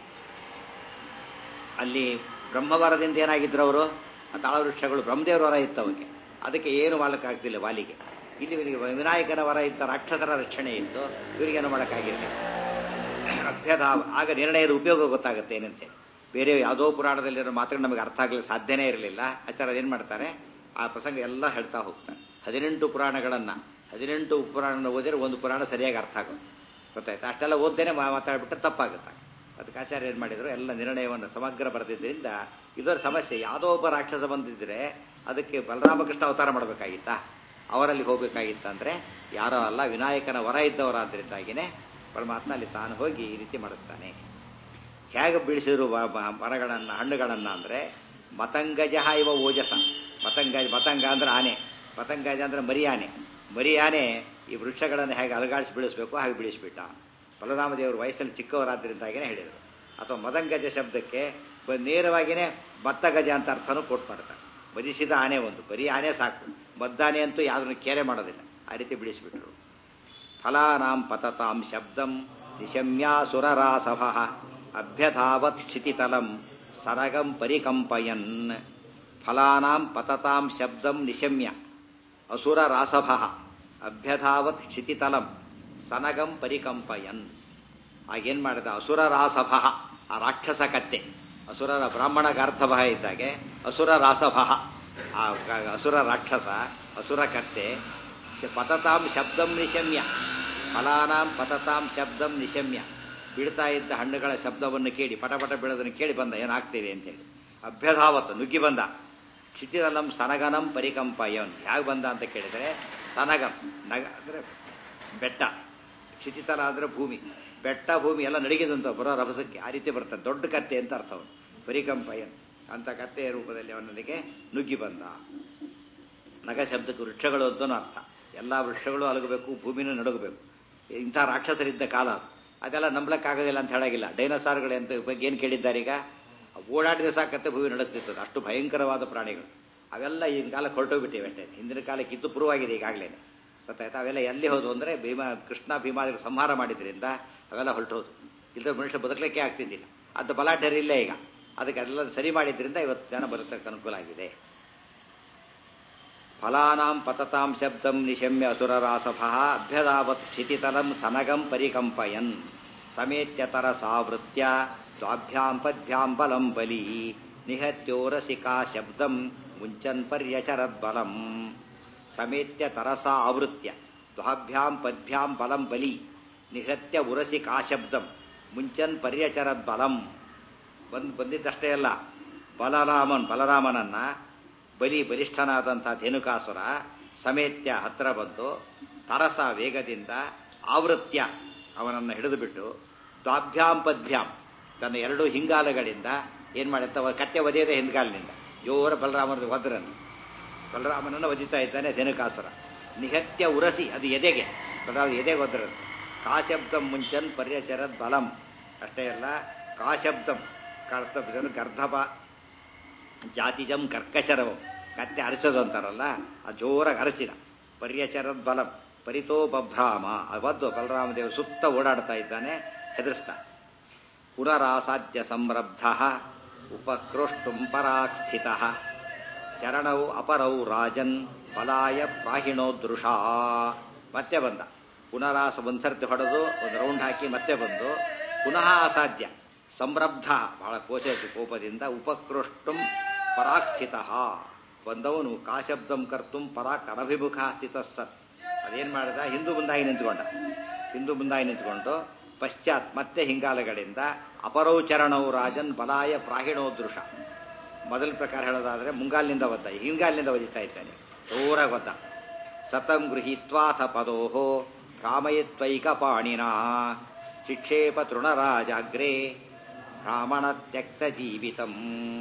ಅಲ್ಲಿ ಬ್ರಹ್ಮವರದಿಂದ ಏನಾಗಿದ್ರು ಅವರು ಆ ತಾಳವೃಕ್ಷಗಳು ಬ್ರಹ್ಮದೇವರ ವರ ಇತ್ತು ಅವಕ್ಕೆ ಅದಕ್ಕೆ ಏನು ಮಾಡೋಕ್ಕಾಗ್ತಿಲ್ಲ ವಾಲಿಗೆ ಇಲ್ಲಿ ಇವನಿಗೆ ವಿನಾಯಕನ ವರ ಇದ್ದ ರಾಕ್ಷಸರ ರಕ್ಷಣೆ ಇತ್ತು ಇವರಿಗೇನು ಮಾಡೋಕ್ಕಾಗಿರಲಿಲ್ಲ ಅಭ್ಯದ ಆಗ ನಿರ್ಣಯದ ಉಪಯೋಗ ಗೊತ್ತಾಗುತ್ತೆ ಏನಂತೆ ಬೇರೆ ಯಾವುದೋ ಪುರಾಣದಲ್ಲಿರೋ ಮಾತ್ರ ನಮಗೆ ಅರ್ಥ ಆಗಲಿಕ್ಕೆ ಸಾಧ್ಯನೇ ಇರಲಿಲ್ಲ ಆಚಾರ ಏನು ಮಾಡ್ತಾರೆ ಆ ಪ್ರಸಂಗ ಎಲ್ಲ ಹೇಳ್ತಾ ಹೋಗ್ತಾರೆ ಹದಿನೆಂಟು ಪುರಾಣಗಳನ್ನು ಹದಿನೆಂಟು ಪುರಾಣ ಓದಿದ್ರೆ ಒಂದು ಪುರಾಣ ಸರಿಯಾಗಿ ಅರ್ಥ ಆಗೋದು ಗೊತ್ತಾಯ್ತು ಅಷ್ಟೆಲ್ಲ ಓದ್ದೇನೆ ಮಾತಾಡ್ಬಿಟ್ಟು ತಪ್ಪಾಗುತ್ತೆ ಅದಕ್ಕೆ ಆಚಾರ್ಯ ಏನು ಮಾಡಿದ್ರು ಎಲ್ಲ ನಿರ್ಣಯವನ್ನು ಸಮಗ್ರ ಬರೆದಿದ್ದರಿಂದ ಇದರ ಸಮಸ್ಯೆ ಯಾವುದೋ ಒಬ್ಬ ರಾಕ್ಷಸ ಬಂದಿದ್ರೆ ಅದಕ್ಕೆ ಬಲರಾಮಕೃಷ್ಣ ಅವತಾರ ಮಾಡಬೇಕಾಗಿತ್ತಾ ಅವರಲ್ಲಿ ಹೋಗಬೇಕಾಗಿತ್ತ ಅಂದ್ರೆ ಯಾರೋ ಅಲ್ಲ ವಿನಾಯಕನ ವರ ಇದ್ದವರಾದ್ರಿಂದಾಗಿನೇ ಪರಮಾತ್ಮ ಅಲ್ಲಿ ತಾನು ಹೋಗಿ ಈ ರೀತಿ ಮಾಡಿಸ್ತಾನೆ ಹೇಗೆ ಬೀಳಿಸಿದ್ರು ಮರಗಳನ್ನು ಹಣ್ಣುಗಳನ್ನು ಅಂದರೆ ಮತಂಗಜ ಇವ ಓಜಸ ಮತಂಗಜ ಮತಂಗ ಅಂದ್ರೆ ಆನೆ ಮತಂಗಜ ಅಂದ್ರೆ ಮರಿ ಆನೆ ಮರಿ ಆನೆ ಈ ವೃಕ್ಷಗಳನ್ನು ಹೇಗೆ ಅಲಗಾಡಿಸಿ ಬೀಳಿಸ್ಬೇಕು ಹಾಗೆ ಬೀಳಿಸ್ಬಿಟ್ಟ ಬಲರಾಮದೇವರು ವಯಸ್ಸಲ್ಲಿ ಚಿಕ್ಕವರಾದ್ರಿಂದಾಗೇನೆ ಹೇಳಿದರು ಅಥವಾ ಮದಂಗಜ ಶಬ್ದಕ್ಕೆ ಬ- ನೇರವಾಗಿಯೇ ಮತ್ತಗಜ ಅಂತ ಅರ್ಥನೂ ಕೊಟ್ಟು ಮಾಡ್ತಾರೆ ಬದಿಸಿದ ಆನೆ ಒಂದು ಬರೀ ಆನೆ ಸಾಕು ಮದ್ದಾನೆ ಅಂತೂ ಯಾವುದನ್ನು ಕೇರೆ ಮಾಡೋದಿಲ್ಲ ಆ ರೀತಿ ಬಿಡಿಸಿಬಿಟ್ರು ಫಲಾನಾಂ ಪತತಾಂ ಶಬ್ದಂ ನಿಶಮ್ಯಾಸುರರಾಸಭ ಅಭ್ಯಧಾವತ್ ಕ್ಷಿತಿತಲಂ ಸರಗಂ ಪರಿಕಂಪಯನ್ ಫಲಾನಾಂ ಪತತಾಂ ಶಬ್ದಂ ನಿಶಮ್ಯ ಅಸುರರಾಸಭ ಅಭ್ಯಧಾವತ್ ಕ್ಷಿತಿತಲಂ ಸನಗಂ ಪರಿಕಂಪಯನ್ ಆಗೇನ್ ಮಾಡಿದ ಅಸುರರಾಸಭ ಆ ರಾಕ್ಷಸ ಕತ್ತೆ ಅಸುರರ ಬ್ರಾಹ್ಮಣ ಗಾರ್ಧಭ ಇದ್ದಾಗೆ ಅಸುರ ರಾಸಭ ಆ ಗ- ಅಸುರ ರಾಕ್ಷಸ ಅಸುರ ಕತ್ತೆ ಶ- ಪತತಾಂ ಶಬ್ದಂ ನಿಶಮ್ಯ ಫಲಾನಾಂ ಪತತಾಂ ಶಬ್ದಂ ನಿಶಮ್ಯ ಬೀಳ್ತಾ ಇದ್ದ ಹಣ್ಣುಗಳ ಶಬ್ದವನ್ನು ಕೇಳಿ ಪಟ ಪಟ ಬೀಳೋದನ್ನು ಕೇಳಿ ಬಂದ ಏನಾಗ್ತಿದೆ ಅಂತೇಳಿ ಅಭ್ಯಧಾವತ್ ನುಗ್ಗಿ ಬಂದ ಕ್ಷಿತಿರಲಂ ಸನಗನಂ ಪರಿಕಂಪಯನ್ ಹೇಗೆ ಬಂದ ಅಂತ ಕೇಳಿದರೆ ಸನಗಂ ನಗ ಅಂದರೆ ಬೆಟ್ಟ ಕ್ಷಿತಿತಲ ಅಂದ್ರೆ ಭೂಮಿ ಬೆಟ್ಟ ಭೂಮಿ ಎಲ್ಲ ನಡಿಗೆದಂತ ಬರೋ ರಭಸಕ್ಕೆ ಆ ರೀತಿ ಬರ್ತಾನೆ ದೊಡ್ಡ ಕತ್ತೆ ಅಂತ ಅರ್ಥ ಅವನು ಪರಿಕಂಪಯನ್ ಅಂತ ಕತ್ತೆಯ ರೂಪದಲ್ಲಿ ಅವನಿಗೆ ನುಗ್ಗಿ ಬಂದ ನಗ ಶಬ್ದಕ್ಕೆ ವೃಕ್ಷಗಳು ಅಂತನೂ ಅರ್ಥ ಎಲ್ಲ ವೃಕ್ಷಗಳು ಅಲಗಬೇಕು ಭೂಮಿನೂ ನಡಗಬೇಕು ಇಂಥ ರಾಕ್ಷಸರಿದ್ದ ಕಾಲ ಅದು ಅದೆಲ್ಲ ನಂಬಲಕ್ಕಾಗೋದಿಲ್ಲ ಅಂತ ಹೇಳಾಗಿಲ್ಲ ಡೈನೋಸಾರ್ಗಳು ಅಂತ ಬಗ್ಗೆ ಏನು ಕೇಳಿದ್ದಾರೆ ಈಗ ಓಡಾಡಿದ್ರೆ ಸಾಕತ್ತೆ ಭೂಮಿ ನಡುತ್ತಿರ್ತದೆ ಅಷ್ಟು ಭಯಂಕರವಾದ ಪ್ರಾಣಿಗಳು ಅವೆಲ್ಲ ಈಗಿನ ಕಾಲಕ್ಕೆ ಹೊರಟೋಗ್ಬಿಟ್ಟಿವೆ ಅಷ್ಟೇ ಹಿಂದಿನ ಕಾಲಕ್ಕೆ ಇದ್ದು ಪ್ರೂವ್ ಆಗಿದೆ ಈಗಾಗಲೇ ಗೊತ್ತಾಯ್ತಾ ಅವೆಲ್ಲ ಎಲ್ಲಿ ಹೋದು ಅಂದರೆ ಭೀಮಾ ಕೃಷ್ಣ ಭೀಮಾದಿಗಳು ಸಂಹಾರ ಮಾಡಿದ್ರಿಂದ ಅವೆಲ್ಲ ಹೊರಟೋದು ಇಲ್ಲದ ಮನುಷ್ಯ ಬದುಕಲಿಕ್ಕೆ ಆಗ್ತಿದ್ದಿಲ್ಲ ಅದು ಬಲಾಢ್ಯರು ಇಲ್ಲೇ ಈಗ ಅದಕ್ಕೆ ಅದೆಲ್ಲ ಸರಿ ಮಾಡಿದ್ರಿಂದ ಇವತ್ತು ಜನ ಬದುಕಕ್ಕೆ ಅನುಕೂಲ ಆಗಿದೆ ಫಲಾನಾಂ ಪತತಾಂ ಶಬ್ದಂ ನಿಶಮ್ಯ ಅಸುರರಾಸಭ ಅಭ್ಯದಾವತ್ ಕ್ಷಿತಿತಲಂ ಸನಗಂ ಪರಿಕಂಪಯನ್ ಸಮೇತ್ಯತರ ಸಾವೃತ್ಯ ದ್ವಾಭ್ಯಾಂ ಪದ್ಭ್ಯಾಂ ಬಲಂ ಬಲಿ ನಿಹತ್ಯೋರಸಿಕಾ ಶಬ್ದಂ ಮುಂಚನ್ ಪರ್ಯಚರದ್ಬಲಂ ಸಮೇತ್ಯ ತರಸಾ ಆವೃತ್ಯ ದ್ವಾಭ್ಯಾಂ ಪದ್ಭ್ಯಾಂ ಬಲಂ ಬಲಿ ನಿಹತ್ಯ ಉರಸಿಕಾ ಶಬ್ದಂ ಮುಂಚನ್ ಪರ್ಯಚರದ್ ಬಲಂ ಬಂದ್ ಬಂದಿದ್ದಷ್ಟೇ ಅಲ್ಲ ಬಲರಾಮನ್ ಬಲರಾಮನನ್ನ ಬಲಿ ಬಲಿಷ್ಠನಾದಂಥ ಧೇನುಕಾಸುರ ಸಮೇತ್ಯ ಹತ್ರ ಬಂದು ತರಸ ವೇಗದಿಂದ ಆವೃತ್ಯ ಅವನನ್ನು ಹಿಡಿದು ಬಿಟ್ಟು ದ್ವಾಭ್ಯಾಂ ಪದ್ಭ್ಯಾಂ ತನ್ನ ಎರಡು ಹಿಂಗಾಲಗಳಿಂದ ಏನ್ ಮಾಡುತ್ತ ಕತ್ತೆ ಒದೆಯದೆ ಹಿಂದ್ಗಾಲಿನಿಂದ ಜೋರ ಬಲರಾಮನ ವದ್ರನ್ನು ಬಲರಾಮನನ್ನು ಒದಿತಾ ಇದ್ದಾನೆ ಧೇನುಕಾಸುರ ನಿಹತ್ಯ ಉರಸಿ ಅದು ಎದೆಗೆ ಬಲರಾಮ ಎದೆಗೆ ಒದ್ರನು ಕಾಶಬ್ದಂ ಮುಂಚನ್ ಪರ್ಯಚರದ್ ಬಲಂ ಅಷ್ಟೇ ಅಲ್ಲ ಕಾಶಬ್ದಂ ಕರ್ತವ್ಯ ಗರ್ಧಪ ಜಾತಿಜಂ ಕರ್ಕಶರವಂ ಕತ್ತೆ ಅರಸೋದು ಅಂತಾರಲ್ಲ ಆ ಜೋರಾಗಿ ಅರಸಿದ ಪರ್ಯಚರದ್ ಬಲಂ ಪರಿತೋ ಬಭ್ರಾಮ ಅವದ್ದು ಬಲರಾಮದೇವ ಸುತ್ತ ಓಡಾಡ್ತಾ ಇದ್ದಾನೆ ಹೆದರಿಸ್ತಾ ಪುನರಾಸಾಧ್ಯ ಸಂರಬ್ಧ ಉಪಕ್ರೋಷ್ಟುಂ ಪರಾಕ್ ಸ್ಥಿತ ಚರಣೌ ಅಪರೌ ರಾಜನ್ ಬಲಾಯ ಪ್ರಾಹಿಣೋ ದೃಷಾ ಮತ್ತೆ ಬಂದ ಪುನರಾಸ ಒಂದ್ಸರ್ತಿ ಹೊಡೆದು ಒಂದು ರೌಂಡ್ ಹಾಕಿ ಮತ್ತೆ ಬಂದು ಪುನಃ ಅಸಾಧ್ಯ ಸಂರಬ್ಧ ಬಹಳ ಕೋಶ ಕೋಪದಿಂದ ಉಪಕ್ರೋಷ್ಟುಂ ಪರಾಕ್ ಸ್ಥಿತ ಬಂದವನು ಕಾಶಬ್ದಂ ಕರ್ತುಂ ಪರಾಕ್ ಅನಭಿಮುಖ ಸ್ಥಿತ ಸತ್ ಅದೇನ್ ಮಾಡಿದ ಹಿಂದೂ ಮುಂದಾಗಿ ನಿಂತ್ಕೊಂಡ ಹಿಂದೂ ಮುಂದಾಗಿ ನಿಂತ್ಕೊಂಡು ಪಶ್ಚಾತ್ ಮತ್ತೆ ಹಿಂಗಾಲಗಳಿಂದ ಅಪರೌ ಚರಣವು ರಾಜನ್ ಬಲಾಯ ಪ್ರಾಹಿಣೋ ದೃಶ ಮೊದಲ ಪ್ರಕಾರ ಹೇಳೋದಾದ್ರೆ ಮುಂಗಾಲಿನಿಂದ ಒದ್ದ ಹಿಂಗಾಲಿನಿಂದ ಒದಿತಾ ಇದ್ದಾನೆ ಜೋರಾಗಿ ಒದ್ದ ಸತಂ ಗೃಹೀತ್ವಾಥ ಪದೋಃ ಭ್ರಾಮಯಿತ್ವೈಕಪಾಣಿನಾ ಶಿಕ್ಷೇಪ ತೃಣರಾಜಾಗ್ರೆ ಬ್ರಾಹ್ಮಣ ತ್ಯಕ್ತ ಜೀವಿತಂ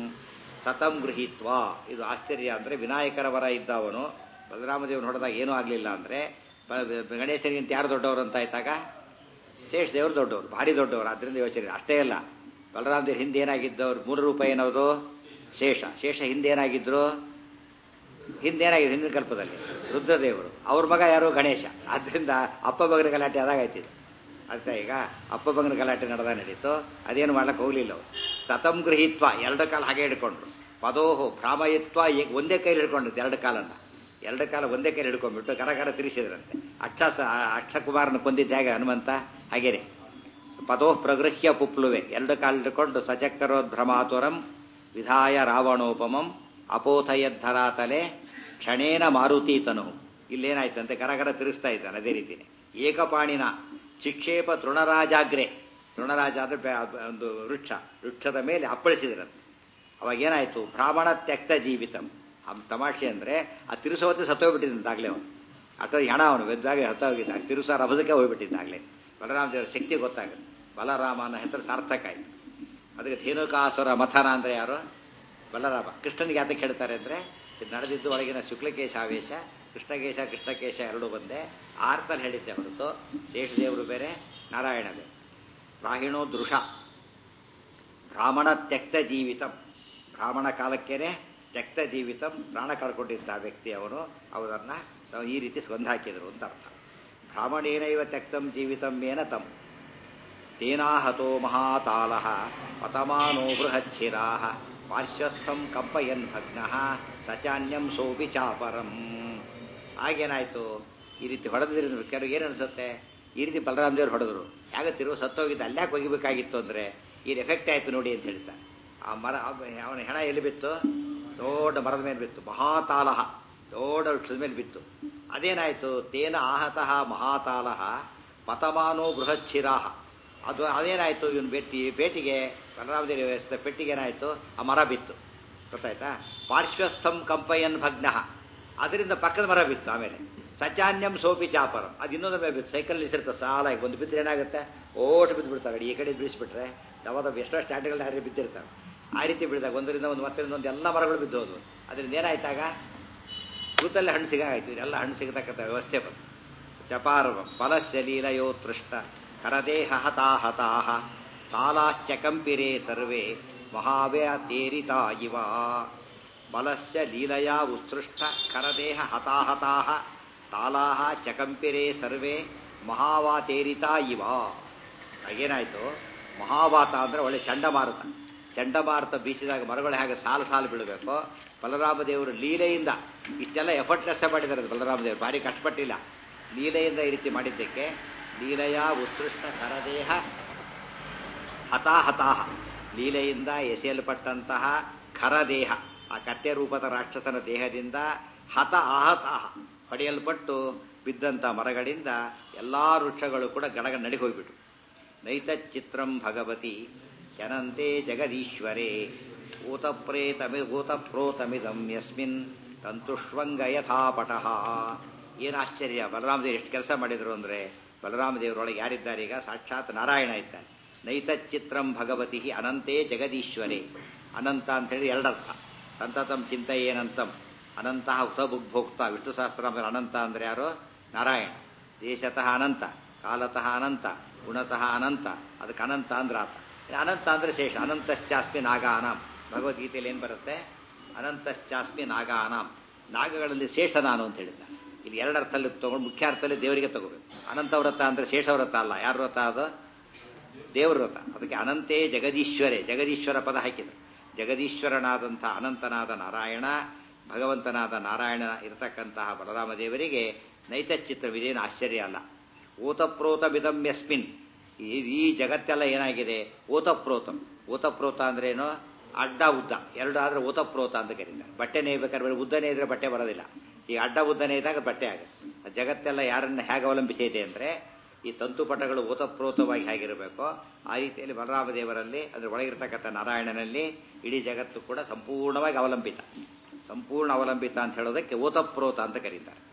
ಸತಂ ಗೃಹೀತ್ವ ಇದು ಆಶ್ಚರ್ಯ ಅಂದರೆ ವಿನಾಯಕರ ವರ ಇದ್ದವನು ಬಲರಾಮದೇವನು ಹೊಡೆದಾಗ ಏನೂ ಆಗಲಿಲ್ಲ ಅಂದರೆ ಗಣೇಶನಿಗಿಂತ ಯಾರು ದೊಡ್ಡವರು ಅಂತ ಆಯ್ತಾಗ ಶೇಷ ದೇವರು ದೊಡ್ಡವರು ಭಾರಿ ದೊಡ್ಡವರು ಅದರಿಂದ ಯೋಚನೆ ಅಷ್ಟೇ ಅಲ್ಲ ಬಲರಾಮ ದೇವ್ರ ಹಿಂದೆ ಏನಾಗಿದ್ದವ್ರು ಮೂರು ರೂಪಾಯಿ ಏನದು ಶೇಷ ಶೇಷ ಹಿಂದೆ ಏನಾಗಿದ್ರು ಹಿಂದೆ ಏನಾಗಿದೆ ಹಿಂದಿನ ಕಲ್ಪದಲ್ಲಿ ರುದ್ರದೇವರು ಅವ್ರ ಮಗ ಯಾರು ಗಣೇಶ ಆದ್ರಿಂದ ಅಪ್ಪ ಮಗನ ಗಲಾಟೆ ಅದಾಗಾಯ್ತಿದೆ ಅರ್ಥ ಈಗ ಅಪ್ಪ ಮಗನ ಗಲಾಟೆ ನಡೆದ ನಡೀತು ಅದೇನು ಮಾಡ್ಲಿಕ್ಕೆ ಹೋಗ್ಲಿಲ್ಲ ಅವರು ಸತಂ ಗೃಹೀತ್ವ ಎರಡು ಕಾಲ ಹಾಗೆ ಹಿಡ್ಕೊಂಡ್ರು ಪದೋಹು ಭ್ರಾಮಯಿತ್ವ ಏ- ಒಂದೇ ಕೈಲಿ ಹಿಡ್ಕೊಂಡಿದ್ದು ಎರಡು ಕಾಲನ್ನ ಎರಡು ಕಾಲ ಒಂದೇ ಕೈಲಿ ಹಿಡ್ಕೊಂಡ್ಬಿಟ್ಟು ಕರಕರ ತಿರುಸಿದ್ರಂತೆ ಅಕ್ಷ ಅಕ್ಷಕುಮಾರನ ಕೊಂದಿದ್ದ ಹೇಗೆ ಹನುಮಂತ ಹಾಗೇನೆ ಪದೋ ಪ್ರಗೃಹ್ಯ ಪುಪ್ಲುವೆ ಎರಡು ಕಾಲು ಹಿಡ್ಕೊಂಡು ಸಚಕ್ಕರೋದ್ಭ್ರಮಾತುರಂ ವಿಧಾಯ ರಾವಣೋಪಮಂ ಅಪೋಥಯದ್ಧರಾತಲೆ ಕ್ಷಣೇನ ಮಾರುತೀತನು ಇಲ್ಲೇನಾಯ್ತಂತೆ ಕರಕರ ತಿರುಗಿಸ್ತಾ ಇದ್ದಾನೆ ಅದೇ ರೀತಿನೇ ಏಕಪಾಣಿನ ಚಿಕ್ಷೇಪ ತೃಣರಾಜಾಗ್ರೆ ತೃಣರಾಜ ಅಂದ್ರೆ ಬೆ- ಒಂದು ವೃಕ್ಷ ವೃಕ್ಷದ ಮೇಲೆ ಅಪ್ಪಳಿಸಿದ್ರಂತೆ ಅವಾಗ ಏನಾಯ್ತು ಬ್ರಾಹ್ಮಣ ತ್ಯಕ್ತ ಜೀವಿತಂ ಆ ತಮಾಷೆ ಅಂದ್ರೆ ಆ ತಿರುಸೋತೆ ಸತ್ತೋಗ್ಬಿಟ್ಟಿದ್ದಾಗಲೇ ಅವನು ಅಥವಾ ಹೆಣ ಅವನು ಬೆದ್ದಾಗ ಹತ್ತೋಗಿದ್ದ ತಿರುಸ ರಭಸಕ್ಕೆ ಹೋಗ್ಬಿಟ್ಟಿದ್ದಾಗಲೇ ಬಲರಾಮ ದೇವರ ಶಕ್ತಿ ಗೊತ್ತಾಗುತ್ತೆ ಬಲರಾಮ ಅನ್ನೋ ಹೆಸರು ಸಾರ್ಥಕ ಆಯ್ತು ಅದಕ್ಕೆ ಧೇನುಕಾಸುರ ಮಥನ ಅಂದ್ರೆ ಯಾರು ಬಲರಾಮ ಕೃಷ್ಣನಿಗೆ ಯಾತಕ್ಕೆ ಹೇಳ್ತಾರೆ ಅಂದ್ರೆ ಇದು ನಡೆದಿದ್ದು ಒಳಗಿನ ಶುಕ್ಲಕೇಶ ಆವೇಶ ಕೃಷ್ಣಕೇಶ ಕೃಷ್ಣಕೇಶ ಎರಡೂ ಬಂದೆ ಆರ್ತಲ್ಲಿ ಹೇಳಿದ್ದೆ ಹೊರತು ಶೇಷದೇವರು ಬೇರೆ ನಾರಾಯಣ ಬೇರೆ ರಾಹಿಣೋ ದೃಷ ಬ್ರಾಹ್ಮಣ ತ್ಯಕ್ತ ಜೀವಿತಂ ಬ್ರಾಹ್ಮಣ ಕಾಲಕ್ಕೇನೆ ತ್ಯಕ್ತ ಜೀವಿತಂ ಪ್ರಾಣ ಕಳ್ಕೊಂಡಿದ್ದ ವ್ಯಕ್ತಿ ಅವನು ಅವರನ್ನ ಸ- ಈ ರೀತಿ ಸ್ವಂದ ಹಾಕಿದರು ಅಂತ ಅರ್ಥ ಬ್ರಾಹ್ಮಣೇನೈವ ತ್ಯಕ್ತಂ ಜೀವಿತಂ ಏನ ತಂ ತೇನಾಹತೋ ಮಹಾತಾಲ ಪತಮಾನೋ ಬೃಹಚ್ಛಿರಾ ಪಾರ್ಶ್ವಸ್ಥಂ ಕಂಪಯನ್ ಭಗ್ನ ಸಚಾನ್ಯಂ ಸೋಪಿ ಚಾಪರಂ ಆಗೇನಾಯ್ತು ಈ ರೀತಿ ಹೊಡೆದ್ರಿಂದ ಕೆಲವು ಏನು ಅನ್ಸುತ್ತೆ ಈ ರೀತಿ ಬಲರಾಮ ದೇವ್ರು ಹೊಡೆದ್ರು ಯಾಕೆ ತಿರುವು ಸತ್ತೋಗಿದ್ದು ಅಲ್ಯಾಕೆ ಒಗಿಬೇಕಾಗಿತ್ತು ಅಂದ್ರೆ ಈ ಎಫೆಕ್ಟ್ ಆಯ್ತು ನೋಡಿ ಅಂತ ಹೇಳ್ತಾರೆ ಆ ಮರ ಅವನ ಹೆಣ ಎಲ್ಲಿ ಬಿತ್ತು ದೊಡ್ಡ ಮರದ ಮೇಲೆ ಬಿತ್ತು ಮಹಾತಾಲಹ ದೊಡ್ಡ ವೃಕ್ಷದ ಮೇಲೆ ಬಿತ್ತು ಅದೇನಾಯ್ತು ತೇನ ಆಹತಃ ಮಹಾತಾಲಹ ಪತಮಾನೋ ಬೃಹಚ್ಛಿರಾಹ ಅದು ಅದೇನಾಯ್ತು ಇವನು ಬೆಟ್ಟಿ ಪೇಟಿಗೆ ಬಲರಾಮದೇವಿ ವ್ಯವಸ್ಥೆ ಪೆಟ್ಟಿಗೆ ಏನಾಯ್ತು ಆ ಮರ ಬಿತ್ತು ಗೊತ್ತಾಯ್ತಾ ಪಾರ್ಶ್ವಸ್ಥಂ ಕಂಪಯನ್ ಭಗ್ನ ಅದರಿಂದ ಪಕ್ಕದ ಮರ ಬಿತ್ತು ಆಮೇಲೆ ಸಚಾನ್ಯಂ ಸೋಪಿ ಚಾಪರಂ ಅದು ಇನ್ನೊಂದು ಮೇಲೆ ಬಿತ್ತು ಸೈಕಲ್ ನಿಲ್ಸಿರ್ತಾರೆ ಸಾಲಾಗಿ ಒಂದು ಬಿದ್ದರೆ ಏನಾಗುತ್ತೆ ಓಟ್ ಬಿದ್ದು ಬಿಡ್ತಾರೆ ಈ ಕಡೆ ಬೀಳಿಸ್ಬಿಟ್ರೆ ಯಾವಾಗ ಎಷ್ಟೋ ಸ್ಟ್ಯಾಂಡ್ಗಳು ಯಾರು ಬಿದ್ದಿರ್ತಾರೆ ಆ ರೀತಿ ಬಿಡಿದಾಗ ಒಂದರಿಂದ ಒಂದು ಮತ್ತರಿಂದ ಒಂದು ಎಲ್ಲ ಮರಗಳು ಬಿದ್ದು ಹೋದ್ವು ಅದರಿಂದ ಏನಾಯ್ತಾಗ ಕೂತಲ್ಲೇ ಹಣ್ಣು ಸಿಗಾಯ್ತು ಎಲ್ಲ ಹಣ್ಣು ಸಿಗತಕ್ಕಂಥ ವ್ಯವಸ್ಥೆ ಬಂತು ಚಪಾರ್ವ ಫಲಸ್ಯ ಲೀಲಯೋತ್ಪೃಷ್ಟ ಕರದೇಹ ಹತಾಹತಾಹ ತಾಲಾಶ್ಚ ಕಂಪಿರೆ ಸರ್ವೇ ಮಹಾವ್ಯತೇರಿತಾ ಇವ ಬಲಸ್ಯ ಲೀಲಯಾ ಉತ್ಸೃಷ್ಟ ಕರದೇಹ ಹತಾಹತಾಹ ತಾಲಾಹ ಚಕಂಪಿರೆ ಸರ್ವೇ ಮಹಾವಾತೇರಿತಾ ಇವ ಏನಾಯ್ತು ಮಹಾವಾತ ಅಂದ್ರೆ ಒಳ್ಳೆ ಚಂಡಮಾರುತ ಚಂಡಮಾರುತ ಬೀಸಿದಾಗ ಮರಗಳು ಹೇಗೆ ಸಾಲು ಸಾಲು ಬೀಳಬೇಕು ಬಲರಾಮ ದೇವರು ಲೀಲೆಯಿಂದ ಇಷ್ಟೆಲ್ಲ ಎಫರ್ಟ್ಲೆಸ್ ಮಾಡಿದ್ದಾರೆ ಬಲರಾಮ ದೇವರು ಭಾರಿ ಕಷ್ಟಪಟ್ಟಿಲ್ಲ ಲೀಲೆಯಿಂದ ಈ ರೀತಿ ಮಾಡಿದ್ದಕ್ಕೆ ಲೀಲೆಯ ಉತ್ಸೃಷ್ಟ ಕರದೇಹ ಹತಾಹತಾಹ ಲೀಲೆಯಿಂದ ಎಸೆಯಲ್ಪಟ್ಟಂತಹ ಖರದೇಹ ಆ ಕತ್ತೆ ರೂಪದ ರಾಕ್ಷಸನ ದೇಹದಿಂದ ಹತ ಆಹತಾಹ ಹೊಡೆಯಲ್ಪಟ್ಟು ಬಿದ್ದಂಥ ಮರಗಳಿಂದ ಎಲ್ಲಾ ವೃಕ್ಷಗಳು ಕೂಡ ಗಡಗ ನಡಿಗೆ ಹೋಗ್ಬಿಟ್ರು ನೈತಚಿತ್ರಂ ಭಗವತಿ ಜನಂತೆ ಜಗದೀಶ್ವರೇ ಊತಪ್ರೇತಮಿ ಊತಪ್ರೋತಮಿದಂ ಯಸ್ಮಿನ್ ತಂತುಷ್ವಂಗ ಯಥಾಪಟಃ ಏನು ಆಶ್ಚರ್ಯ ಬಲರಾಮದೇವ್ ಎಷ್ಟು ಕೆಲಸ ಮಾಡಿದ್ರು ಅಂದ್ರೆ ಬಲರಾಮದೇವರೊಳಗೆ ಯಾರಿದ್ದಾರೆ ಈಗ ಸಾಕ್ಷಾತ್ ನಾರಾಯಣ ಇದ್ದಾನೆ ನೈತಚಿತ್ರಂ ಭಗವತಿ ಅನಂತೇ ಜಗದೀಶ್ವರೇ ಅನಂತ ಅಂತ ಹೇಳಿ ಎರಡರ್ಥ ಸಂತತಂ ಚಿಂತ ಏನಂತಂ ಅನಂತಹ ಉತಭುಗ್ಭೋಕ್ತ ವಿಷ್ಣು ಸಹಸ್ರಾಮ ಅನಂತ ಅಂದ್ರೆ ಯಾರು ನಾರಾಯಣ ದೇಶತಃ ಅನಂತ ಕಾಲತಃ ಅನಂತ ಗುಣತಃ ಅನಂತ ಅದಕ್ಕೆ ಅನಂತ ಅಂದ್ರೆ ಆತ ಅನಂತ ಅಂದ್ರೆ ಶೇಷ ಅನಂತಶ್ಚಾಸ್ಮಿ ನಾಗಾನಾಂ ಭಗವದ್ಗೀತೆಯಲ್ಲಿ ಏನು ಬರುತ್ತೆ ಅನಂತಶ್ಚಾಸ್ಮಿ ನಾಗಾನಾಂ ನಾಗಗಳಲ್ಲಿ ಶೇಷ ನಾನು ಅಂತ ಹೇಳಿದ್ದ ಇಲ್ಲಿ ಎರಡು ಅರ್ಥದಲ್ಲಿ ತಗೊಂಡು ಮುಖ್ಯ ಅರ್ಥದಲ್ಲಿ ದೇವರಿಗೆ ತಗೋಬೇಕು ಅನಂತ ವ್ರತ ಅಂದ್ರೆ ಶೇಷ ವ್ರತ ಅಲ್ಲ ಯಾರ ವ್ರತ ಅದು ದೇವ್ರ ವ್ರತ ಅದಕ್ಕೆ ಅನಂತೇ ಜಗದೀಶ್ವರೇ ಜಗದೀಶ್ವರ ಪದ ಹಾಕಿದ್ರು ಜಗದೀಶ್ವರನಾದಂಥ ಅನಂತನಾದ ನಾರಾಯಣ ಭಗವಂತನಾದ ನಾರಾಯಣ ಇರತಕ್ಕಂತಹ ಬಲರಾಮ ದೇವರಿಗೆ ನೈತಚಿತ್ರವಿದೇನು ಆಶ್ಚರ್ಯ ಅಲ್ಲ ಓತಪ್ರೋತಮಿದಂ ಯಸ್ಮಿನ್ ಈ ಈ ಜಗತ್ತೆಲ್ಲ ಏನಾಗಿದೆ ಓತಪ್ರೋತಂ ಓತಪ್ರೋತ ಅಂದ್ರೇನು ಅಡ್ಡ ಉದ್ದ ಎರಡು ಆದ್ರೆ ಓತಪ್ರೋತ ಅಂತ ಕರೀತಾರೆ ಬಟ್ಟೆ ನೇಯ್ಬೇಕಾದ್ರೆ ಉದ್ದನೇ ಇದ್ರೆ ಬಟ್ಟೆ ಬರೋದಿಲ್ಲ ಈ ಅಡ್ಡ ಉದ್ದನೇ ಇದ್ದಾಗ ಬಟ್ಟೆ ಆಗುತ್ತೆ ಆ ಜಗತ್ತೆಲ್ಲ ಯಾರನ್ನ ಹೇಗೆ ಅವಲಂಬಿಸಿದೆ ಅಂದ್ರೆ ಈ ತಂತುಪಟಗಳು ಓತಪ್ರೋತವಾಗಿ ಹೇಗಿರಬೇಕೋ ಆ ರೀತಿಯಲ್ಲಿ ಬಲರಾಮ ದೇವರಲ್ಲಿ ಅಂದ್ರೆ ಒಳಗಿರ್ತಕ್ಕಂಥ ನಾರಾಯಣನಲ್ಲಿ ಇಡೀ ಜಗತ್ತು ಕೂಡ ಸಂಪೂರ್ಣವಾಗಿ ಅವಲಂಬಿತ ಸಂಪೂರ್ಣ ಅವಲಂಬಿತ ಅಂತ ಹೇಳೋದಕ್ಕೆ ಓತಪ್ರೋತ ಅಂತ ಕರೀತಾರೆ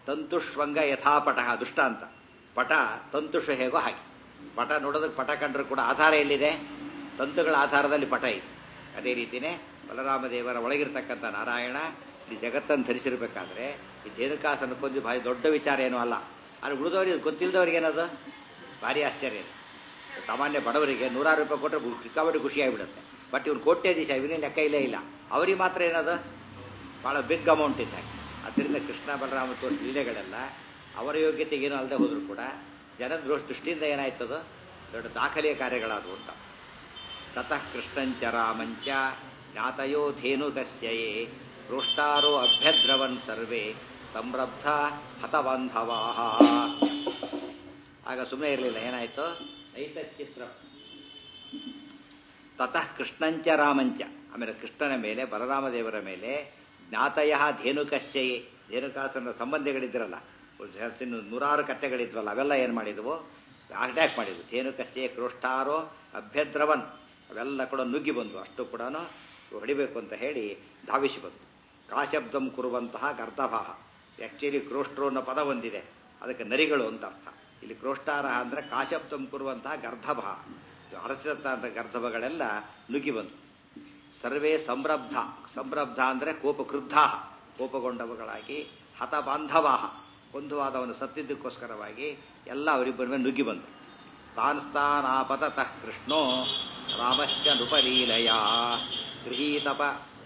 ತಂತುಷ್ವಂಗ ಯಥಾಪಟ ದುಷ್ಟ ಅಂತ ಪಟ ತಂತುಷ ಹೇಗೋ ಹಾಗೆ ಪಟ ನೋಡೋದಕ್ಕೆ ಪಟ ಕಂಡ್ರೂ ಕೂಡ ಆಧಾರ ಎಲ್ಲಿದೆ ತಂತುಗಳ ಆಧಾರದಲ್ಲಿ ಪಟ ಇದೆ ಅದೇ ರೀತಿಯೇ ಬಲರಾಮ ದೇವರ ಒಳಗಿರ್ತಕ್ಕಂಥ ನಾರಾಯಣ ಈ ಜಗತ್ತನ್ನು ಧರಿಸಿರ್ಬೇಕಾದ್ರೆ ಈ ಧೇನುಕಾಸನ ಕೊಂದು ಭಾರಿ ದೊಡ್ಡ ವಿಚಾರ ಏನೂ ಅಲ್ಲ ಅಲ್ಲಿ ಉಳಿದವರಿಗೆ ಗೊತ್ತಿಲ್ಲದವ್ರಿಗೆ ಏನದು ಭಾರಿ ಆಶ್ಚರ್ಯ ಇದೆ ಸಾಮಾನ್ಯ ಬಡವರಿಗೆ ನೂರಾರು ರೂಪಾಯಿ ಕೊಟ್ಟರೆ ಸಿಕ್ಕಾಪಟ್ಟೆ ಖುಷಿಯಾಗಿಬಿಡುತ್ತೆ ಬಟ್ ಇವ್ನು ಕೋಟ್ಯಾಧೀಶ ಇವನೇ ಲೆಕ್ಕ ಇಲ್ಲೇ ಇಲ್ಲ ಅವರಿಗೆ ಮಾತ್ರ ಏನದು ಭಾಳ ಬಿಗ್ ಅಮೌಂಟ್ ಇದ್ದಾಗ ಅದರಿಂದ ಕೃಷ್ಣ ಬಲರಾಮ ತೋರಿದ ಲೀಲೆಗಳೆಲ್ಲ ಅವರ ಯೋಗ್ಯತೆಗೆ ಏನು ಅಲ್ಲದೆ ಹೋದರೂ ಕೂಡ ಜನ ದೃಷ್ಟಿಯಿಂದ ಏನಾಯ್ತದು ದೊಡ್ಡ ದಾಖಲೆಯ ಕಾರ್ಯಗಳಾದವು ಅಂತ ತತಃ ಕೃಷ್ಣಂಚ ರಾಮಂಚ ಜ್ಞಾತಯೋ ಧೇನುಕಸ್ಯಯೇ ರೋಷ್ಟಾರೋ ಅಭ್ಯದ್ರವನ್ ಸರ್ವೇ ಸಂರಬ್ಧ ಹತಬಾಂಧವಾ ಆಗ ಸುಮ್ಮನೆ ಇರಲಿಲ್ಲ ಏನಾಯ್ತು ನೈತಚಿತ್ರ ತತಃ ಕೃಷ್ಣಂಚ ರಾಮಂಚ ಆಮೇಲೆ ಕೃಷ್ಣನ ಮೇಲೆ ಬಲರಾಮ ದೇವರ ಮೇಲೆ ಜ್ಞಾತಯ ಧೇನುಕಶ್ಯಯೇ ಧೇನುಕಾಸನ ಸಂಬಂಧಿಗಳಿದ್ರಲ್ಲ ನೂರಾರು ಕಥೆಗಳಿದ್ವಲ್ಲ ಅವೆಲ್ಲ ಏನು ಮಾಡಿದ್ವು ಅಟ್ಯಾಕ್ ಮಾಡಿದ್ವು ಧೇನುಕಶ್ಯೆ ಕ್ರೋಷ್ಟಾರೋ ಅಭ್ಯದ್ರವನ್ ಅವೆಲ್ಲ ಕೂಡ ನುಗ್ಗಿ ಬಂದು ಅಷ್ಟು ಕೂಡ ಹೊಡಿಬೇಕು ಅಂತ ಹೇಳಿ ಧಾವಿಸಿ ಬಂತು ಕಾಶಬ್ದಂ ಕುರುವಂತಹ ಗರ್ಧಭಾಹ ಆ್ಯಕ್ಚುಲಿ ಕ್ರೋಷ್ಟ್ರು ಅನ್ನೋ ಪದ ಒಂದಿದೆ ಅದಕ್ಕೆ ನರಿಗಳು ಅಂತ ಅರ್ಥ ಇಲ್ಲಿ ಕ್ರೋಷ್ಟಾರ ಅಂದರೆ ಕಾಶಬ್ದಂ ಕುರುವಂತಹ ಗರ್ಧಭಾಹ ಅರಸಿದಂಥ ಗರ್ಧಭಗಳೆಲ್ಲ ನುಗ್ಗಿ ಬಂತು ಸರ್ವೇ ಸಂರಬ್ಧ ಸಂರಬ್ಧ ಅಂದರೆ ಕೋಪ ಕ್ರುದ್ಧ ಕೋಪಗೊಂಡವುಗಳಾಗಿ ಹತ ಬಾಂಧವಾಹ ಬಂಧುವಾದವನು ಸತ್ತಿದ್ದಕ್ಕೋಸ್ಕರವಾಗಿ ಎಲ್ಲ ಅವರಿಬ್ಬರ ಮೇಲೆ ನುಗ್ಗಿ ಬಂತು ತಾನ್ಸ್ತಾನಾಪತತಃ ಕೃಷ್ಣೋ ರಾಮಶ್ಚ ನೃಪಲೀಲಯ ಗೃಹೀತಪ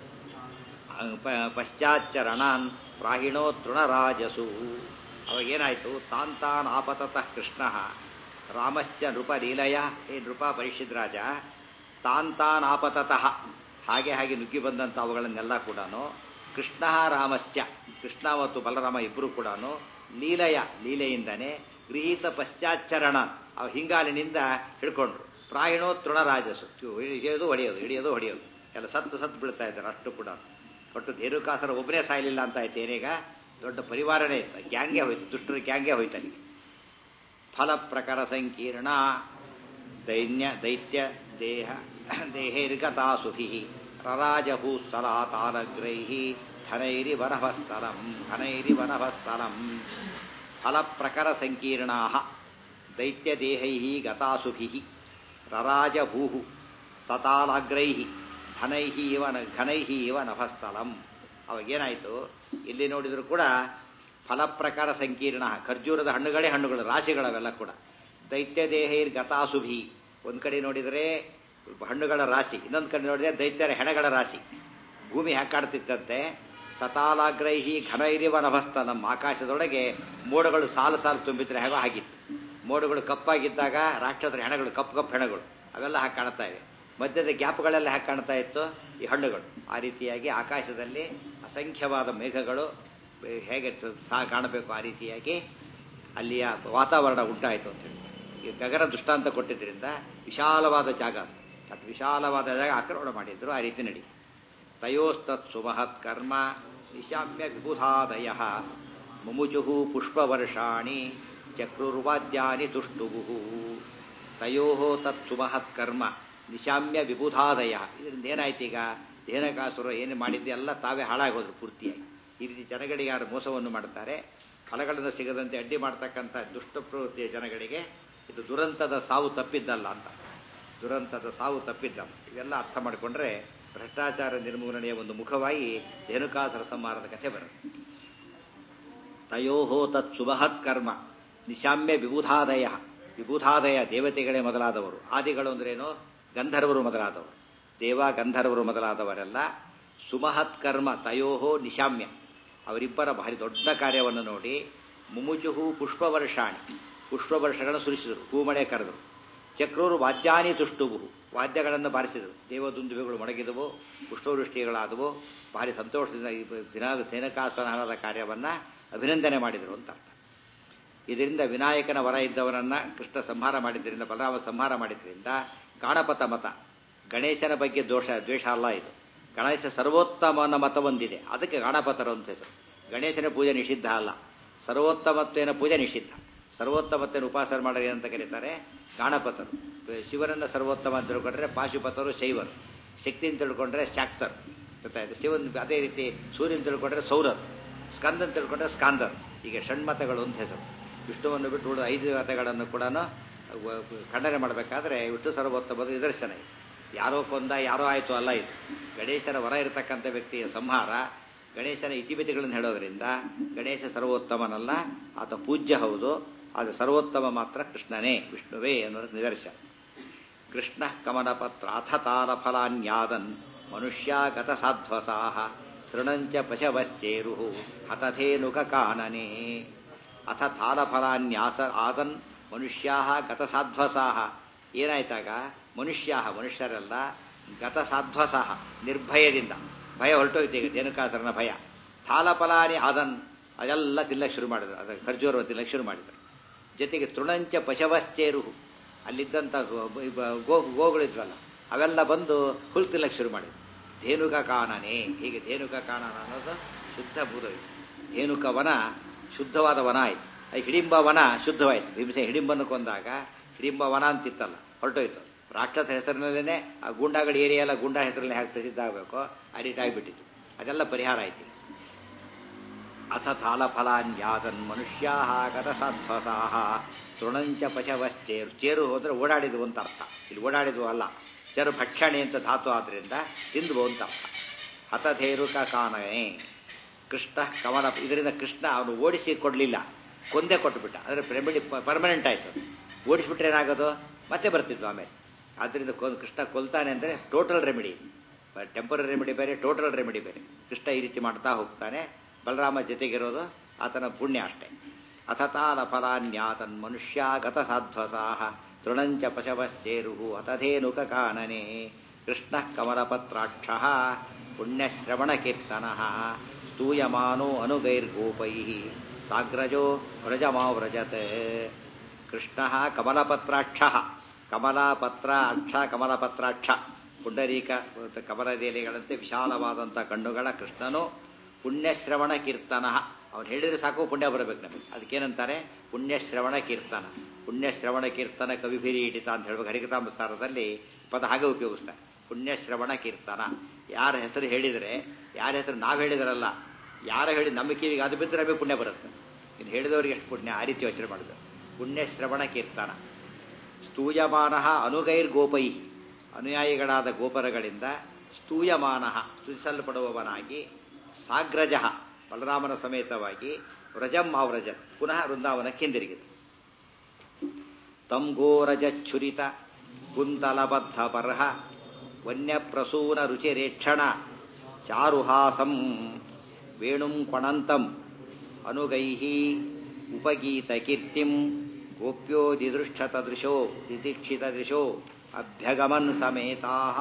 ಪಶ್ಚಾಚ್ಚರಣಾನ್ ಪ್ರಾಹಿಣೋ ತೃಣರಾಜಸು ಅವಾಗೇನಾಯಿತು ತಾನ್ ತಾನ್ ಆಪತತಃ ಕೃಷ್ಣ ರಾಮಶ್ಚ ನೃಪಲೀಲಯ ಹೇ ನೃಪ ಪರಿಷಿದ್ ರಾಜ ತಾನ್ ತಾನ್ ಆಪತತಃ ಹಾಗೆ ಹಾಗೆ ನುಗ್ಗಿ ಬಂದಂಥ ಅವುಗಳನ್ನೆಲ್ಲ ಕೂಡ ಕೃಷ್ಣ ರಾಮಶ್ಚ ಕೃಷ್ಣ ಮತ್ತು ಬಲರಾಮ ಇಬ್ಬರು ಕೂಡ ಲೀಲೆಯ ಲೀಲೆಯಿಂದನೇ ಗೃಹೀತ ಪಶ್ಚಾಚ್ಚರಣ ಅವ ಹಿಂಗಾಲಿನಿಂದ ಹಿಡ್ಕೊಂಡ್ರು ಪ್ರಾಯಣೋ ತೃಣರಾಜಸು ಹಿಡಿಯೋದು ಹೊಡೆಯೋದು ಹಿಡಿಯೋದು ಹೊಡೆಯೋದು ಎಲ್ಲ ಸತ್ತು ಸತ್ತು ಬೀಳ್ತಾ ಇದ್ದಾರೆ ಅಷ್ಟು ಕೂಡ ಒಟ್ಟು ಧೇನುಕಾಸರ ಒಬ್ಬನೇ ಸಾಯಲಿಲ್ಲ ಅಂತ ಆಯ್ತು ಏನೀಗ ದೊಡ್ಡ ಪರಿವಾರನೇ ಇತ್ತು ಗ್ಯಾಂಗೆ ಹೋಯ್ತು ದುಷ್ಟರ ಗ್ಯಾಂಗೆ ಹೋಯ್ತು ಅಲ್ಲಿಗೆ ಫಲ ಪ್ರಕಾರ ಸಂಕೀರ್ಣ ದೈನ್ಯ ದೈತ್ಯ ದೇಹ ದೇಹೈರ್ಗತಾಸುಭಿ ರರಾಜಭೂತ್ಸಲಾತಾಲಗ್ರೈ ಧನೈರಿ ವನಭಸ್ಥಲಂ ಘನೈರಿ ವನಭಸ್ಥಲಂ ಫಲಪ್ರಕರ ಸಂಕೀರ್ಣಾ ದೈತ್ಯದೇಹೈ ಗತಾಸುಭಿ ರರಾಜಭೂ ಸತಾಲಾಗ್ರೈ ಧನೈ ಇವ ಘನೈ ಇವ ನಭಸ್ಥಲಂ ಅವಾಗೇನಾಯಿತು ಇಲ್ಲಿ ನೋಡಿದ್ರು ಕೂಡ ಫಲಪ್ರಕಾರ ಸಂಕೀರ್ಣ ಖರ್ಜೂರದ ಹಣ್ಣುಗಳೇ ಹಣ್ಣುಗಳು ರಾಶಿಗಳವೆಲ್ಲ ಕೂಡ ದೈತ್ಯದೇಹೈರ್ ಗತಾಸುಭಿ ಒಂದು ಕಡೆ ನೋಡಿದರೆ ಹಣ್ಣುಗಳ ರಾಶಿ ಇನ್ನೊಂದು ಕಡೆ ನೋಡಿದರೆ ದೈತ್ಯರ ಹೆಣಗಳ ರಾಶಿ ಭೂಮಿ ಹಾಕಾಡ್ತಿತ್ತಂತೆ ಸತಾಲಾಗ್ರೈಹಿ ಘನೈರಿವ ನಭಸ್ತ ನಮ್ಮ ಆಕಾಶದೊಳಗೆ ಮೋಡಗಳು ಸಾಲು ಸಾಲು ತುಂಬಿದ್ರೆ ಹೇಗೋ ಆಗಿತ್ತು ಮೋಡಗಳು ಕಪ್ಪಾಗಿದ್ದಾಗ ರಾಕ್ಷಸರ ಹೆಣಗಳು ಕಪ್ಪು ಕಪ್ಪು ಹೆಣಗಳು ಅವೆಲ್ಲ ಹಾಗೆ ಕಾಣ್ತಾ ಇವೆ ಮಧ್ಯದ ಗ್ಯಾಪ್ಗಳೆಲ್ಲ ಹಾಗೆ ಕಾಣ್ತಾ ಇತ್ತು ಈ ಹಣ್ಣುಗಳು ಆ ರೀತಿಯಾಗಿ ಆಕಾಶದಲ್ಲಿ ಅಸಂಖ್ಯವಾದ ಮೇಘಗಳು ಹೇಗೆ ಸಹ ಕಾಣಬೇಕು ಆ ರೀತಿಯಾಗಿ ಅಲ್ಲಿಯ ವಾತಾವರಣ ಉಂಟಾಯಿತು ಅಂತೇಳಿ ಈ ಗಗನ ದೃಷ್ಟಾಂತ ಕೊಟ್ಟಿದ್ದರಿಂದ ವಿಶಾಲವಾದ ಜಾಗ ಅದು ವಿಶಾಲವಾದ ಜಾಗ ಆಕ್ರಮಣ ಮಾಡಿದ್ರು ಆ ರೀತಿ ನಡಿ ತಯೋಸ್ತತ್ ಸುಮಹತ್ ಕರ್ಮ ನಿಶಾಮ್ಯ ವಿಬುಧಾದಯ ಮುಮುಜು ಪುಷ್ಪವರ್ಷಾಣಿ ಚಕ್ರುರ್ವಾದ್ಯಾನಿ ತುಷ್ಟುಬು ತಯೋ ತತ್ ಸುಮಹತ್ ಕರ್ಮ ನಿಶಾಮ್ಯ ವಿಬುಧಾದಯ ಇದರಿಂದ ಏನಾಯ್ತು ಈಗ ದೇನಕಾಸುರ ಏನು ಮಾಡಿದ್ದೆ ಎಲ್ಲ ತಾವೇ ಹಾಳಾಗೋದ್ರು ಪೂರ್ತಿಯಾಗಿ ಈ ರೀತಿ ಜನಗಳಿಗೆ ಯಾರು ಮೋಸವನ್ನು ಮಾಡ್ತಾರೆ ಫಲಗಳನ್ನು ಸಿಗದಂತೆ ಅಡ್ಡಿ ಮಾಡ್ತಕ್ಕಂಥ ದುಷ್ಟ ಪ್ರವೃತ್ತಿಯ ಜನಗಳಿಗೆ ಇದು ದುರಂತದ ಸಾವು ತಪ್ಪಿದ್ದಲ್ಲ ಅಂತ ದುರಂತದ ಸಾವು ತಪ್ಪಿದ್ದಲ್ಲ ಇವೆಲ್ಲ ಅರ್ಥ ಮಾಡಿಕೊಂಡ್ರೆ ಭ್ರಷ್ಟಾಚಾರ ನಿರ್ಮೂಲನೆಯ ಒಂದು ಮುಖವಾಗಿ ಧೇನುಕಾಸುರ ಸಂಹಾರದ ಕಥೆ ಬರುತ್ತೆ ತಯೋಹೋ ತತ್ ಸುಮಹತ್ ಕರ್ಮ ನಿಶಾಮ್ಯ ವಿಬುಧಾದಯ ವಿಬುಧಾದಯ ದೇವತೆಗಳೇ ಮೊದಲಾದವರು ಆದಿಗಳು ಅಂದ್ರೇನು ಗಂಧರ್ವರು ಮೊದಲಾದವರು ದೇವ ಗಂಧರ್ವರು ಮೊದಲಾದವರೆಲ್ಲ ಸುಮಹತ್ ಕರ್ಮ ತಯೋಹೋ ನಿಶಾಮ್ಯ ಅವರಿಬ್ಬರ ಭಾರಿ ದೊಡ್ಡ ಕಾರ್ಯವನ್ನು ನೋಡಿ ಮುಮುಜುಹು ಪುಷ್ಪವರ್ಷಾಣಿ ಪುಷ್ಪವರ್ಷಗಳನ್ನು ಸುರಿಸಿದರು ಹೂಮಳೆ ಕರೆದರು ಚಕ್ರೂರು ವಾದ್ಯಾನಿ ತುಷ್ಟುಬು ವಾದ್ಯಗಳನ್ನು ಬಾರಿಸಿದರು ದೇವದುಂದುಬೆಗಳು ಮೊಳಗಿದವು ಪುಷ್ಪವೃಷ್ಟಿಗಳಾದವು ಭಾರಿ ಸಂತೋಷದಿಂದ ಈ ದಿನ ದಿನಕಾಸನದ ಕಾರ್ಯವನ್ನು ಅಭಿನಂದನೆ ಮಾಡಿದರು ಅಂತ ಅರ್ಥ ಇದರಿಂದ ವಿನಾಯಕನ ವರ ಇದ್ದವರನ್ನ ಕೃಷ್ಣ ಸಂಹಾರ ಮಾಡಿದ್ದರಿಂದ ಬಲರಾಮ ಸಂಹಾರ ಮಾಡಿದ್ರಿಂದ ಗಾಣಪತ ಮತ ಗಣೇಶನ ಬಗ್ಗೆ ದೋಷ ದ್ವೇಷ ಅಲ್ಲ ಇದು ಗಣೇಶ ಸರ್ವೋತ್ತಮನ ಮತ ಒಂದಿದೆ ಅದಕ್ಕೆ ಗಾಣಪತರು ಅಂತ ಹೆಸರು ಗಣೇಶನ ಪೂಜೆ ನಿಷಿದ್ಧ ಅಲ್ಲ ಸರ್ವೋತ್ತಮತ್ವೇನ ಪೂಜೆ ನಿಷಿದ್ಧ ಸರ್ವೋತ್ತಮತ್ವೇನ ಉಪಾಸನೆ ಮಾಡೋರು ಏನಂತ ಕರೀತಾರೆ ಗಾಣಪತರು ಶಿವನನ್ನ ಸರ್ವೋತ್ತಮ ಅಂತ ತಿಳ್ಕೊಂಡ್ರೆ ಪಾಶುಪತರು ಶೈವರು ಶಕ್ತಿನ ತಿಳ್ಕೊಂಡ್ರೆ ಶಾಕ್ತರು ಗೊತ್ತಾಯ್ತು ಶಿವನ್ ಅದೇ ರೀತಿ ಸೂರ್ಯನ ತಿಳ್ಕೊಂಡ್ರೆ ಸೌರರು ಸ್ಕಂದನ್ ತಿಳ್ಕೊಂಡ್ರೆ ಸ್ಕಾಂದರ್ ಈಗ ಷಣ್ಮತಗಳು ಅಂತ ಹೆಸರು ವಿಷ್ಣುವನ್ನು ಬಿಟ್ಟು ಉಳಿದ ಐದು ಮತಗಳನ್ನು ಕೂಡ ಖಂಡನೆ ಮಾಡಬೇಕಾದ್ರೆ ವಿಷ್ಣು ಸರ್ವೋತ್ತಮದ ನಿದರ್ಶನ ಇದೆ ಯಾರೋ ಕೊಂದ ಯಾರೋ ಆಯಿತು ಅಲ್ಲ ಇದು ಗಣೇಶನ ವರ ಇರತಕ್ಕಂಥ ವ್ಯಕ್ತಿಯ ಸಂಹಾರ ಗಣೇಶನ ಇತಿಮಿತಿಗಳನ್ನು ಹೇಳೋದ್ರಿಂದ ಗಣೇಶ ಸರ್ವೋತ್ತಮನಲ್ಲ ಆತ ಪೂಜ್ಯ ಹೌದು ಆದರೆ ಸರ್ವೋತ್ತಮ ಮಾತ್ರ ಕೃಷ್ಣನೇ ವಿಷ್ಣುವೇ ಅನ್ನೋದು ನಿದರ್ಶನ ಕೃಷ್ಣ ಕಮಲಪತ್ರ ಅಥ ತಾರಫಲಾನ್ಯಾದನ್ ಮನುಷ್ಯಾಗತ ಸಾಧ್ವಸಾಹ ತೃಣಂಚ ಪಶವಶ್ಚೇರು ಹತಥೇನುಕ ಕಾನನೆ ಅಥ ತಾರಫಲಾನ್ಯಾಸ ಆದನ್ ಮನುಷ್ಯಾ ಗತ ಸಾಧ್ವಸಾಹ ಏನಾಯ್ತಾಗ ಮನುಷ್ಯ ಮನುಷ್ಯರೆಲ್ಲ ಗತ ಸಾಧ್ವಸಾಹ ನಿರ್ಭಯದಿಂದ ಭಯ ಹೊರಟೋಯ್ತು ಈಗ ಜೇನುಕಾಸರನ ಭಯ ಥಾಲಫಲಾನಿ ಆದನ್ ಅದೆಲ್ಲ ತಿನ್ನಕ್ಕೆ ಶುರು ಮಾಡಿದ್ರು ಅದರ ಖರ್ಜೂರ ತಿನ್ನಕ್ಕೆ ಶುರು ಮಾಡಿದರು ಜೊತೆಗೆ ತೃಣಂಚ ಪಶವಶ್ಚೇರು ಅಲ್ಲಿದ್ದಂಥ ಗೋ ಗೋಗಳಿದ್ವಲ್ಲ ಅವೆಲ್ಲ ಬಂದು ಹುಲ್ ತಿನ್ನಕ್ಕೆ ಶುರು ಮಾಡಿದ್ರು ಧೇನುಕ ಕಾನನೆ ಹೀಗೆ ಧೇನುಕ ಕಾನನ ಅನ್ನೋದು ಶುದ್ಧ ಭೂತ ಧೇನುಕ ವನ ಶುದ್ಧವಾದ ವನ ಆಯಿತು ಅದು ಹಿಡಿಂಬ ವನ ಶುದ್ಧವಾಯಿತು ಭೀಮಸೆ ಹಿಡಿಂಬನ್ನು ಕೊಂದಾಗ ಹಿಡಿಂಬ ವನ ಅಂತಿತ್ತಲ್ಲ ಹೊರಟೋಯ್ತು ರಾಕ್ಷಸ ಹೆಸರಿನಲ್ಲೇ ಆ ಗೂಂಡಾಗಳ ಏರಿಯಾ ಎಲ್ಲ ಗೂಂಡಾ ಹೆಸರಲ್ಲಿ ಹೇಗೆ ಪ್ರಸಿದ್ಧ ಆಗಬೇಕು ಆ ರೀತಿ ಆಗಿಬಿಟ್ಟಿತ್ತು ಅದೆಲ್ಲ ಪರಿಹಾರ ಆಯ್ತು ಅಥ ತಾಲಫಲಾನ್ಯಾದನ್ ಮನುಷ್ಯಾ ಗತ ಸಾಧ್ವಸಾಹ ತೃಣಂಚ ಪಶವಶ್ಚೇರು ಚೇರು ಹೋದ್ರೆ ಓಡಾಡಿದ್ವು ಅಂತ ಅರ್ಥ ಇಲ್ಲಿ ಓಡಾಡಿದ್ವು ಅಲ್ಲ ಚರು ಭಕ್ಷಣೆ ಅಂತ ಧಾತು ಆದ್ರಿಂದ ತಿಂದ್ವು ಅಂತ ಅರ್ಥ ಹತಧೇರುಕ ಕಾನನೆ ಕೃಷ್ಣ ಕಮಲ ಇದರಿಂದ ಕೃಷ್ಣ ಅವನು ಓಡಿಸಿ ಕೊಡಲಿಲ್ಲ ಕೊಂದೇ ಕೊಟ್ಟುಬಿಟ್ಟ ಅಂದರೆ ರೆಮಿಡಿ ಪರ್ಮನೆಂಟ್ ಆಯಿತು ಓಡಿಸ್ಬಿಟ್ರೆ ಏನಾಗೋದು ಮತ್ತೆ ಬರ್ತಿದ್ವು ಆಮೇಲೆ ಆದ್ದರಿಂದ ಕೃಷ್ಣ ಕೊಲ್ತಾನೆ ಅಂದರೆ ಟೋಟಲ್ ರೆಮಿಡಿ ಟೆಂಪರರಿ ರೆಮಿಡಿ ಬೇರೆ ಟೋಟಲ್ ರೆಮಿಡಿ ಬೇರೆ ಕೃಷ್ಣ ಈ ರೀತಿ ಮಾಡ್ತಾ ಹೋಗ್ತಾನೆ ಬಲರಾಮ ಜೊತೆಗಿರೋದು ಆತನ ಪುಣ್ಯ ಅಷ್ಟೇ ಅಥತಾಲ ಫಲಾನ್ಯಾತನ್ ಮನುಷ್ಯ ಗತ ಸಾಧ್ವಸಾಹ ತೃಣಂಚ ಪಶವಶ್ಚೇರು ಅತಧೇನುಕ ಕಾನನೆ ಕೃಷ್ಣ ಕಮಲಪತ್ರಾಕ್ಷ ಪುಣ್ಯಶ್ರವಣ ಕೀರ್ತನ ಸ್ತೂಯಮಾನೋ ಅನುಗೈರ್ಗೋಪೈ ಸಾಗ್ರಜೋ ವ್ರಜಮಾವ್ರಜತ್ ಕೃಷ್ಣ ಕಮಲಪತ್ರಾಕ್ಷ ಕಮಲಪತ್ರ ಅಕ್ಷ ಕಮಲಪತ್ರಾಕ್ಷ ಪುಂಡರೀಕ ಕಮಲದೇಲೆಗಳಂತೆ ವಿಶಾಲವಾದಂಥ ಕಣ್ಣುಗಳ ಕೃಷ್ಣನು ಪುಣ್ಯಶ್ರವಣ ಕೀರ್ತನ ಅವ್ನು ಹೇಳಿದ್ರೆ ಸಾಕು ಪುಣ್ಯ ಬರಬೇಕು ನಮಗೆ ಅದಕ್ಕೇನಂತಾರೆ ಪುಣ್ಯಶ್ರವಣ ಕೀರ್ತನ ಪುಣ್ಯಶ್ರವಣ ಕೀರ್ತನ ಕವಿಭಿರೀಡಿತ ಅಂತ ಹೇಳ್ಬೇಕು ಹರಿಕತಾಂಬಸಾರದಲ್ಲಿ ಪದ ಹಾಗೆ ಉಪಯೋಗಿಸ್ತಾರೆ ಪುಣ್ಯಶ್ರವಣ ಕೀರ್ತನ ಯಾರ ಹೆಸರು ಹೇಳಿದರೆ ಯಾರ ಹೆಸರು ನಾವು ಹೇಳಿದ್ರಲ್ಲ ಯಾರು ಹೇಳಿ ನಮ್ಮ ಕಿವಿಗೆ ಅದು ಬಿದ್ದರೆ ನಮಗೆ ಪುಣ್ಯ ಬರುತ್ತೆ ಇನ್ನು ಹೇಳಿದವ್ರಿಗೆ ಎಷ್ಟು ಪುಣ್ಯ ಆ ರೀತಿ ಯೋಚನೆ ಮಾಡಿದ್ರು ಪುಣ್ಯಶ್ರವಣ ಕೀರ್ತನ ಸ್ತೂಯಮಾನ ಅನುಗೈರ್ಗೋಪೈ ಅನುಯಾಯಿಗಳಾದ ಗೋಪರಗಳಿಂದ ಸ್ತೂಯಮಾನ ಸ್ತುತಿಸಲ್ಪಡುವವನಾಗಿ ಸಾಗ್ರಜ ಬಲರಾಮನ ಸಮೇತವಾಗಿ ವ್ರಜಂ ಆವ್ರಜತ್ ಪುನಃ ವೃಂದಾವನಕ್ಕೆ ಹಿಂದಿರುಗಿದೆ ತಂ ಗೋರಜಚ್ಛುರಿತ ಕುಂತಲಬದ್ಧ ಬರ್ಹ ವನ್ಯಪ್ರಸೂನ ರುಚಿರೇಕ್ಷಣ ಚಾರುಹಾಸಂ ವೇಣುಂ ಕೊಣಂತಂ ಅನುಗೈಃ ಉಪಗೀತ ಕೀರ್ತಿಂ ಗೋಪ್ಯೋದಿದೃಷ್ಟತದೃಶೋ ದಿದೀಕ್ಷಿತದೃಶೋ ಅಭ್ಯಗಮನ್ ಸಮೇತಾಹ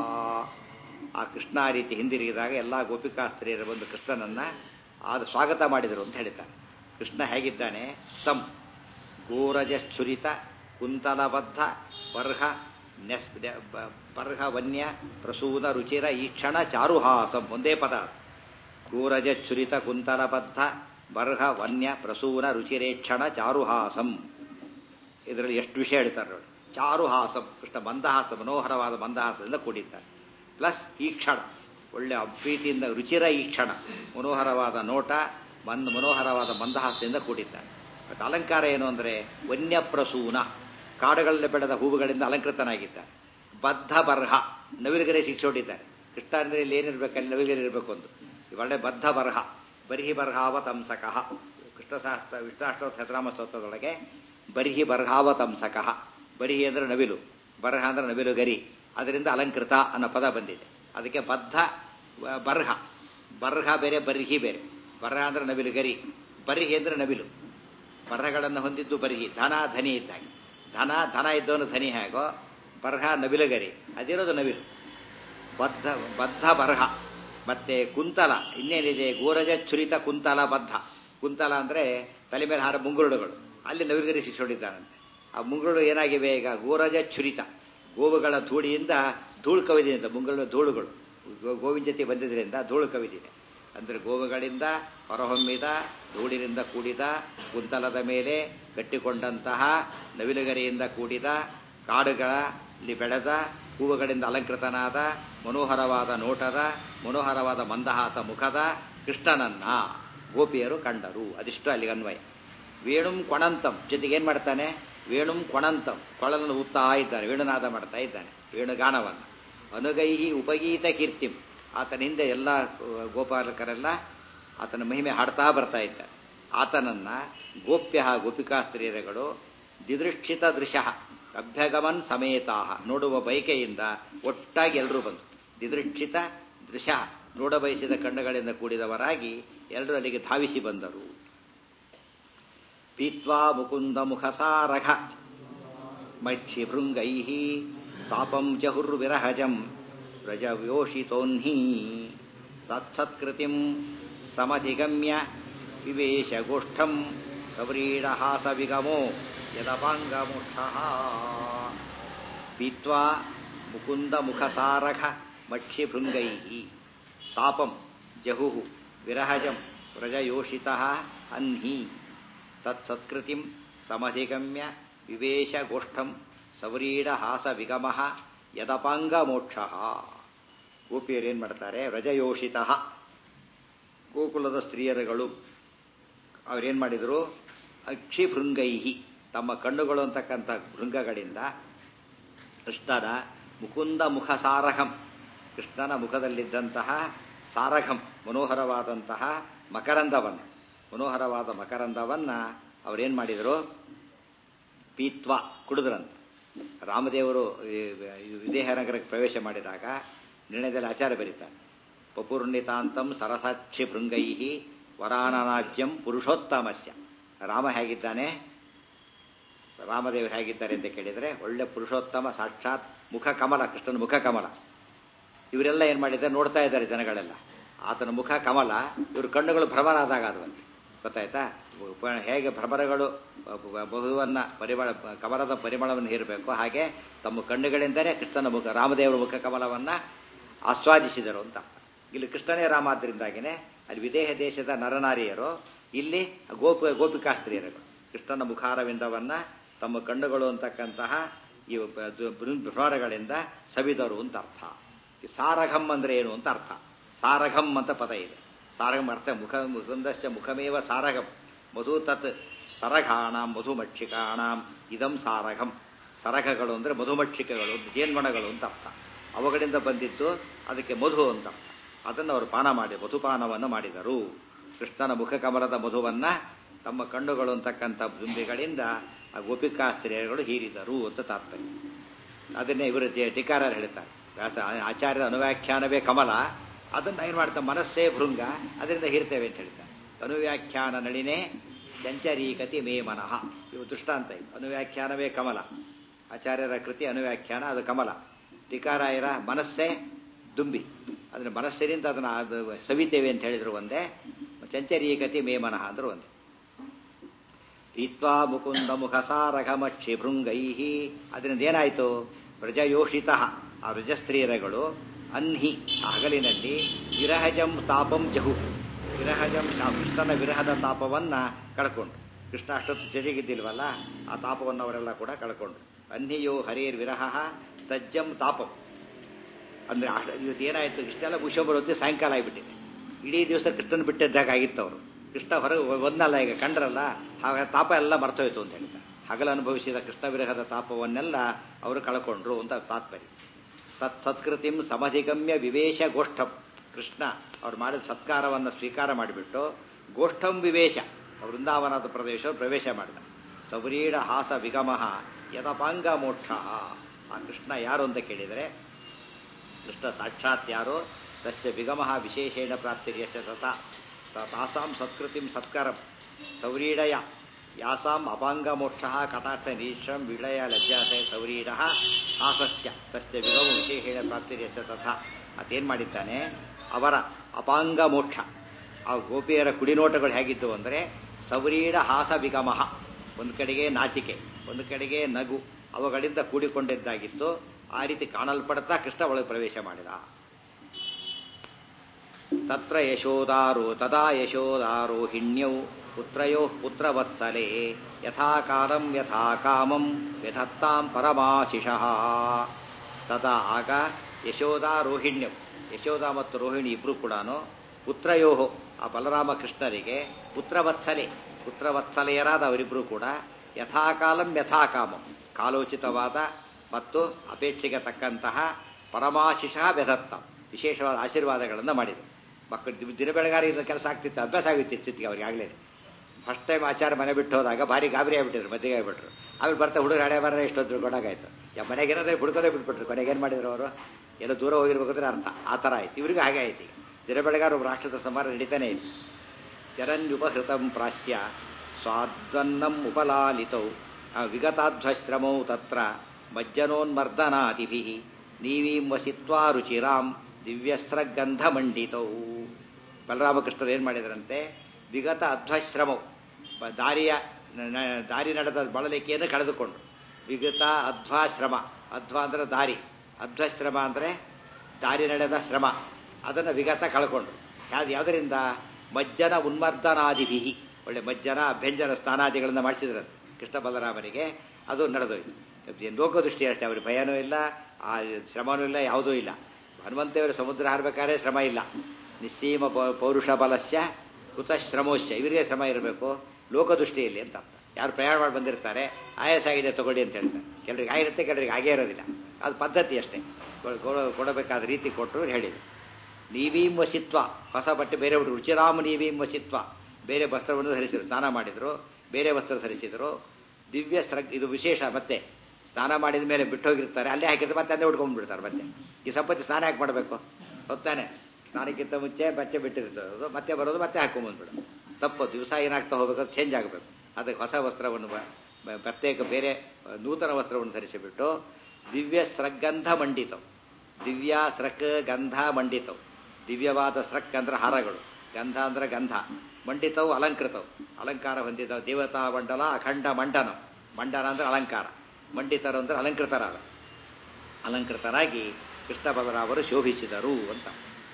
ಆ ಕೃಷ್ಣ ಆ ರೀತಿ ಹಿಂದಿರುಗಿದಾಗ ಎಲ್ಲ ಗೋಪಿಕಾಸ್ತ್ರೀಯರು ಬಂದು ಕೃಷ್ಣನನ್ನ ಆದ ಸ್ವಾಗತ ಮಾಡಿದರು ಅಂತ ಹೇಳ್ತಾರೆ ಕೃಷ್ಣ ಹೇಗಿದ್ದಾನೆ ತಂ ಗೋರಜಶ್ಚುರಿತ ಕುಂತಲಬದ್ಧ ಬರ್ಹ ನೆಸ್ ಬರ್ಹ ವನ್ಯ ಪ್ರಸೂನ ರುಚಿರ ಈಕ್ಷಣ ಚಾರುಹಾಸಂ ಒಂದೇ ಪದ ಗೋರಜಚ್ಛುರಿತ ಕುಂತಲಬದ್ಧ ಬರ್ಹ ವನ್ಯ ಪ್ರಸೂನ ರುಚಿರೇಕ್ಷಣ ಚಾರುಹಾಸಂ ಇದರಲ್ಲಿ ಎಷ್ಟು ವಿಷಯ ಹೇಳ್ತಾರೆ ನೋಡಿ ಚಾರುಹಾಸಂ ಕೃಷ್ಣ ಮಂದಹಾಸ ಮನೋಹರವಾದ ಮಂದಹಾಸದಿಂದ ಕೂಡಿದ್ದಾರೆ ಪ್ಲಸ್ ಈ ಕ್ಷಣ ಒಳ್ಳೆ ಪ್ರೀತಿಯಿಂದ ರುಚಿರ ಈ ಕ್ಷಣ ಮನೋಹರವಾದ ನೋಟ ಮಂದ್ ಮನೋಹರವಾದ ಮಂದಹಾಸದಿಂದ ಕೂಡಿದ್ದಾರೆ ಮತ್ತು ಅಲಂಕಾರ ಏನು ಅಂದರೆ ವನ್ಯಪ್ರಸೂನ ಕಾಡುಗಳಲ್ಲಿ ಬೆಳೆದ ಹೂವುಗಳಿಂದ ಅಲಂಕೃತನಾಗಿದ್ದಾರೆ ಬದ್ಧ ಬರ್ಹ ನವಿಲುಗರೆ ಶಿಕ್ಷೊಟ್ಟಿದ್ದಾರೆ ಕೃಷ್ಣ ಅಂದರೆ ಇಲ್ಲಿ ಏನಿರ್ಬೇಕು ಅಲ್ಲಿ ನವಿಲುಗರೆ ಇರಬೇಕು ಒಂದು ಒಳ್ಳೆ ಬದ್ಧ ಬರ್ಹ ಬರ್ಹಿ ಬರ್ಹಾವತಂಸಕಃ ಕೃಷ್ಣ ಶಾಸ್ತ್ರ ವಿಷ್ಣಾಷ್ಟೋ ಶತರಾಮ ಸ್ತೋತ್ರದೊಳಗೆ ಬರ್ಹಿ ಬರ್ಹಾವತಂಸಕಃ ಬರ್ಹಿ ಅಂದರೆ ನವಿಲು ಬರಹ ಅಂದರೆ ನವಿಲು ಗರಿ ಅದರಿಂದ ಅಲಂಕೃತ ಅನ್ನೋ ಪದ ಬಂದಿದೆ ಅದಕ್ಕೆ ಬದ್ಧ ಬರ್ಹ ಬರ್ಹ ಬೇರೆ ಬರ್ಹಿ ಬೇರೆ ಬರ್ಹ ಅಂದ್ರೆ ನವಿಲು ಗರಿ ಬರ್ಹಿ ಅಂದ್ರೆ ನವಿಲು ಬರ್ಹಗಳನ್ನು ಹೊಂದಿದ್ದು ಬರ್ಹಿ ಧನ ಧನಿ ಇದ್ದಾಗೆ ಧನ ಧನ ಇದ್ದವನು ಧನಿ ಹೇಗೋ ಬರ್ಹ ನವಿಲುಗರಿ ಅದಿರೋದು ನವಿಲು ಬದ್ಧ ಬದ್ಧ ಬರ್ಹ ಮತ್ತೆ ಕುಂತಲ ಇನ್ನೇನಿದೆ ಗೋರಜ ಚುರಿತ ಕುಂತಲ ಬದ್ಧ ಕುಂತಲ ಅಂದ್ರೆ ತಲೆ ಮೇಲೆ ಹಾರ ಮುಂಗುರುಳುಗಳು ಅಲ್ಲಿ ನವಿಲುಗರಿ ಶಿಕ್ಷೊಂಡಿದ್ದಾನಂತೆ ಆ ಮುಂಗುರುಳು ಏನಾಗಿವೆ ಈಗ ಗೋರಜ ಚುರಿತ ಗೋವುಗಳ ಧೂಳಿಯಿಂದ ಧೂಳು ಕವಿದಿದೆ ಅಂತ ಮುಂಗುರುಳು ಧೂಳುಗಳು ಗೋವಿನ ಜೊತೆ ಬಂದಿದ್ದರಿಂದ ಧೂಳು ಕವಿದಿದೆ ಅಂದರೆ ಗೋವುಗಳಿಂದ ಹೊರಹೊಮ್ಮಿದ ಧೂಳಿನಿಂದ ಕೂಡಿದ ಕುಂತಲದ ಮೇಲೆ ಕಟ್ಟಿಕೊಂಡಂತಹ ನವಿಲುಗರಿಯಿಂದ ಕೂಡಿದ ಕಾಡುಗಳಲ್ಲಿ ಬೆಳೆದ ಹೂವುಗಳಿಂದ ಗೋಪಿಯರು ಕಂಡರು ಅದಿಷ್ಟು ಅಲ್ಲಿಗೆ ಅನ್ವಯ ವೇಣುಂ ಕೊಣಂತಂ ಜೊತೆಗೆ ಏನು ಮಾಡ್ತಾನೆ ವೇಣುಂ ಕೊಣಂತಂ ಕೊಳಲನ್ನು ಊತ್ತಾ ಇದ್ದಾನೆ ವೇಣುನಾದ ಮಾಡ್ತಾ ಇದ್ದಾನೆ ವೇಣುಗಾನವನ್ನು ಅನುಗೈಹಿ ಉಪಗೀತ ಕೀರ್ತಿಂ ಆತನ ಹಿಂದೆ ಎಲ್ಲ ಗೋಪಾಲಕರೆಲ್ಲ ಆತನ ಮಹಿಮೆ ಹಾಡ್ತಾ ಬರ್ತಾ ಇದ್ದಾರೆ ಆತನನ್ನ ಗೋಪ್ಯ ಗೋಪಿಕಾ ಸ್ತ್ರೀಯರುಗಳು ದಿದೃಕ್ಷಿತ ದೃಶ್ಯ ಅಭ್ಯಗಮನ್ ಸಮೇತಾ ನೋಡುವ ಬಯಕೆಯಿಂದ ಒಟ್ಟಾಗಿ ಎಲ್ಲರೂ ಬಂದರು ದಿದೃಕ್ಷಿತ ದೃಶ್ಯ ನೋಡ ಬಯಸಿದ ಕಣ್ಣುಗಳಿಂದ ಕೂಡಿದವರಾಗಿ ಎಲ್ಲರೂ ಅಲ್ಲಿಗೆ ಧಾವಿಸಿ ಬಂದರು ಪೀತ್ವಾ ಮುಕುಂದ ಮುಖಸಾರಘ ಮೈಕ್ಷಿ ಭೃಂಗೈ ತಾಪಂ ಜಹುರ್ವಿರಹಜಂ ವ್ರಜವ್ಯೋಷಿತೋನ್ಹಿ ತತ್ಸತ್ಕೃತಿಂ ಸಮಧಿಗಮ್ಯ ವಿವೇಶಗೋಷ್ಠಂ ಸವ್ರೀಡಹಾಸ ವಿಗಮೋ ಯದಪಾಂಗಮೋಕ್ಷ ಪೀತ್ವಾ ಮುಕುಂದ ಮುಖಸಾರಘ ಮಕ್ಷಿಭೃಂಗೈ ತಾಪಂ ಜಹು ವಿರಹಜಂ ವ್ರಜಯೋಷಿತ ಅನ್ಹಿ ತತ್ಸತ್ಕೃತಿಂ ಸಮಧಿಗಮ್ಯ ವಿವೇಶಗೋಷ್ಠಂ ಸವರೀಡಹಾಸ ವಿಗಮ ಯದಪಾಂಗ ಮೋಕ್ಷ ಗೋಪಿಯರು ಏನು ಮಾಡ್ತಾರೆ ವ್ರಜಯೋಷಿತ ಗೋಕುಲದ ಸ್ತ್ರೀಯರುಗಳು ಅವರೇನು ಮಾಡಿದರು ಅಕ್ಷಿ ಭೃಂಗೈಹಿ ತಮ್ಮ ಕಣ್ಣುಗಳು ಅಂತಕ್ಕಂಥ ಭೃಂಗಗಳಿಂದ ಕೃಷ್ಣನ ಮುಕುಂದ ಮುಖ ಸಾರಹಂ ಕೃಷ್ಣನ ಮುಖದಲ್ಲಿದ್ದಂತಹ ಸಾರಘಂ ಮನೋಹರವಾದಂತಹ ಮಕರಂದವನ್ನು ಮನೋಹರವಾದ ಮಕರಂದವನ್ನು ಅವರೇನು ಮಾಡಿದರು ಪೀತ್ವ ಕುಡಿದ್ರಂತ ರಾಮದೇವರು ವಿದೇಹ ನಗರಕ್ಕೆ ಪ್ರವೇಶ ಮಾಡಿದಾಗ ನಿರ್ಣಯದಲ್ಲಿ ಆಚಾರ ಬರೀತಾರೆ ಪಪೂರ್ಣಿತಾಂತಂ ಸರಸಾಕ್ಷಿ ಭೃಂಗೈ ವರಾನನಾಜ್ಯಂ ಪುರುಷೋತ್ತಮಸ್ಯ ರಾಮ ಹೇಗಿದ್ದಾನೆ ರಾಮದೇವರು ಹೇಗಿದ್ದಾರೆ ಅಂತ ಕೇಳಿದರೆ ಒಳ್ಳೆ ಪುರುಷೋತ್ತಮ ಸಾಕ್ಷಾತ್ ಮುಖ ಕಮಲ ಕೃಷ್ಣನ ಮುಖ ಕಮಲ ಇವರೆಲ್ಲ ಏನು ಮಾಡಿದ್ದಾರೆ ನೋಡ್ತಾ ಇದ್ದಾರೆ ಜನಗಳೆಲ್ಲ ಆತನ ಮುಖ ಕಮಲ ಇವ್ರ ಕಣ್ಣುಗಳು ಭ್ರಮರ ಆದಾಗ ಅದುವಂತೆ ಗೊತ್ತಾಯ್ತಾ ಹೇಗೆ ಭ್ರಮರಗಳು ಬಹುವನ್ನ ಪರಿಮಳ ಕಮಲದ ಪರಿಮಳವನ್ನು ಹೀರಬೇಕು ಹಾಗೆ ತಮ್ಮ ಕಣ್ಣುಗಳಿಂದಲೇ ಕೃಷ್ಣನ ಮುಖ ರಾಮದೇವರ ಮುಖ ಕಮಲವನ್ನು ಆಸ್ವಾದಿಸಿದರು ಅಂತ ಇಲ್ಲಿ ಕೃಷ್ಣನೇ ರಾಮ ಆದ್ದರಿಂದಾಗಿನೇ ಅಲ್ಲಿ ವಿದೇಹ ದೇಶದ ನರನಾರಿಯರು ಇಲ್ಲಿ ಗೋಪ ಗೋಪಿಕಾಸ್ತ್ರೀಯರು ಕೃಷ್ಣನ ಮುಖಾರವಿಂದವನ್ನ ತಮ್ಮ ಕಣ್ಣುಗಳು ಅಂತಕ್ಕಂತಹ ಈ ಭ್ರಮರಗಳಿಂದ ಸವಿದರು ಅಂತ ಅರ್ಥ ಈ ಸಾರಘಂ ಅಂದ್ರೆ ಏನು ಅಂತ ಅರ್ಥ ಸಾರಘಂ ಅಂತ ಪದ ಇದೆ ಸಾರಘಂ ಅರ್ಥ ಮುಖ ಮುಕುಂದಶ್ಚ ಮುಖಮೇವ ಸಾರಘಂ ಮಧು ತತ್ ಸರಘಾಣಾಂ ಮಧುಮಕ್ಷಿಕಾಣಾಂ ಇದಂ ಸಾರಘಂ ಸರಘಗಳು ಅಂದರೆ ಮಧುಮಕ್ಷಿಕಗಳು ಜೇನ್ಮಣಗಳು ಅಂತ ಅರ್ಥ ಅವುಗಳಿಂದ ಬಂದಿದ್ದು ಅದಕ್ಕೆ ಮಧು ಅಂತ ಅರ್ಥ ಅದನ್ನು ಅವರು ಪಾನ ಮಾಡಿ ಮಧುಪಾನವನ್ನು ಮಾಡಿದರು ಕೃಷ್ಣನ ಮುಖಕಮಲದ ಮಧುವನ್ನ ತಮ್ಮ ಕಣ್ಣುಗಳು ಅಂತಕ್ಕಂಥ ದುಂಬಿಗಳಿಂದ ಆ ಗೋಪಿಕಾ ಸ್ತ್ರೀಯರುಗಳು ಹೀರಿದರು ಅಂತ ತಾತ್ಪರ್ಯ ಅದನ್ನೇ ಇವರು ಟಿಕಾರರು ಹೇಳ್ತಾರೆ ವ್ಯಾಸ ಆಚಾರ್ಯರ ಅನುವ್ಯಾಖ್ಯಾನವೇ ಕಮಲ ಅದನ್ನು ಏನು ಮಾಡ್ತಾರೆ ಮನಸ್ಸೇ ಭೃಂಗ ಅದರಿಂದ ಹೀರ್ತೇವೆ ಅಂತ ಹೇಳ್ತಾರೆ ಅನುವ್ಯಾಖ್ಯಾನ ನಳಿನೇ ಚಂಚರೀಕತಿ ಮೇ ಮನಃ ಇವು ದೃಷ್ಟಾಂತ ಇದು ಅನುವ್ಯಾಖ್ಯಾನವೇ ಕಮಲ ಆಚಾರ್ಯರ ಕೃತಿ ಅನುವ್ಯಾಖ್ಯಾನ ಅದು ಕಮಲ ಟಿಕಾರಾಯರ ಮನಸ್ಸೇ ದುಂಬಿ ಅದನ್ನ ಮನಸ್ಸಿನಿಂದ ಅದನ್ನ ಅದು ಸವಿತೇವೆ ಅಂತ ಹೇಳಿದ್ರು ಒಂದೇ ಚಂಚರೀಕತಿ ಮೇ ಮನಃ ಅಂದ್ರು ಒಂದೇ ಪೀತ್ವಾ ಮುಕುಂದ ಮುಖಸಾರಘಮಕ್ಷಿ ಭೃಂಗೈ ಅದರಿಂದ ಏನಾಯಿತು ವ್ರಜಯೋಷಿತ ಆ ವ್ರಜಸ್ತ್ರೀಯರಗಳು ಅನ್ಹಿ ಹಗಲಿನಲ್ಲಿ ವಿರಹಜಂ ತಾಪಂ ಜಹು ವಿರಹಜಂ ಕೃಷ್ಣನ ವಿರಹದ ತಾಪವನ್ನ ಕಳ್ಕೊಂಡ್ರು ಕೃಷ್ಣ ಅಷ್ಟೊತ್ತು ಜೊತೆಗಿದ್ದಿಲ್ವಲ್ಲ ಆ ತಾಪವನ್ನು ಅವರೆಲ್ಲ ಕೂಡ ಕಳ್ಕೊಂಡ್ರು ಅನ್ಹಿಯೋ ಹರೇರ್ ವಿರಹ ತಜ್ಜಂ ತಾಪಂ ಅಂದ್ರೆ ಇವತ್ತು ಏನಾಯ್ತು ಇಷ್ಟೆಲ್ಲ ಮುಗಿಸೋಬರ್ ಹೊತ್ತು ಸಾಯಂಕಾಲ ಆಗಿಬಿಟ್ಟಿದೆ ಇಡೀ ದಿವಸ ಕೃಷ್ಣನ ಬಿಟ್ಟಿದ್ದಾಗ ಆಗಿತ್ತು ಅವರು ಕೃಷ್ಣ ಹೊರಗೆ ಒಂದಲ್ಲ ಈಗ ಕಂಡ್ರಲ್ಲ ಆಗ ತಾಪ ಎಲ್ಲ ಮರ್ತೋಯ್ತು ಅಂತ ಹೇಳ್ತಾರೆ ಹಗಲು ಅನುಭವಿಸಿದ ಕೃಷ್ಣ ವಿರಹದ ತಾಪವನ್ನೆಲ್ಲ ಅವರು ಕಳ್ಕೊಂಡ್ರು ಅಂತ ತಾತ್ಪರ್ಯ ತತ್ ಸತ್ಕೃತಿಂ ಸಮಧಿಗಮ್ಯ ವಿವೇಶ ಗೋಷ್ಠಂ ಕೃಷ್ಣ ಅವ್ರು ಮಾಡಿದ ಸತ್ಕಾರವನ್ನು ಸ್ವೀಕಾರ ಮಾಡಿಬಿಟ್ಟು ಗೋಷ್ಠಂ ವಿವೇಶ ವೃಂದಾವನದ ಪ್ರದೇಶ ಪ್ರವೇಶ ಮಾಡಿದ ಸೌರೀಢ ಹಾಸ ವಿಗಮಃ ಯದಪಾಂಗ ಮೋಕ್ಷ ಆ ಕೃಷ್ಣ ಯಾರು ಅಂತ ಕೇಳಿದರೆ ಕೃಷ್ಣ ಸಾಕ್ಷಾತ್ ಯಾರೋ ತಸ್ಯ ವಿಗಮಃ ವಿಶೇಷೇಣ ಪ್ರಾಪ್ತಿರ್ಯಸ್ಯ ತಥಾ ತಾಸಾಂ ಸತ್ಕೃತಿಂ ಸತ್ಕರಂ ಸೌರೀಡಯ ಯಾಸಾಂ ಅಪಾಂಗ ಮೋಕ್ಷ ಕಟಾಕ್ಷ ನಿರೀಕ್ಷಂ ವಿಳಯ ಲಜ್ಜಾಸೆ ಸೌರೀಢ ಹಾಸಶ್ಚ ತಸ್ಯ ವಿಗಮ ವಿಶೇಷೇಣ ಪ್ರಾಪ್ತಿರ್ಯಸ್ಯ ತಥಾ ಅದೇನು ಮಾಡಿದ್ದಾನೆ ಅವರ ಅಪಾಂಗ ಮೋಕ್ಷ ಆ ಗೋಪಿಯರ ಕುಡಿನೋಟಗಳು ಹೇಗಿದ್ದು ಅಂದರೆ ಸೌರೀಢ ಹಾಸ ವಿಗಮಃ ಒಂದು ಕಡೆಗೆ ನಾಚಿಕೆ ಒಂದು ಕಡೆಗೆ ನಗು ಅವುಗಳಿಂದ ಕೂಡಿಕೊಂಡಿದ್ದಾಗಿತ್ತು ಆ ರೀತಿ ಕಾಣಲ್ಪಡ್ತಾ ಕೃಷ್ಣ ಒಳಗೆ ಪ್ರವೇಶ ಮಾಡಿದ ತತ್ರ ಯಶೋದಾರೋ ತದಾ ಯಶೋದಾರೋಹಿಣ್ಯೌ ಪುತ್ರಯೋ ಪುತ್ರವತ್ಸಲೆ ಯಥಾಕಾಲಂ ಯಥಾ ಕಾಮಂ ಯಥತ್ತಾಂ ಪರಮಾಶಿಷಃ ತದಾ ಆಗ ಯಶೋದಾ ರೋಹಿಣ್ಯಂ ಯಶೋಧ ಮತ್ತು ರೋಹಿಣಿ ಇಬ್ರು ಕೂಡ ಪುತ್ರಯೋ ಆ ಬಲರಾಮ ಕೃಷ್ಣರಿಗೆ ಪುತ್ರವತ್ಸಲೆ ಪುತ್ರವತ್ಸಲೆಯರಾದ ಅವರಿಬ್ಬರು ಕೂಡ ಯಥಾಕಾಲಂ ಯಥಾಕಾಮಂ ಕಾಲೋಚಿತವಾದ ಮತ್ತು ಅಪೇಕ್ಷೆಗೆ ತಕ್ಕಂತಹ ಪರಮಾಶಿಷ ಬೆದತ್ತ ವಿಶೇಷವಾದ ಆಶೀರ್ವಾದಗಳನ್ನು ಮಾಡಿದರು ಮಕ್ಕಳು ದಿನ ಬೆಳಗಾರಿ ಇರೋ ಕೆಲಸ ಆಗ್ತಿತ್ತು ಅಭ್ಯಾಸ ಆಗಿತ್ತು ಸ್ಥಿತಿಗೆ ಅವ್ರಿಗೆ ಆಗಲೇ ಫಸ್ಟ್ ಟೈಮ್ ಆಚಾರ ಮನೆ ಬಿಟ್ಟು ಹೋದಾಗ ಭಾರಿ ಗಾಬರಿ ಆಗಿಬಿಟ್ಟಿದ್ರು ಮದುವೆ ಆಗಿಬಿಟ್ರು ಆಮೇಲೆ ಬರ್ತಾ ಹುಡುಗ ಹಳೆ ಬರ ಎಷ್ಟೊಂದು ಗೊಡಾಗಾಯ್ತು ಯಾ ಮನೆಗೇನಾದ್ರೆ ಹುಡುಕೋದೇ ಬಿಟ್ಬಿಟ್ರು ಕೊನೆಗೆ ಏನು ಮಾಡಿದ್ರು ಅವರು ಎಲ್ಲ ದೂರ ಹೋಗಿರ್ಬೇಕಾದ್ರೆ ಅರ್ಥ ಆ ಥರ ಆಯ್ತು ಇವ್ರಿಗೂ ಹಾಗೆ ಆಯ್ತು ಈಗ ದಿನ ಬೆಳಗಾರ ಒಬ್ಬ ರಾಷ್ಟ್ರದ ಸಮಾರ ನಡೀತಾನೆ ಇದೆ ಚರನ್ಯುಪಹೃತಂ ಪ್ರಾಸ್ಯ ಸ್ವಾದ್ವನ್ನಂ ಉಪಲಾಲಿತೌ ವಿಗತಾಧ್ವಶ್ರಮೌ ತತ್ರ ಮಜ್ಜನೋನ್ಮರ್ದನಾದಿಭಿ ನೀವೀಂ ವಸಿತ್ವಾ ರುಚಿರಾಂ ದಿವ್ಯಸ್ತ್ರಗಂಧಮಂಡಿತೌ ಬಲರಾಮಕೃಷ್ಣರು ಏನು ಮಾಡಿದರಂತೆ ವಿಗತ ಅಧ್ವಶ್ರಮವು ದಾರಿಯ ದಾರಿ ನಡೆದ ಬಳಲಿಕೆಯನ್ನು ಕಳೆದುಕೊಂಡು ವಿಗತ ಅಧ್ವಾಶ್ರಮ ಅಧ್ವ ಅಂದ್ರೆ ದಾರಿ ಅಧ್ವಶ್ರಮ ಅಂದರೆ ದಾರಿ ನಡೆದ ಶ್ರಮ ಅದನ್ನು ವಿಗತ ಕಳ್ಕೊಂಡ್ರು ಯಾವ್ದು ಯಾವುದರಿಂದ ಮಜ್ಜನ ಉನ್ಮರ್ದನಾದಿಭಿ ಒಳ್ಳೆ ಮಜ್ಜನ ಅಭ್ಯಂಜನ ಸ್ನಾನಾದಿಗಳನ್ನು ಮಾಡಿಸಿದ್ರಂತೆ ಕೃಷ್ಣ ಬಲರಾಮನಿಗೆ ಅದು ನಡೆದೋಯ್ತು ಲೋಕದೃಷ್ಟಿ ಅಷ್ಟೇ ಅವ್ರಿಗೆ ಭಯನೂ ಇಲ್ಲ ಆ ಶ್ರಮನೂ ಇಲ್ಲ ಯಾವುದೂ ಇಲ್ಲ ಹನುಮಂತೇವರು ಸಮುದ್ರ ಹಾರಬೇಕಾದ್ರೆ ಶ್ರಮ ಇಲ್ಲ ನಿಸ್ಸೀಮ ಪೌರುಷ ಬಲಸ್ಯ ಕುತ ಶ್ರಮೋಶ್ಯ ಇವರಿಗೆ ಶ್ರಮ ಇರಬೇಕು ಲೋಕದೃಷ್ಟಿಯಲ್ಲಿ ಅಂತ ಅರ್ಥ ಯಾರು ಪ್ರಯಾಣ ಮಾಡಿ ಬಂದಿರ್ತಾರೆ ಆಯಾಸ ಆಗಿದೆ ತಗೊಳ್ಳಿ ಅಂತ ಹೇಳ್ತಾರೆ ಕೆಲರಿಗೆ ಆಗಿರುತ್ತೆ ಕೆಲರಿಗೆ ಆಗೇ ಇರೋದಿಲ್ಲ ಅದು ಪದ್ಧತಿ ಅಷ್ಟೇ ಕೊಡಬೇಕಾದ ರೀತಿ ಕೊಟ್ಟರು ಹೇಳಿದೆ ನೀವೀಂ ವಸಿತ್ವ ಹೊಸ ಬಟ್ಟೆ ಬೇರೆ ಹುಡುಗರು ರುಚಿರಾಮ ನೀವೀಂ ವಸಿತ್ವ ಬೇರೆ ವಸ್ತ್ರವನ್ನು ಧರಿಸಿದ್ರು ಸ್ನಾನ ಮಾಡಿದ್ರು ಬೇರೆ ವಸ್ತ್ರ ಧರಿಸಿದ್ರು ದಿವ್ಯ ಸ್ತ್ರ ಇದು ವಿಶೇಷ ಮತ್ತೆ ಸ್ನಾನ ಮಾಡಿದ ಮೇಲೆ ಬಿಟ್ಟು ಹೋಗಿರ್ತಾರೆ ಅಲ್ಲೇ ಹಾಕಿದ್ರೆ ಮತ್ತೆ ಅಲ್ಲೇ ಉಡ್ಕೊಂಡ್ಬಿಡ್ತಾರೆ ಮತ್ತೆ ಈ ಸಂಪತ್ತಿ ಸ್ನಾನ ಯಾಕೆ ಮಾಡಬೇಕು ಹೊತ್ತಾನೆ ಸ್ನಾನಕ್ಕಿಂತ ಮುಂಚೆ ಬಟ್ಟೆ ಬಿಟ್ಟಿರ್ತದೆ ಮತ್ತೆ ಬರೋದು ಮತ್ತೆ ಹಾಕೊಂಬಂದ್ಬಿಡು ತಪ್ಪು ದಿವಸ ಏನಾಗ್ತಾ ಹೋಗ್ಬೇಕು ಚೇಂಜ್ ಆಗಬೇಕು ಅದಕ್ಕೆ ಹೊಸ ವಸ್ತ್ರವನ್ನು ಪ್ರತ್ಯೇಕ ಬೇರೆ ನೂತನ ವಸ್ತ್ರವನ್ನು ಧರಿಸಿಬಿಟ್ಟು ದಿವ್ಯ ಸ್ರಗಂಧ ಮಂಡಿತವು ದಿವ್ಯ ಸ್ರಕ್ ಗಂಧ ಮಂಡಿತವು ದಿವ್ಯವಾದ ಸ್ರಕ್ ಅಂದ್ರೆ ಹಾರಗಳು ಗಂಧ ಅಂದ್ರೆ ಗಂಧ ಮಂಡಿತವು ಅಲಂಕೃತವು ಅಲಂಕಾರ ಹೊಂದಿದ ದೇವತಾ ಮಂಡಲ ಅಖಂಡ ಮಂಡನ ಮಂಡನ ಅಂದ್ರೆ ಅಲಂಕಾರ ಮಂಡಿತರು ಅಂದ್ರೆ ಅಲಂಕೃತರಾದ ಅಲಂಕೃತರಾಗಿ ಕೃಷ್ಣ ಬಲರಾಮರು ಶೋಭಿಸಿದರು ಅಂತ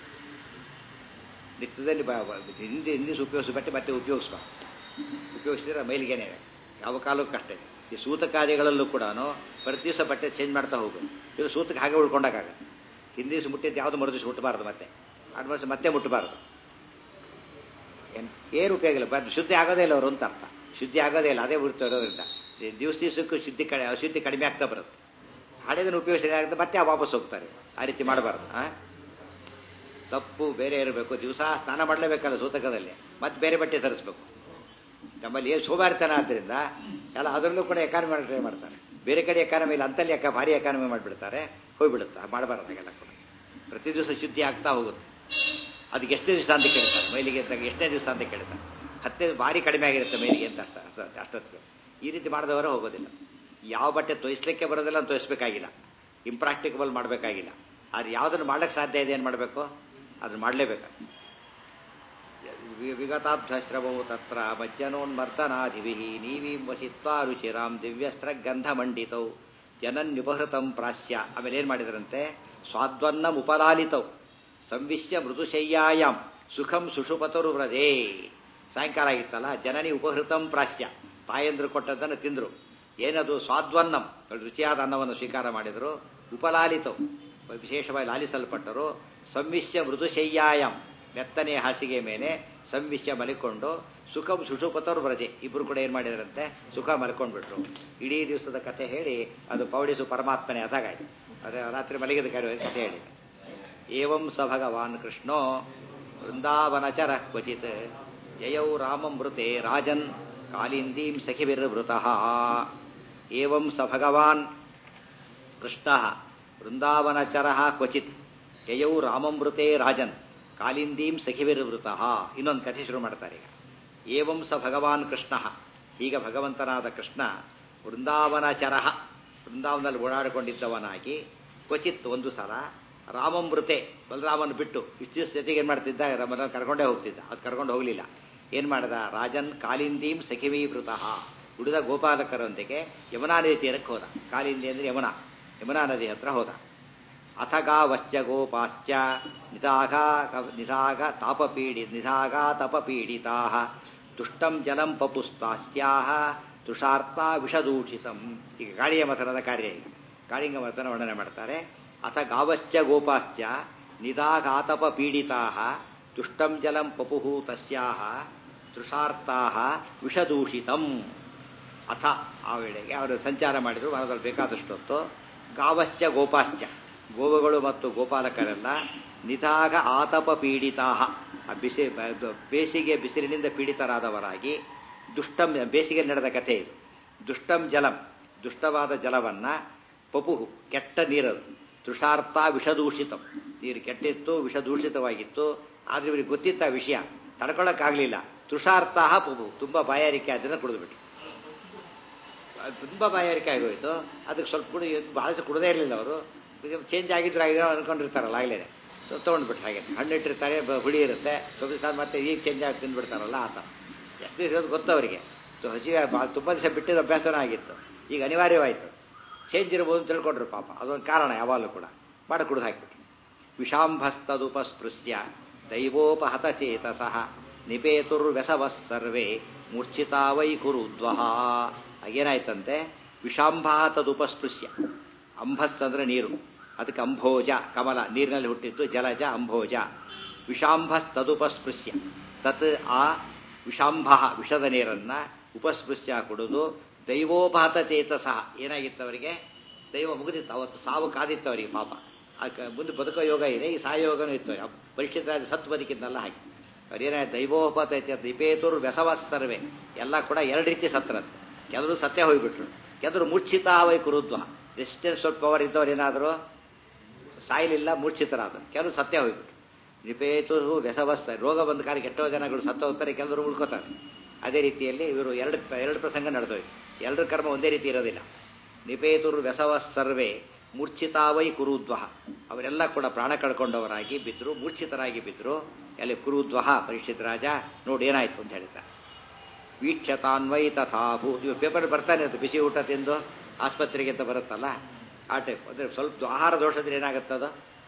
ನಿತ್ಯದಲ್ಲಿ ಹಿಂದೆ ಹಿಂದೆ ಉಪಯೋಗಿಸಿ ಬಟ್ಟೆ ಮತ್ತೆ ಉಪಯೋಗಿಸ್ಬಾರ್ದು ಉಪಯೋಗಿಸಿದ್ರೆ ಮೈಲಿಗೆನೇ ಯಾವ ಕಾಲಕ್ಕೂ ಅಷ್ಟೇ ಈ ಸೂತಕಾದಿಗಳಲ್ಲೂ ಕೂಡ ಪ್ರತಿ ದಿವಸ ಬಟ್ಟೆ ಚೇಂಜ್ ಮಾಡ್ತಾ ಹೋಗೋದು ಇದು ಸೂತಕ್ಕೆ ಹಾಗೆ ಉಳ್ಕೊಂಡಾಗತ್ತೆ ಹಿಂದಿ ದಿವಸ ಮುಟ್ಟಿದ್ದು ಯಾವುದು ಮರು ದಿವಸ ಮುಟ್ಟಬಾರ್ದು ಮತ್ತೆ ಅಡ್ವಾನ್ಸ್ ಮತ್ತೆ ಮುಟ್ಟಬಾರ್ದು ಏನು ಉಪಯೋಗ ಇಲ್ಲ ಬಟ್ ಶುದ್ಧಿ ಆಗೋದೇ ಇಲ್ಲ ಅವರು ಅಂತ ಅರ್ಥ ಶುದ್ಧಿ ಆಗೋದೇ ಇಲ್ಲ ಅದೇ ಬಿಡ್ತಾ ಇರೋದ್ರಿಂದ ದಿವಸ ದಿವಸಕ್ಕೂ ಶುದ್ಧಿ ಕಡೆ ಅಶುದ್ಧಿ ಕಡಿಮೆ ಆಗ್ತಾ ಬರುತ್ತೆ ಹಳೆದನ್ನು ಉಪಯೋಗಿಸಿದ್ರೆ ಆಗುತ್ತೆ ಮತ್ತೆ ವಾಪಸ್ ಹೋಗ್ತಾರೆ ಆ ರೀತಿ ಮಾಡಬಾರ್ದು ತಪ್ಪು ಬೇರೆ ಇರಬೇಕು ದಿವಸ ಸ್ನಾನ ಮಾಡಲೇಬೇಕಲ್ಲ ಸೂತಕದಲ್ಲಿ ಮತ್ತೆ ಬೇರೆ ಬಟ್ಟೆ ಧರಿಸ್ಬೇಕು ನಮ್ಮಲ್ಲಿ ಏನು ಶೋಭಾರಿತನ ಆದ್ದರಿಂದ ಎಲ್ಲ ಅದರಲ್ಲೂ ಕೂಡ ಎಕಾನಮಿ ಮಾಡಿ ಟ್ರೈ ಮಾಡ್ತಾರೆ ಬೇರೆ ಕಡೆ ಎಕಾನಮಿ ಇಲ್ಲ ಅಂತಲ್ಲಿ ಯಾಕೆ ಭಾರಿ ಎಕಾನಮಿ ಮಾಡಿಬಿಡ್ತಾರೆ ಹೋಗ್ಬಿಡುತ್ತೆ ಮಾಡಬಾರ್ದು ಹಾಗೆಲ್ಲ ಕೂಡ ಪ್ರತಿ ದಿವಸ ಶುದ್ಧಿ ಆಗ್ತಾ ಹೋಗುತ್ತೆ ಅದಕ್ಕೆ ಎಷ್ಟೇ ದಿವಸ ಅಂತ ಕೇಳ್ತಾರೆ ಮೈಲಿಗೆ ಅಂತ ಎಷ್ಟೇ ದಿವಸ ಅಂತ ಕೇಳ್ತಾರೆ ಹತ್ತೇ ಭಾರಿ ಕಡಿಮೆ ಆಗಿರುತ್ತೆ ಮೈಲಿಗೆ ಅಂತ ಅರ್ಥ ಅಷ್ಟೊತ್ತಿಗೆ ಈ ರೀತಿ ಮಾಡಿದವರು ಹೋಗೋದಿಲ್ಲ ಯಾವ ಬಟ್ಟೆ ತೋಯಿಸ್ಲಿಕ್ಕೆ ಬರೋದಿಲ್ಲ ಅಂತ ತೋರಿಸ್ಬೇಕಾಗಿಲ್ಲ ಇಂಪ್ರಾಕ್ಟಿಕಬಲ್ ಮಾಡಬೇಕಾಗಿಲ್ಲ ಆದ್ರೆ ಯಾವುದನ್ನು ಮಾಡ್ಲಿಕ್ಕೆ ಸಾಧ್ಯ ಇದೆ ಏನು ಮಾಡಬೇಕು ಅದನ್ನು ಮಾಡಲೇಬೇಕು ವಿಗತಾಭ್ಯಶ್ರಮವು ತತ್ರ ಮಜ್ಜನೋನ್ಮರ್ದನಾಧಿಭಿ ನೀವೀಂ ವಸಿತ್ವಾ ರುಚಿರಾಂ ದಿವ್ಯಸ್ತ್ರ ಗಂಧ ಮಂಡಿತೌ ಜನನ್ಯುಪಹೃತಂ ಪ್ರಾಸ್ಯ ಆಮೇಲೆ ಏನು ಮಾಡಿದ್ರಂತೆ ಸ್ವಾದ್ವನ್ನಂ ಉಪಲಾಲಿತೌ ಸಂವಿಶ್ಯ ಮೃದುಶಯ್ಯಾಯಾಮ್ ಸುಖಂ ಸುಷುಪತರು ವ್ರಜೇ ಸಾಯಂಕಾಲ ಆಗಿತ್ತಲ್ಲ ಜನನಿ ಉಪಹೃತಂ ಪ್ರಾಸ್ಯ ತಾಯಂದ್ರು ಕೊಟ್ಟದ್ದನ್ನು ತಿಂದ್ರು ಏನದು ಸ್ವಾದ್ವನ್ನಂ ರುಚಿಯಾದ ಅನ್ನವನ್ನು ಸ್ವೀಕಾರ ಮಾಡಿದರು ಉಪಲಾಲಿತವು ವಿಶೇಷವಾಗಿ ಲಾಲಿಸಲ್ಪಟ್ಟರು ಸಂವಿಶ್ಯ ಮೃದುಶಯ್ಯಾಯಾಮ್ ಮೆತ್ತನೆಯ ಹಾಸಿಗೆ ಮೇಲೆ ಸಂವಿಶ್ಯ ಮಲಿಕೊಂಡು ಸುಖಂ ಸುಷುಪತರು ವ್ರಜೆ ಇಬ್ರು ಕೂಡ ಏನ್ ಮಾಡಿದ್ರಂತೆ ಸುಖ ಮಲ್ಕೊಂಡ್ಬಿಟ್ರು ಇಡೀ ದಿವಸದ ಕಥೆ ಹೇಳಿ ಅದು ಪೌಡಿಸು ಪರಮಾತ್ಮನೇ ಅದಾಗಾಯ್ತು ಅದೇ ರಾತ್ರಿ ಮಲಗಿದ ಕರೆ ಕಥೆ ಹೇಳಿ ಏವಂ ಸ ಭಗವಾನ್ ಕೃಷ್ಣೋ ವೃಂದಾವನಚರ ಕ್ವಚಿತ್ ಯಯೌ ರಾಮಮೃತೆ ರಾಜನ್ ಕಾಲಿಂದೀಂ ಸಖಿಭಿರ್ವೃತಃ ಏವಂ ಸ ಭಗವಾನ್ ಕೃಷ್ಣ ವೃಂದಾವನಚರ ಕ್ವಚಿತ್ ಯಯೌ ರಾಮಮೃತೆ ರಾಜನ್ ಕಾಲಿಂದೀಂ ಸಖಿಭಿರ್ವೃತಃ ಇನ್ನೊಂದು ಕಥೆ ಶುರು ಮಾಡ್ತಾರೆ ಈಗ ಏವಂ ಸ ಭಗವಾನ್ ಕೃಷ್ಣ ಈಗ ಭಗವಂತನಾದ ಕೃಷ್ಣ ವೃಂದಾವನಚರ ವೃಂದಾವನದಲ್ಲಿ ಓಡಾಡಿಕೊಂಡಿದ್ದವನಾಗಿ ಕ್ವಚಿತ್ ಒಂದು ಸಲ ರಾಮಮೃತೆ ಬಲರಾಮನ್ ಬಿಟ್ಟು ಇಷ್ಟು ಜೊತೆಗೆ ಏನು ಮಾಡ್ತಿದ್ದ ರಾಮನ ಕರ್ಕೊಂಡೇ ಹೋಗ್ತಿದ್ದ ಅದು ಕರ್ಕೊಂಡು ಹೋಗಲಿಲ್ಲ ಏನು ಮಾಡಿದ ರಾಜನ್ ಕಾಲಿಂದೀಂ ಸಖಿವೀವೃತಃ ಉಳಿದ ಗೋಪಾಲಕರೊಂದಿಗೆ ಯಮುನಾ ನದಿ ತೀರಕ್ಕೆ ಹೋದ ಕಾಲಿಂದಿ ಅಂದರೆ ಯಮುನಾ ಯಮುನಾ ನದಿ ಹತ್ರ ಹೋದ ಅಥಗಾವಶ್ಚ ಗೋಪಾಶ್ಚ ನಿಧಾಗ ನಿಧಾಗ ತಾಪಪೀಡಿ ನಿಧಾಗ ತಪಪೀಡಿತಾ ತುಷ್ಟಂ ಜಲಂ ಪಪುಸ್ತಾಸ್ತ್ಯಾಹ ತುಷಾರ್ಥ ವಿಷದೂಷಿತಂ ಈಗ ಗಾಳಿಯ ಮಥನದ ಕಾರ್ಯ ಈಗ ಕಾಳಿಂಗ ಮಥನ ವರ್ಣನೆ ಮಾಡ್ತಾರೆ ಅಥ ಗಾವಶ್ಚ ಗೋಪಾಶ್ಚ ನಿಧಾಗಾತಪ ಪೀಡಿತಾ ದುಷ್ಟಂ ಜಲಂ ಪಪುಹು ತಸ್ಯಾಹ ತೃಷಾರ್ತಾಹ ವಿಷದೂಷಿತಂ ಅಥ ಆ ವೇಳೆಗೆ ಅವರು ಸಂಚಾರ ಮಾಡಿದ್ರು ಮನದಲ್ಲಿ ಬೇಕಾದಷ್ಟು ಹೊತ್ತು ಗಾವಶ್ಚ ಗೋಪಾಶ್ಚ ಗೋವುಗಳು ಮತ್ತು ಗೋಪಾಲಕರೆಲ್ಲ ನಿಧಾಗ ಆತಪ ಪೀಡಿತಾ ಆ ಬಿಸಿ ಬ- ಬೇಸಿಗೆ ಬಿಸಿಲಿನಿಂದ ಪೀಡಿತರಾದವರಾಗಿ ದುಷ್ಟಂ ಬೇಸಿಗೆ ನಡೆದ ಕಥೆ ಇದು ದುಷ್ಟಂ ಜಲಂ ದುಷ್ಟವಾದ ಜಲವನ್ನ ಪಪುಹು ಕೆಟ್ಟ ನೀರದು ತುಷಾರ್ಥ ವಿಷದೂಷಿತಂ ನೀರು ಕೆಟ್ಟಿತ್ತು ವಿಷದೂಷಿತವಾಗಿತ್ತು ಆದ್ರೆ ಇವರಿಗೆ ಗೊತ್ತಿತ್ತ ಆ ವಿಷಯ ತಡ್ಕೊಳಕ್ಕಾಗಲಿಲ್ಲ ತುಷಾರ್ಥ ಪಪು ತುಂಬಾ ಬಾಯಾರಿಕೆ ಅದನ್ನ ಕುಡಿದ್ಬಿಟ್ಟು ತುಂಬ ಬಾಯಾರಿಕೆ ಆಗೋಯ್ತು ಅದಕ್ಕೆ ಸ್ವಲ್ಪ ಕುಡಿ ಭಾಳ ದಿವಸ ಕುಡದೇ ಇರಲಿಲ್ಲ ಅವರು ಚೇಂಜ್ ಆಗಿದ್ರು ಆಗಿರೋ ಅನ್ಕೊಂಡಿರ್ತಾರಲ್ಲ ಆಗಲೇ ತೊಗೊಂಡ್ಬಿಟ್ರು ಹಾಗೆ ಹಣ್ಣಿಟ್ಟಿರ್ತಾರೆ ಬ- ಹುಳಿ ಇರುತ್ತೆ ಸ್ವಲ್ಪ ದಿವಸ ಮತ್ತೆ ಈಗ ಚೇಂಜ್ ಆಗಿ ತಿಂದ್ಬಿಡ್ತಾರಲ್ಲ ಆತ ಎಷ್ಟು ದಿವಸ ಇರೋದು ಗೊತ್ತು ಅವರಿಗೆ ಹಸಿವೆ ಭಾಳ ತುಂಬ ದಿವಸ ಬಿಟ್ಟಿದ್ದು ಅಭ್ಯಾಸನೂ ಆಗಿತ್ತು ಈಗ ಅನಿವಾರ್ಯವಾಯಿತು ಚೇಂಜ್ ಇರ್ಬೋದು ಅಂತ ತಿಳ್ಕೊಂಡ್ರು ಪಾಪ ಅದೊಂದು ಕಾರಣ ಯಾವಾಗಲೂ ಕೂಡ ಮಾಡಿ ಕುಡಿದು ಹಾಕಿಬಿಟ್ರು ವಿಷಾಂಭಸ್ತದುಪಸ್ಪೃಶ್ಯ ದೈವೋಪಹತ ಚೇತಸಃ ನಿಪೇತುರ್ವ್ಯಸವಃ ಸರ್ವೇ ಮೂರ್ಛಿತಾ ವೈ ಕುರುದ್ವಹ ಏನಾಯ್ತಂತೆ ವಿಷಾಂಭ ತದುಪಸ್ಪೃಶ್ಯ ಅಂಭಸ್ ಅಂದ್ರೆ ನೀರು ಅದಕ್ಕೆ ಅಂಭೋಜ ಕಮಲ ನೀರಿನಲ್ಲಿ ಹುಟ್ಟಿತ್ತು ಜಲಜ ಅಂಭೋಜ ವಿಷಾಂಭಸ್ ತದುಪಸ್ಪೃಶ್ಯ ತತ್ ಆ ವಿಷಾಂಭ ವಿಷದ ನೀರನ್ನ ಉಪಸ್ಪೃಶ್ಯ ಕುಡಿದು ದೈವೋಪಹತ ಚೇತಸಃ ಏನಾಗಿತ್ತು ಅವರಿಗೆ ದೈವ ಮುಗಿದಿತ್ತು ಅವತ್ತು ಸಾವು ಕಾದಿತ್ತು ಅವರಿಗೆ ಪಾಪ ಆ ಕ- ಮುಂದೆ ಬದುಕೋ ಯೋಗ ಇದೆ ಈ ಸಾಯೋಗನೂ ಇತ್ತು ಆ ಪರೀಕ್ಷಿತ ರಾಜ ಸತ್ ಬದುಕಿದ್ನಲ್ಲ ಹಾಗೆ ಅವ್ರೇನ ದೈವೋಪತ ನಿಪೇತುರ್ ವ್ಯಸವ ಸರ್ವೆ ಎಲ್ಲ ಕೂಡ ಎರಡು ರೀತಿ ಸತ್ತರಂತೆ ಕೆಲವರು ಸತ್ಯ ಹೋಗ್ಬಿಟ್ರು ಕೆಲವರು ಮೂರ್ಛಿತಾವೈ ಕುರುದ್ವ ರೆಸಿಸ್ಟೆನ್ಸ್ ಆಫ್ ಪವರ್ ಇದ್ದವ್ರು ಏನಾದರೂ ಸಾಯಲಿಲ್ಲ ಮೂರ್ಛಿತರಾದರು ಕೆಲವರು ಸತ್ಯ ಹೋಗ್ಬಿಟ್ರು ನಿಪೇತು ವ್ಯಸವಸ್ತ ರೋಗ ಬಂದ ಕಾಲಕ್ಕೆ ಎಷ್ಟೋ ಜನಗಳು ಸತ್ತ ಹೋಗ್ತಾರೆ ಕೆಲವರು ಉಳ್ಕೋತಾರೆ ಅದೇ ರೀತಿಯಲ್ಲಿ ಇವರು ಎರಡು ಎರಡು ಪ್ರಸಂಗ ನಡೆದೋಯ್ತು ಎರಡರ ಕರ್ಮ ಒಂದೇ ರೀತಿ ಇರೋದಿಲ್ಲ ನಿಪೇತುರು ವ್ಯಸವ ಸರ್ವೇ ಮೂರ್ಛಿತಾವೈ ಕುರುದ್ವಹ ಅವರೆಲ್ಲ ಕೂಡ ಪ್ರಾಣ ಕಳ್ಕೊಂಡವರಾಗಿ ಬಿದ್ದರು ಮೂರ್ಛಿತರಾಗಿ ಬಿದ್ದರು ಅಲ್ಲಿ ಕುರುದ್ವಹ ಪರೀಕ್ಷಿತ್ ರಾಜ ನೋಡಿ ಏನಾಯ್ತು ಅಂತ ಹೇಳ್ತಾರೆ ವೀಕ್ಷತಾನ್ವೈ ತಥಾಭೂ ಇವು ಪೇಪರ್ ಬರ್ತಾನೆ ಇರುತ್ತೆ ಬಿಸಿ ಊಟ ತಿಂದು ಆಸ್ಪತ್ರೆಗೆ ಅಂತ ಬರುತ್ತಲ್ಲ ಆ ಟೈಪ್ ಅಂದರೆ ಸ್ವಲ್ಪ ಆಹಾರ ದೋಷದ್ರೆ ಏನಾಗುತ್ತದ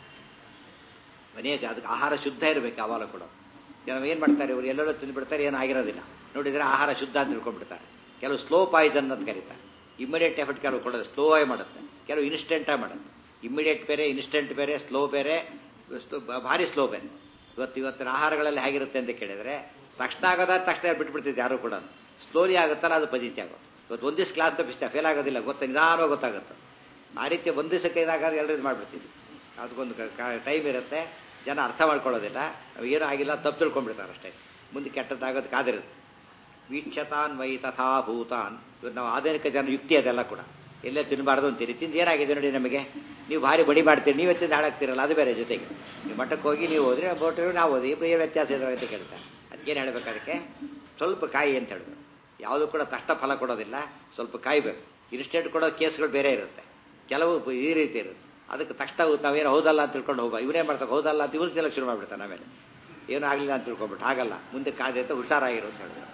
ಅನೇಕ ಅದಕ್ಕೆ ಆಹಾರ ಶುದ್ಧ ಇರಬೇಕು ಯಾವಾಗ ಕೂಡ ಕೆಲವು ಏನು ಮಾಡ್ತಾರೆ ಇವರು ಎಲ್ಲೆಲ್ಲೋ ತಿಂದುಬಿಡ್ತಾರೆ ಏನು ಆಗಿರೋದಿಲ್ಲ ನೋಡಿದರೆ ಆಹಾರ ಶುದ್ಧ ಅಂತ ತಿಳ್ಕೊಂಡ್ಬಿಡ್ತಾರೆ ಕೆಲವು ಸ್ಲೋ ಪಾಯ್ಸನ್ ಅಂತ ಕರೀತಾರೆ ಇಮಿಡಿಯೇಟ್ ಎಫೆಕ್ಟ್ ಕೆಲವು ಕೊಡೋದು ಸ್ಲೋ ಆಗಿ ಮಾಡುತ್ತೆ ಕೆಲವು ಇನ್ಸ್ಟೆಂಟಾಗಿ ಮಾಡುತ್ತೆ ಇಮಿಡಿಯೇಟ್ ಬೇರೆ ಇನ್ಸ್ಟೆಂಟ್ ಬೇರೆ ಸ್ಲೋ ಬೇರೆ ಸ್ಲೋ- ಭಾರಿ ಸ್ಲೋ ಬೇರೆ ಇವತ್ತು ಇವತ್ತಿನ ಆಹಾರಗಳಲ್ಲಿ ಹೇಗಿರುತ್ತೆ ಅಂತ ಕೇಳಿದರೆ ತಕ್ಷಣ ಆಗೋದ ತಕ್ಷಣ ಬಿಟ್ಬಿಡ್ತಿದ್ದೆ ಯಾರು ಕೂಡ ಸ್ಲೋಲಿ ಆಗುತ್ತಲ್ಲ ಅದು ಪದ್ಧತಿ ಆಗೋದು ಇವತ್ತು ಒಂದು ದಿವಸ ಕ್ಲಾಸ್ ತಪ್ಪಿಸ್ತಾ ಫೇಲ್ ಆಗೋದಿಲ್ಲ ಗೊತ್ತ ನಿಧಾನವಾಗಿ ಗೊತ್ತಾಗುತ್ತೆ ಆ ರೀತಿ ಒಂದು ದಿವಸಕ್ಕೆ ಇದಾಗಾದ್ರೆ ಎಲ್ಲರೂ ಇದು ಮಾಡಿಬಿಡ್ತೀವಿ ಅದಕ್ಕೊಂದು ಟೈಮ್ ಇರುತ್ತೆ ಜನ ಅರ್ಥ ಮಾಡ್ಕೊಳ್ಳೋದಿಲ್ಲ ನಾವು ಏನೂ ಆಗಿಲ್ಲ ತಪ್ಪು ತಿಳ್ಕೊಂಡ್ಬಿಡ್ತಾರೆ ಅಷ್ಟೇ ಮುಂದೆ ಕೆಟ್ಟದ್ದಾಗೋದು ಕಾದಿರುತ್ತೆ ವೀಕ್ಷತಾನ್ ವೈ ತಥಾ ಭೂತಾನ್ ಇವತ್ತು ನಾವು ಆಧುನಿಕ ಜನ ಯುಕ್ತಿ ಅದೆಲ್ಲ ಕೂಡ ಎಲ್ಲೇ ತಿನ್ನಬಾರ್ದು ಅಂತೀರಿ ತಿಂದು ಏನಾಗಿದೆ ನೋಡಿ ನಮಗೆ ನೀವು ಭಾರಿ ಬಡಿ ಮಾಡ್ತೀರಿ ನೀವೇ ತಿಂದು ಹಾಳಾಗ್ತಿರಲ್ಲ ಅದು ಬೇರೆ ಜೊತೆಗೆ ನೀವು ಮಠಕ್ಕೆ ಹೋಗಿ ನೀವು ಹೋದ್ರೆ ಬೋಟರು ನಾವು ಹೋದ್ರಿ ಇಬ್ಬರು ಏನು ವ್ಯತ್ಯಾಸ ಇದೆ ಅಂತ ಕೇಳ್ತಾರೆ ಅದಕ್ಕೇನು ಹೇಳ್ಬೇಕು ಅದಕ್ಕೆ ಸ್ವಲ್ಪ ಕಾಯಿ ಅಂತ ಹೇಳಿದ್ರು ಯಾವುದು ಕೂಡ ತಕ್ಷಣ ಫಲ ಕೊಡೋದಿಲ್ಲ ಸ್ವಲ್ಪ ಕಾಯ್ಬೇಕು ಇನ್ಸ್ಟೆಂಟ್ ಕೊಡೋ ಕೇಸ್ಗಳು ಬೇರೆ ಇರುತ್ತೆ ಕೆಲವು ಈ ರೀತಿ ಇರುತ್ತೆ ಅದಕ್ಕೆ ತಕ್ಷಣ ನಾವೇನು ಹೌದಲ್ಲ ಅಂತ ತಿಳ್ಕೊಂಡು ಹೋಗ ಇವನೇ ಮಾಡ್ತಾರೆ ಹೌದಲ್ಲ ಅಂತ ಇವ್ರು ತಿನ್ನಕ್ಕೆ ಶುರು ಮಾಡ್ಬಿಡ್ತಾನೆ ಆಮೇಲೆ ಏನೂ ಆಗಲಿಲ್ಲ ಅಂತ ತಿಳ್ಕೊಂಬಿಟ್ಟು ಹಾಗಲ್ಲ ಮುಂದೆ ಕಾದೈತೆ ಹುಷಾರಾಗಿರು ಅಂತ ಹೇಳಿದ್ರು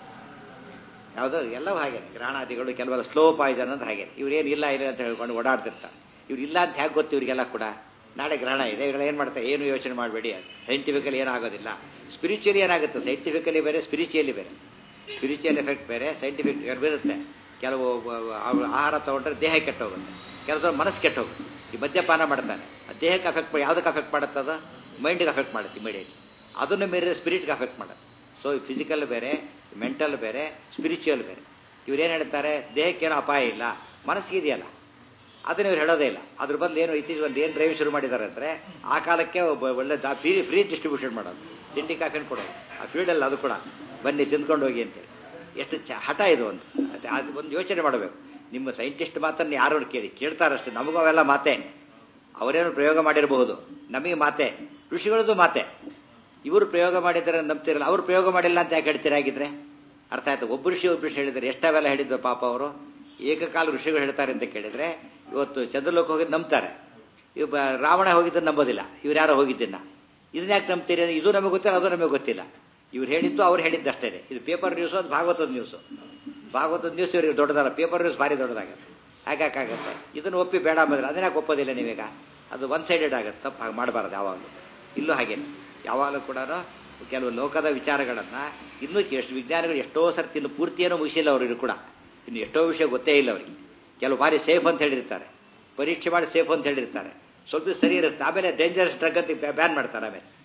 ಯಾವುದೋ ಎಲ್ಲವೂ ಹಾಗೆ ಗ್ರಹಣಾದಿಗಳು ಕೆಲವೆಲ್ಲ ಸ್ಲೋ ಪಾಯ್ಸನ್ ಅಂತ ಹಾಗೆ ಇವ್ರೇನು ಇಲ್ಲ ಇಲ್ಲ ಅಂತ ಹೇಳ್ಕೊಂಡು ಓಡಾಡ್ತಿರ್ತಾರೆ ಇವ್ರು ಇಲ್ಲ ಅಂತ ಹೇಗೆ ಗೊತ್ತು ಇವರಿಗೆಲ್ಲ ಕೂಡ ನಾಳೆ ಗ್ರಹಣ ಇದೆ ಇವ್ರು ಏನು ಮಾಡ್ತಾರೆ ಏನು ಯೋಚನೆ ಮಾಡಬೇಡಿ ಸೈಂಟಿಫಿಕಲಿ ಏನಾಗೋದಿಲ್ಲ ಸ್ಪಿರಿಚುವಲಿ ಏನಾಗುತ್ತೆ ಸೈಂಟಿಫಿಕಲಿ ಬೇರೆ ಸ್ಪಿರಿಚುವಲಿ ಬೇರೆ ಸ್ಪಿರಿಚುವಲ್ ಎಫೆಕ್ಟ್ ಬೇರೆ ಸೈಂಟಿಫಿಕ್ ಇರುತ್ತೆ ಕೆಲವು ಅವು ಆಹಾರ ತಗೊಂಡ್ರೆ ದೇಹ ಕೆಟ್ಟೋಗುತ್ತೆ ಕೆಲವರು ಮನಸ್ಸು ಕೆಟ್ಟೋಗುತ್ತೆ ಈ ಮದ್ಯಪಾನ ಮಾಡ್ತಾನೆ ಆ ದೇಹಕ್ಕೆ ಅಫೆಕ್ಟ್ ಯಾವುದಕ್ಕೆ ಅಫೆಕ್ಟ್ ಮಾಡುತ್ತದ ಮೈಂಡಿಗೆ ಅಫೆಕ್ಟ್ ಮಾಡುತ್ತೆ ಇಮಿಡಿಯೇಟ್ಲಿ ಅದನ್ನು ಮೀರಿ ಸ್ಪಿರಿಟ್ಗೆ ಅಫೆಕ್ಟ್ ಮಾಡುತ್ತೆ ಸೊ ಫಿಸಿಕಲ್ ಬೇರೆ ಮೆಂಟಲ್ ಬೇರೆ ಸ್ಪಿರಿಚುವಲ್ ಬೇರೆ ಇವ್ರೇನು ಹೇಳ್ತಾರೆ ದೇಹಕ್ಕೇನೋ ಅಪಾಯ ಇಲ್ಲ ಮನಸ್ಸಿಗೆ ಇದೆಯಲ್ಲ ಅದನ್ನ ಇವ್ರು ಹೇಳೋದೇ ಇಲ್ಲ ಅದ್ರ ಬದಲು ಏನು ಇತ್ತೀಚೆಗೆ ಒಂದು ಏನು ಡ್ರೈವ್ ಶುರು ಮಾಡಿದ್ದಾರೆ ಅಂದರೆ ಆ ಕಾಲಕ್ಕೆ ಒಬ್ಬ ಒಳ್ಳೆ ಫ್ರೀ ಫ್ರೀ ಡಿಸ್ಟ್ರಿಬ್ಯೂಷನ್ ಮಾಡೋದು ತಿಂಡಿ ಕಾಫಿನ ಕೊಡೋದು ಆ ಫೀಲ್ಡಲ್ಲಿ ಅದು ಕೂಡ ಬನ್ನಿ ತಿಂದ್ಕೊಂಡು ಹೋಗಿ ಅಂತೇಳಿ ಎಷ್ಟು ಚ ಹಠ ಇದು ಒಂದು ಅದು ಅದು ಒಂದು ಯೋಚನೆ ಮಾಡಬೇಕು ನಿಮ್ಮ ಸೈಂಟಿಸ್ಟ್ ಮಾತನ್ನು ಯಾರು ಕೇಳಿ ಕೇಳ್ತಾರಷ್ಟೇ ನಮಗೂ ಅವೆಲ್ಲ ಮಾತೆ ಅವರೇನು ಪ್ರಯೋಗ ಮಾಡಿರಬಹುದು ನಮಗೆ ಮಾತೆ ಋಷಿಗಳದ್ದು ಮಾತೆ ಇವರು ಪ್ರಯೋಗ ಮಾಡಿದ್ದಾರೆ ನಂಬ್ತಿರಲ್ಲ ಅವ್ರು ಪ್ರಯೋಗ ಮಾಡಿಲ್ಲ ಅಂತ ಯಾಕೆ ಹೇಳ್ತೀರಾ ಆಗಿದ್ರೆ ಅರ್ಥ ಆಯ್ತು ಒಬ್ಬ ಋಷಿ ಒಬ್ಬ ಋಷಿ ಹೇಳಿದ್ದಾರೆ ಎಷ್ಟವೆಲ್ಲ ಹೇಳಿದ್ದು ಪಾಪ ಅವರು ಏಕಕಾಲ ಋಷಿಗಳು ಹೇಳ್ತಾರೆ ಅಂತ ಕೇಳಿದ್ರೆ ಇವತ್ತು ಚಂದ್ರಲೋಕ ಹೋಗಿದ್ದು ನಂಬ್ತಾರೆ ಇವ್ ಬ- ರಾವಣ ಹೋಗಿದ್ದನ್ನು ನಂಬೋದಿಲ್ಲ ಇವ್ರು ಯಾರೋ ಹೋಗಿದ್ದನ್ನ ಇದನ್ನ ಯಾಕೆ ನಂಬ್ತೀರಿ ಇದು ನಮಗೆ ಗೊತ್ತಿಲ್ಲ ಅದು ನಮಗೆ ಗೊತ್ತಿಲ್ಲ ಇವ್ರು ಹೇಳಿದ್ದು ಅವ್ರು ಹೇಳಿದ್ದಷ್ಟೇ ಇದು ಪೇಪರ್ ನ್ಯೂಸು ಅದು ಭಾಗವತದ ನ್ಯೂಸು ಭಾಗವತದ ನ್ಯೂಸ್ ಇವರಿಗೆ ದೊಡ್ಡದಲ್ಲ ಪೇಪರ್ ನ್ಯೂಸ್ ಭಾರಿ ದೊಡ್ಡದಾಗತ್ತೆ ಹಾಗಾಗುತ್ತೆ ಇದನ್ನು ಒಪ್ಪಿ ಬೇಡ ಅಂಬಂದ್ರೆ ಅದನ್ನ ಒಪ್ಪೋದಿಲ್ಲ ನೀವೀಗ ಅದು ಒನ್ ಸೈಡೆಡ್ ಆಗುತ್ತೆ ತಪ್ಪು ಹಾಗೆ ಮಾಡಬಾರ್ದು ಯಾವಾಗಲೂ ಇಲ್ಲೂ ಹಾಗೇನೆ ಯಾವಾಗಲೂ ಕೂಡ ಕೆಲವು ಲೋಕದ ವಿಚಾರಗಳನ್ನು ಇನ್ನೂ ಎಷ್ಟು ವಿಜ್ಞಾನಿಗಳು ಎಷ್ಟೋ ಸರ್ತಿ ಇನ್ನು ಪೂರ್ತಿಯೇನೋ ಮುಗಿಸಿಲ್ಲ ಅವರು ಕೂಡ ಇನ್ನು ಎಷ್ಟೋ ವಿಷಯ ಗೊತ್ತೇ ಇಲ್ಲ ಅವರಿಗೆ ಕೆಲವು ಬಾರಿ ಸೇಫ್ ಅಂತ ಹೇಳಿರ್ತಾರೆ ಪರೀಕ್ಷೆ ಮಾಡಿ ಸೇಫ್ ಅಂತ ಹೇಳಿರ್ತಾರೆ ಸ್ವಲ್ಪ ಸರಿ ಇರುತ್ತೆ ಆಮೇಲೆ ಡೇಂಜರಸ್ ಡ್ರಗ್ ಅಂತ ಬ್ಯಾನ್ ಮಾಡ್ತಾರೆ ಆಮೇಲೆ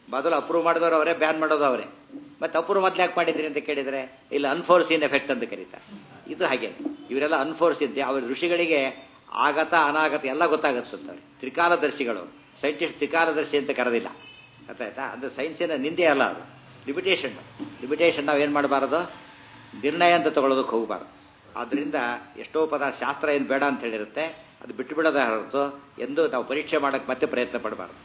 ಮೊದಲು ಅಪ್ರೂವ್ ಮಾಡಿದವರು ಅವರೇ ಬ್ಯಾನ್ ಮಾಡೋದು ಅವರೇ ಮತ್ತೆ ಅಪ್ರೂವ್ ಮೊದ್ಲು ಯಾಕೆ ಮಾಡಿದ್ರಿ ಅಂತ ಕೇಳಿದ್ರೆ ಇಲ್ಲ ಅನ್ಫೋರ್ಸಿನ್ ಎಫೆಕ್ಟ್ ಅಂತ ಕರೀತಾರೆ ಇದು ಹಾಗೆ ಇವರೆಲ್ಲ ಅನ್ಫೋರ್ಸಿನ್ ಅವ್ರ ಋಷಿಗಳಿಗೆ ಆಗತ ಅನಾಗತ ಎಲ್ಲ ಗೊತ್ತಾಗುತ್ತೆ ತ್ರಿಕಾಲದರ್ಶಿಗಳು ಸೈಂಟಿಸ್ಟ್ ತ್ರಿಕಾಲದರ್ಶಿ ಅಂತ ಕರೆದಿಲ್ಲ ಗೊತ್ತಾಯ್ತಾ ಅಂದ್ರೆ ಸೈನ್ಸಿನ ನಿಂದೆ ಅಲ್ಲ ಅದು ಲಿಮಿಟೇಷನ್ ಲಿಮಿಟೇಷನ್ ನಾವು ಏನು ಮಾಡಬಾರದು ನಿರ್ಣಯ ಅಂತ ತಗೊಳ್ಳೋದಕ್ಕೆ ಹೋಗಬಾರ್ದು ಆದ್ರಿಂದ ಎಷ್ಟೋ ಪದ ಶಾಸ್ತ್ರ ಏನು ಬೇಡ ಅಂತ ಹೇಳಿರುತ್ತೆ ಅದು ಬಿಟ್ಟು ಬಿಡೋದೇ ಹೊರತು ಎಂದು ನಾವು ಪರೀಕ್ಷೆ ಮಾಡಕ್ಕೆ ಮತ್ತೆ ಪ್ರಯತ್ನ ಪಡಬಾರ್ದು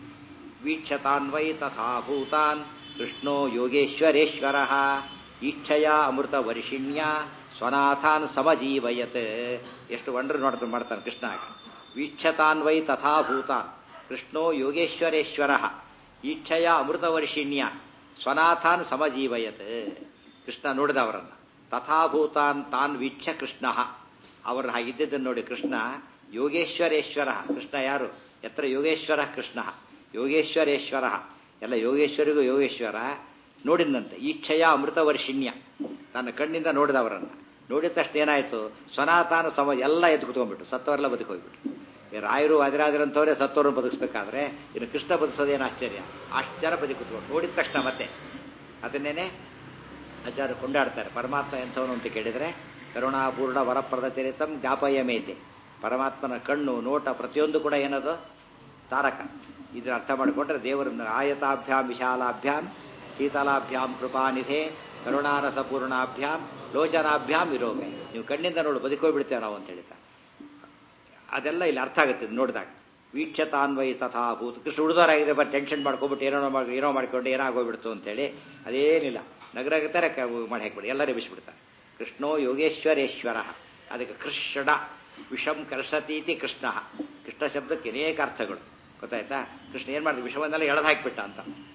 ವೀಕ್ಷತಾನ್ವೈ ತಥಾ ಭೂತಾನ್ ಕೃಷ್ಣೋ ಯೋಗೇಶ್ವರೇಶ್ವರ ಈಕ್ಷಯ ಅಮೃತ ವರ್ಷಿಣ್ಯ ಸ್ವನಾಥಾನ್ ಸಮಜೀವಯತ್ ಎಷ್ಟು ವಂಡ್ರ್ ನೋಡ್ತಾನೆ ಮಾಡ್ತಾನೆ ಕೃಷ್ಣ ವೀಕ್ಷತಾನ್ವೈ ತಥಾ ಭೂತಾನ್ ಕೃಷ್ಣೋ ಯೋಗೇಶ್ವರೇಶ್ವರ ಈಕ್ಷಯ ಅಮೃತ ವರ್ಷಿಣ್ಯ ಸ್ವನಾಥಾನ್ ಸಮಜೀವಯತ್ ಕೃಷ್ಣ ನೋಡಿದ ಅವರನ್ನು ತಥಾಭೂತಾನ್ ತಾನ್ ವೀಕ್ಷ ಕೃಷ್ಣ ಅವರು ಹಾಗಿದ್ದದ್ದನ್ನು ನೋಡಿ ಕೃಷ್ಣ ಯೋಗೇಶ್ವರೇಶ್ವರ ಕೃಷ್ಣ ಯಾರು ಎತ್ರ ಯೋಗೇಶ್ವರ ಕೃಷ್ಣ ಯೋಗೇಶ್ವರೇಶ್ವರ ಎಲ್ಲ ಯೋಗೇಶ್ವರಿಗೂ ಯೋಗೇಶ್ವರ ನೋಡಿದಂತೆ ಈಕ್ಷಯ ಅಮೃತ ವರ್ಷಿಣ್ಯ ತನ್ನ ಕಣ್ಣಿಂದ ನೋಡಿದವರನ್ನು ನೋಡಿದ ತಕ್ಷಣ ಏನಾಯಿತು ಸನಾತನ ಸಮ ಎಲ್ಲ ಎದ್ದು ಕುತ್ಕೊಂಡ್ಬಿಟ್ಟು ಸತ್ತವರೆಲ್ಲ ಬದುಕೋಗ್ಬಿಟ್ಟು ರಾಯರು ವಾದಿರಾಜರಂಥವರೇ ಸತ್ತವರನ್ನು ಬದುಕಿಸ್ಬೇಕಾದ್ರೆ ಇನ್ನು ಕೃಷ್ಣ ಬದುಕಿಸೋದೇನು ಆಶ್ಚರ್ಯ ಆಶ್ಚರ್ಯ ಬದುಕಿ ಕುತ್ಕೊಂಡು ನೋಡಿದ ತಕ್ಷಣ ಮತ್ತೆ ಅದನ್ನೇನೆ ಆಚಾರ್ಯ ಕೊಂಡಾಡ್ತಾರೆ ಪರಮಾತ್ಮ ಎಂಥವನು ಅಂತ ಕೇಳಿದರೆ ಕರುಣಾಪೂರ್ಣ ವರಪ್ರದ ಚರಿತಂ ಜ್ಞಾಪಯ ಮೇತೆ ಪರಮಾತ್ಮನ ಕಣ್ಣು ನೋಟ ಪ್ರತಿಯೊಂದು ಕೂಡ ಏನದು ತಾರಕ ಇದನ್ನ ಅರ್ಥ ಮಾಡಿಕೊಂಡ್ರೆ ದೇವರನ್ನು ಆಯತಾಭ್ಯಾಂ ವಿಶಾಲಾಭ್ಯಾಂ ಶೀತಲಾಭ್ಯಾಂ ಕೃಪಾನಿಧೆ ಕರುಣಾರಸಪೂರ್ಣಾಭ್ಯಾಂ ಲೋಚನಾಭ್ಯಾಂ ವಿರೋಗ ನೀವು ಕಣ್ಣಿಂದ ನೋಡು ಬದುಕೋಗ್ಬಿಡ್ತೇವೆ ನಾವು ಅಂತ ಹೇಳ್ತಾರೆ ಅದೆಲ್ಲ ಇಲ್ಲಿ ಅರ್ಥ ಆಗುತ್ತೆ ನೋಡಿದಾಗ ವೀಕ್ಷತಾನ್ವಯಿ ತಥಾ ಭೂತ ಕೃಷ್ಣ ಉಳಿದವರಾಗಿದೆ ಬಟ್ ಟೆನ್ಷನ್ ಮಾಡ್ಕೊಬಿಟ್ಟು ಏನೋ ಮಾಡಿ ಏನೋ ಮಾಡ್ಕೊಂಡು ಏನಾಗೋಗ್ಬಿಡ್ತು ಅಂತೇಳಿ ಅದೇನಿಲ್ಲ ನಗರಗತ್ತಾರೆ ಮಾಡಿ ಹಾಕ್ಬಿಡಿ ಎಲ್ಲರೂ ಬಿಸಿಬಿಡ್ತಾರೆ ಕೃಷ್ಣೋ ಯೋಗೇಶ್ವರೇಶ್ವರ ಅದಕ್ಕೆ ಕೃಷ್ಣ ವಿಷಂ ಕರ್ಷತೀತಿ ಕೃಷ್ಣ ಕೃಷ್ಣ ಶಬ್ದಕ್ಕೆ ಅನೇಕ ಅರ್ಥಗಳು ಗೊತ್ತಾಯ್ತಾ ಕೃಷ್ಣ ಏನು ಮಾಡಿದ್ರು ವಿಷವನ್ನೆಲ್ಲ ಎಳೆದು ಹಾಕಿಬಿಟ್ಟ ಅಂತ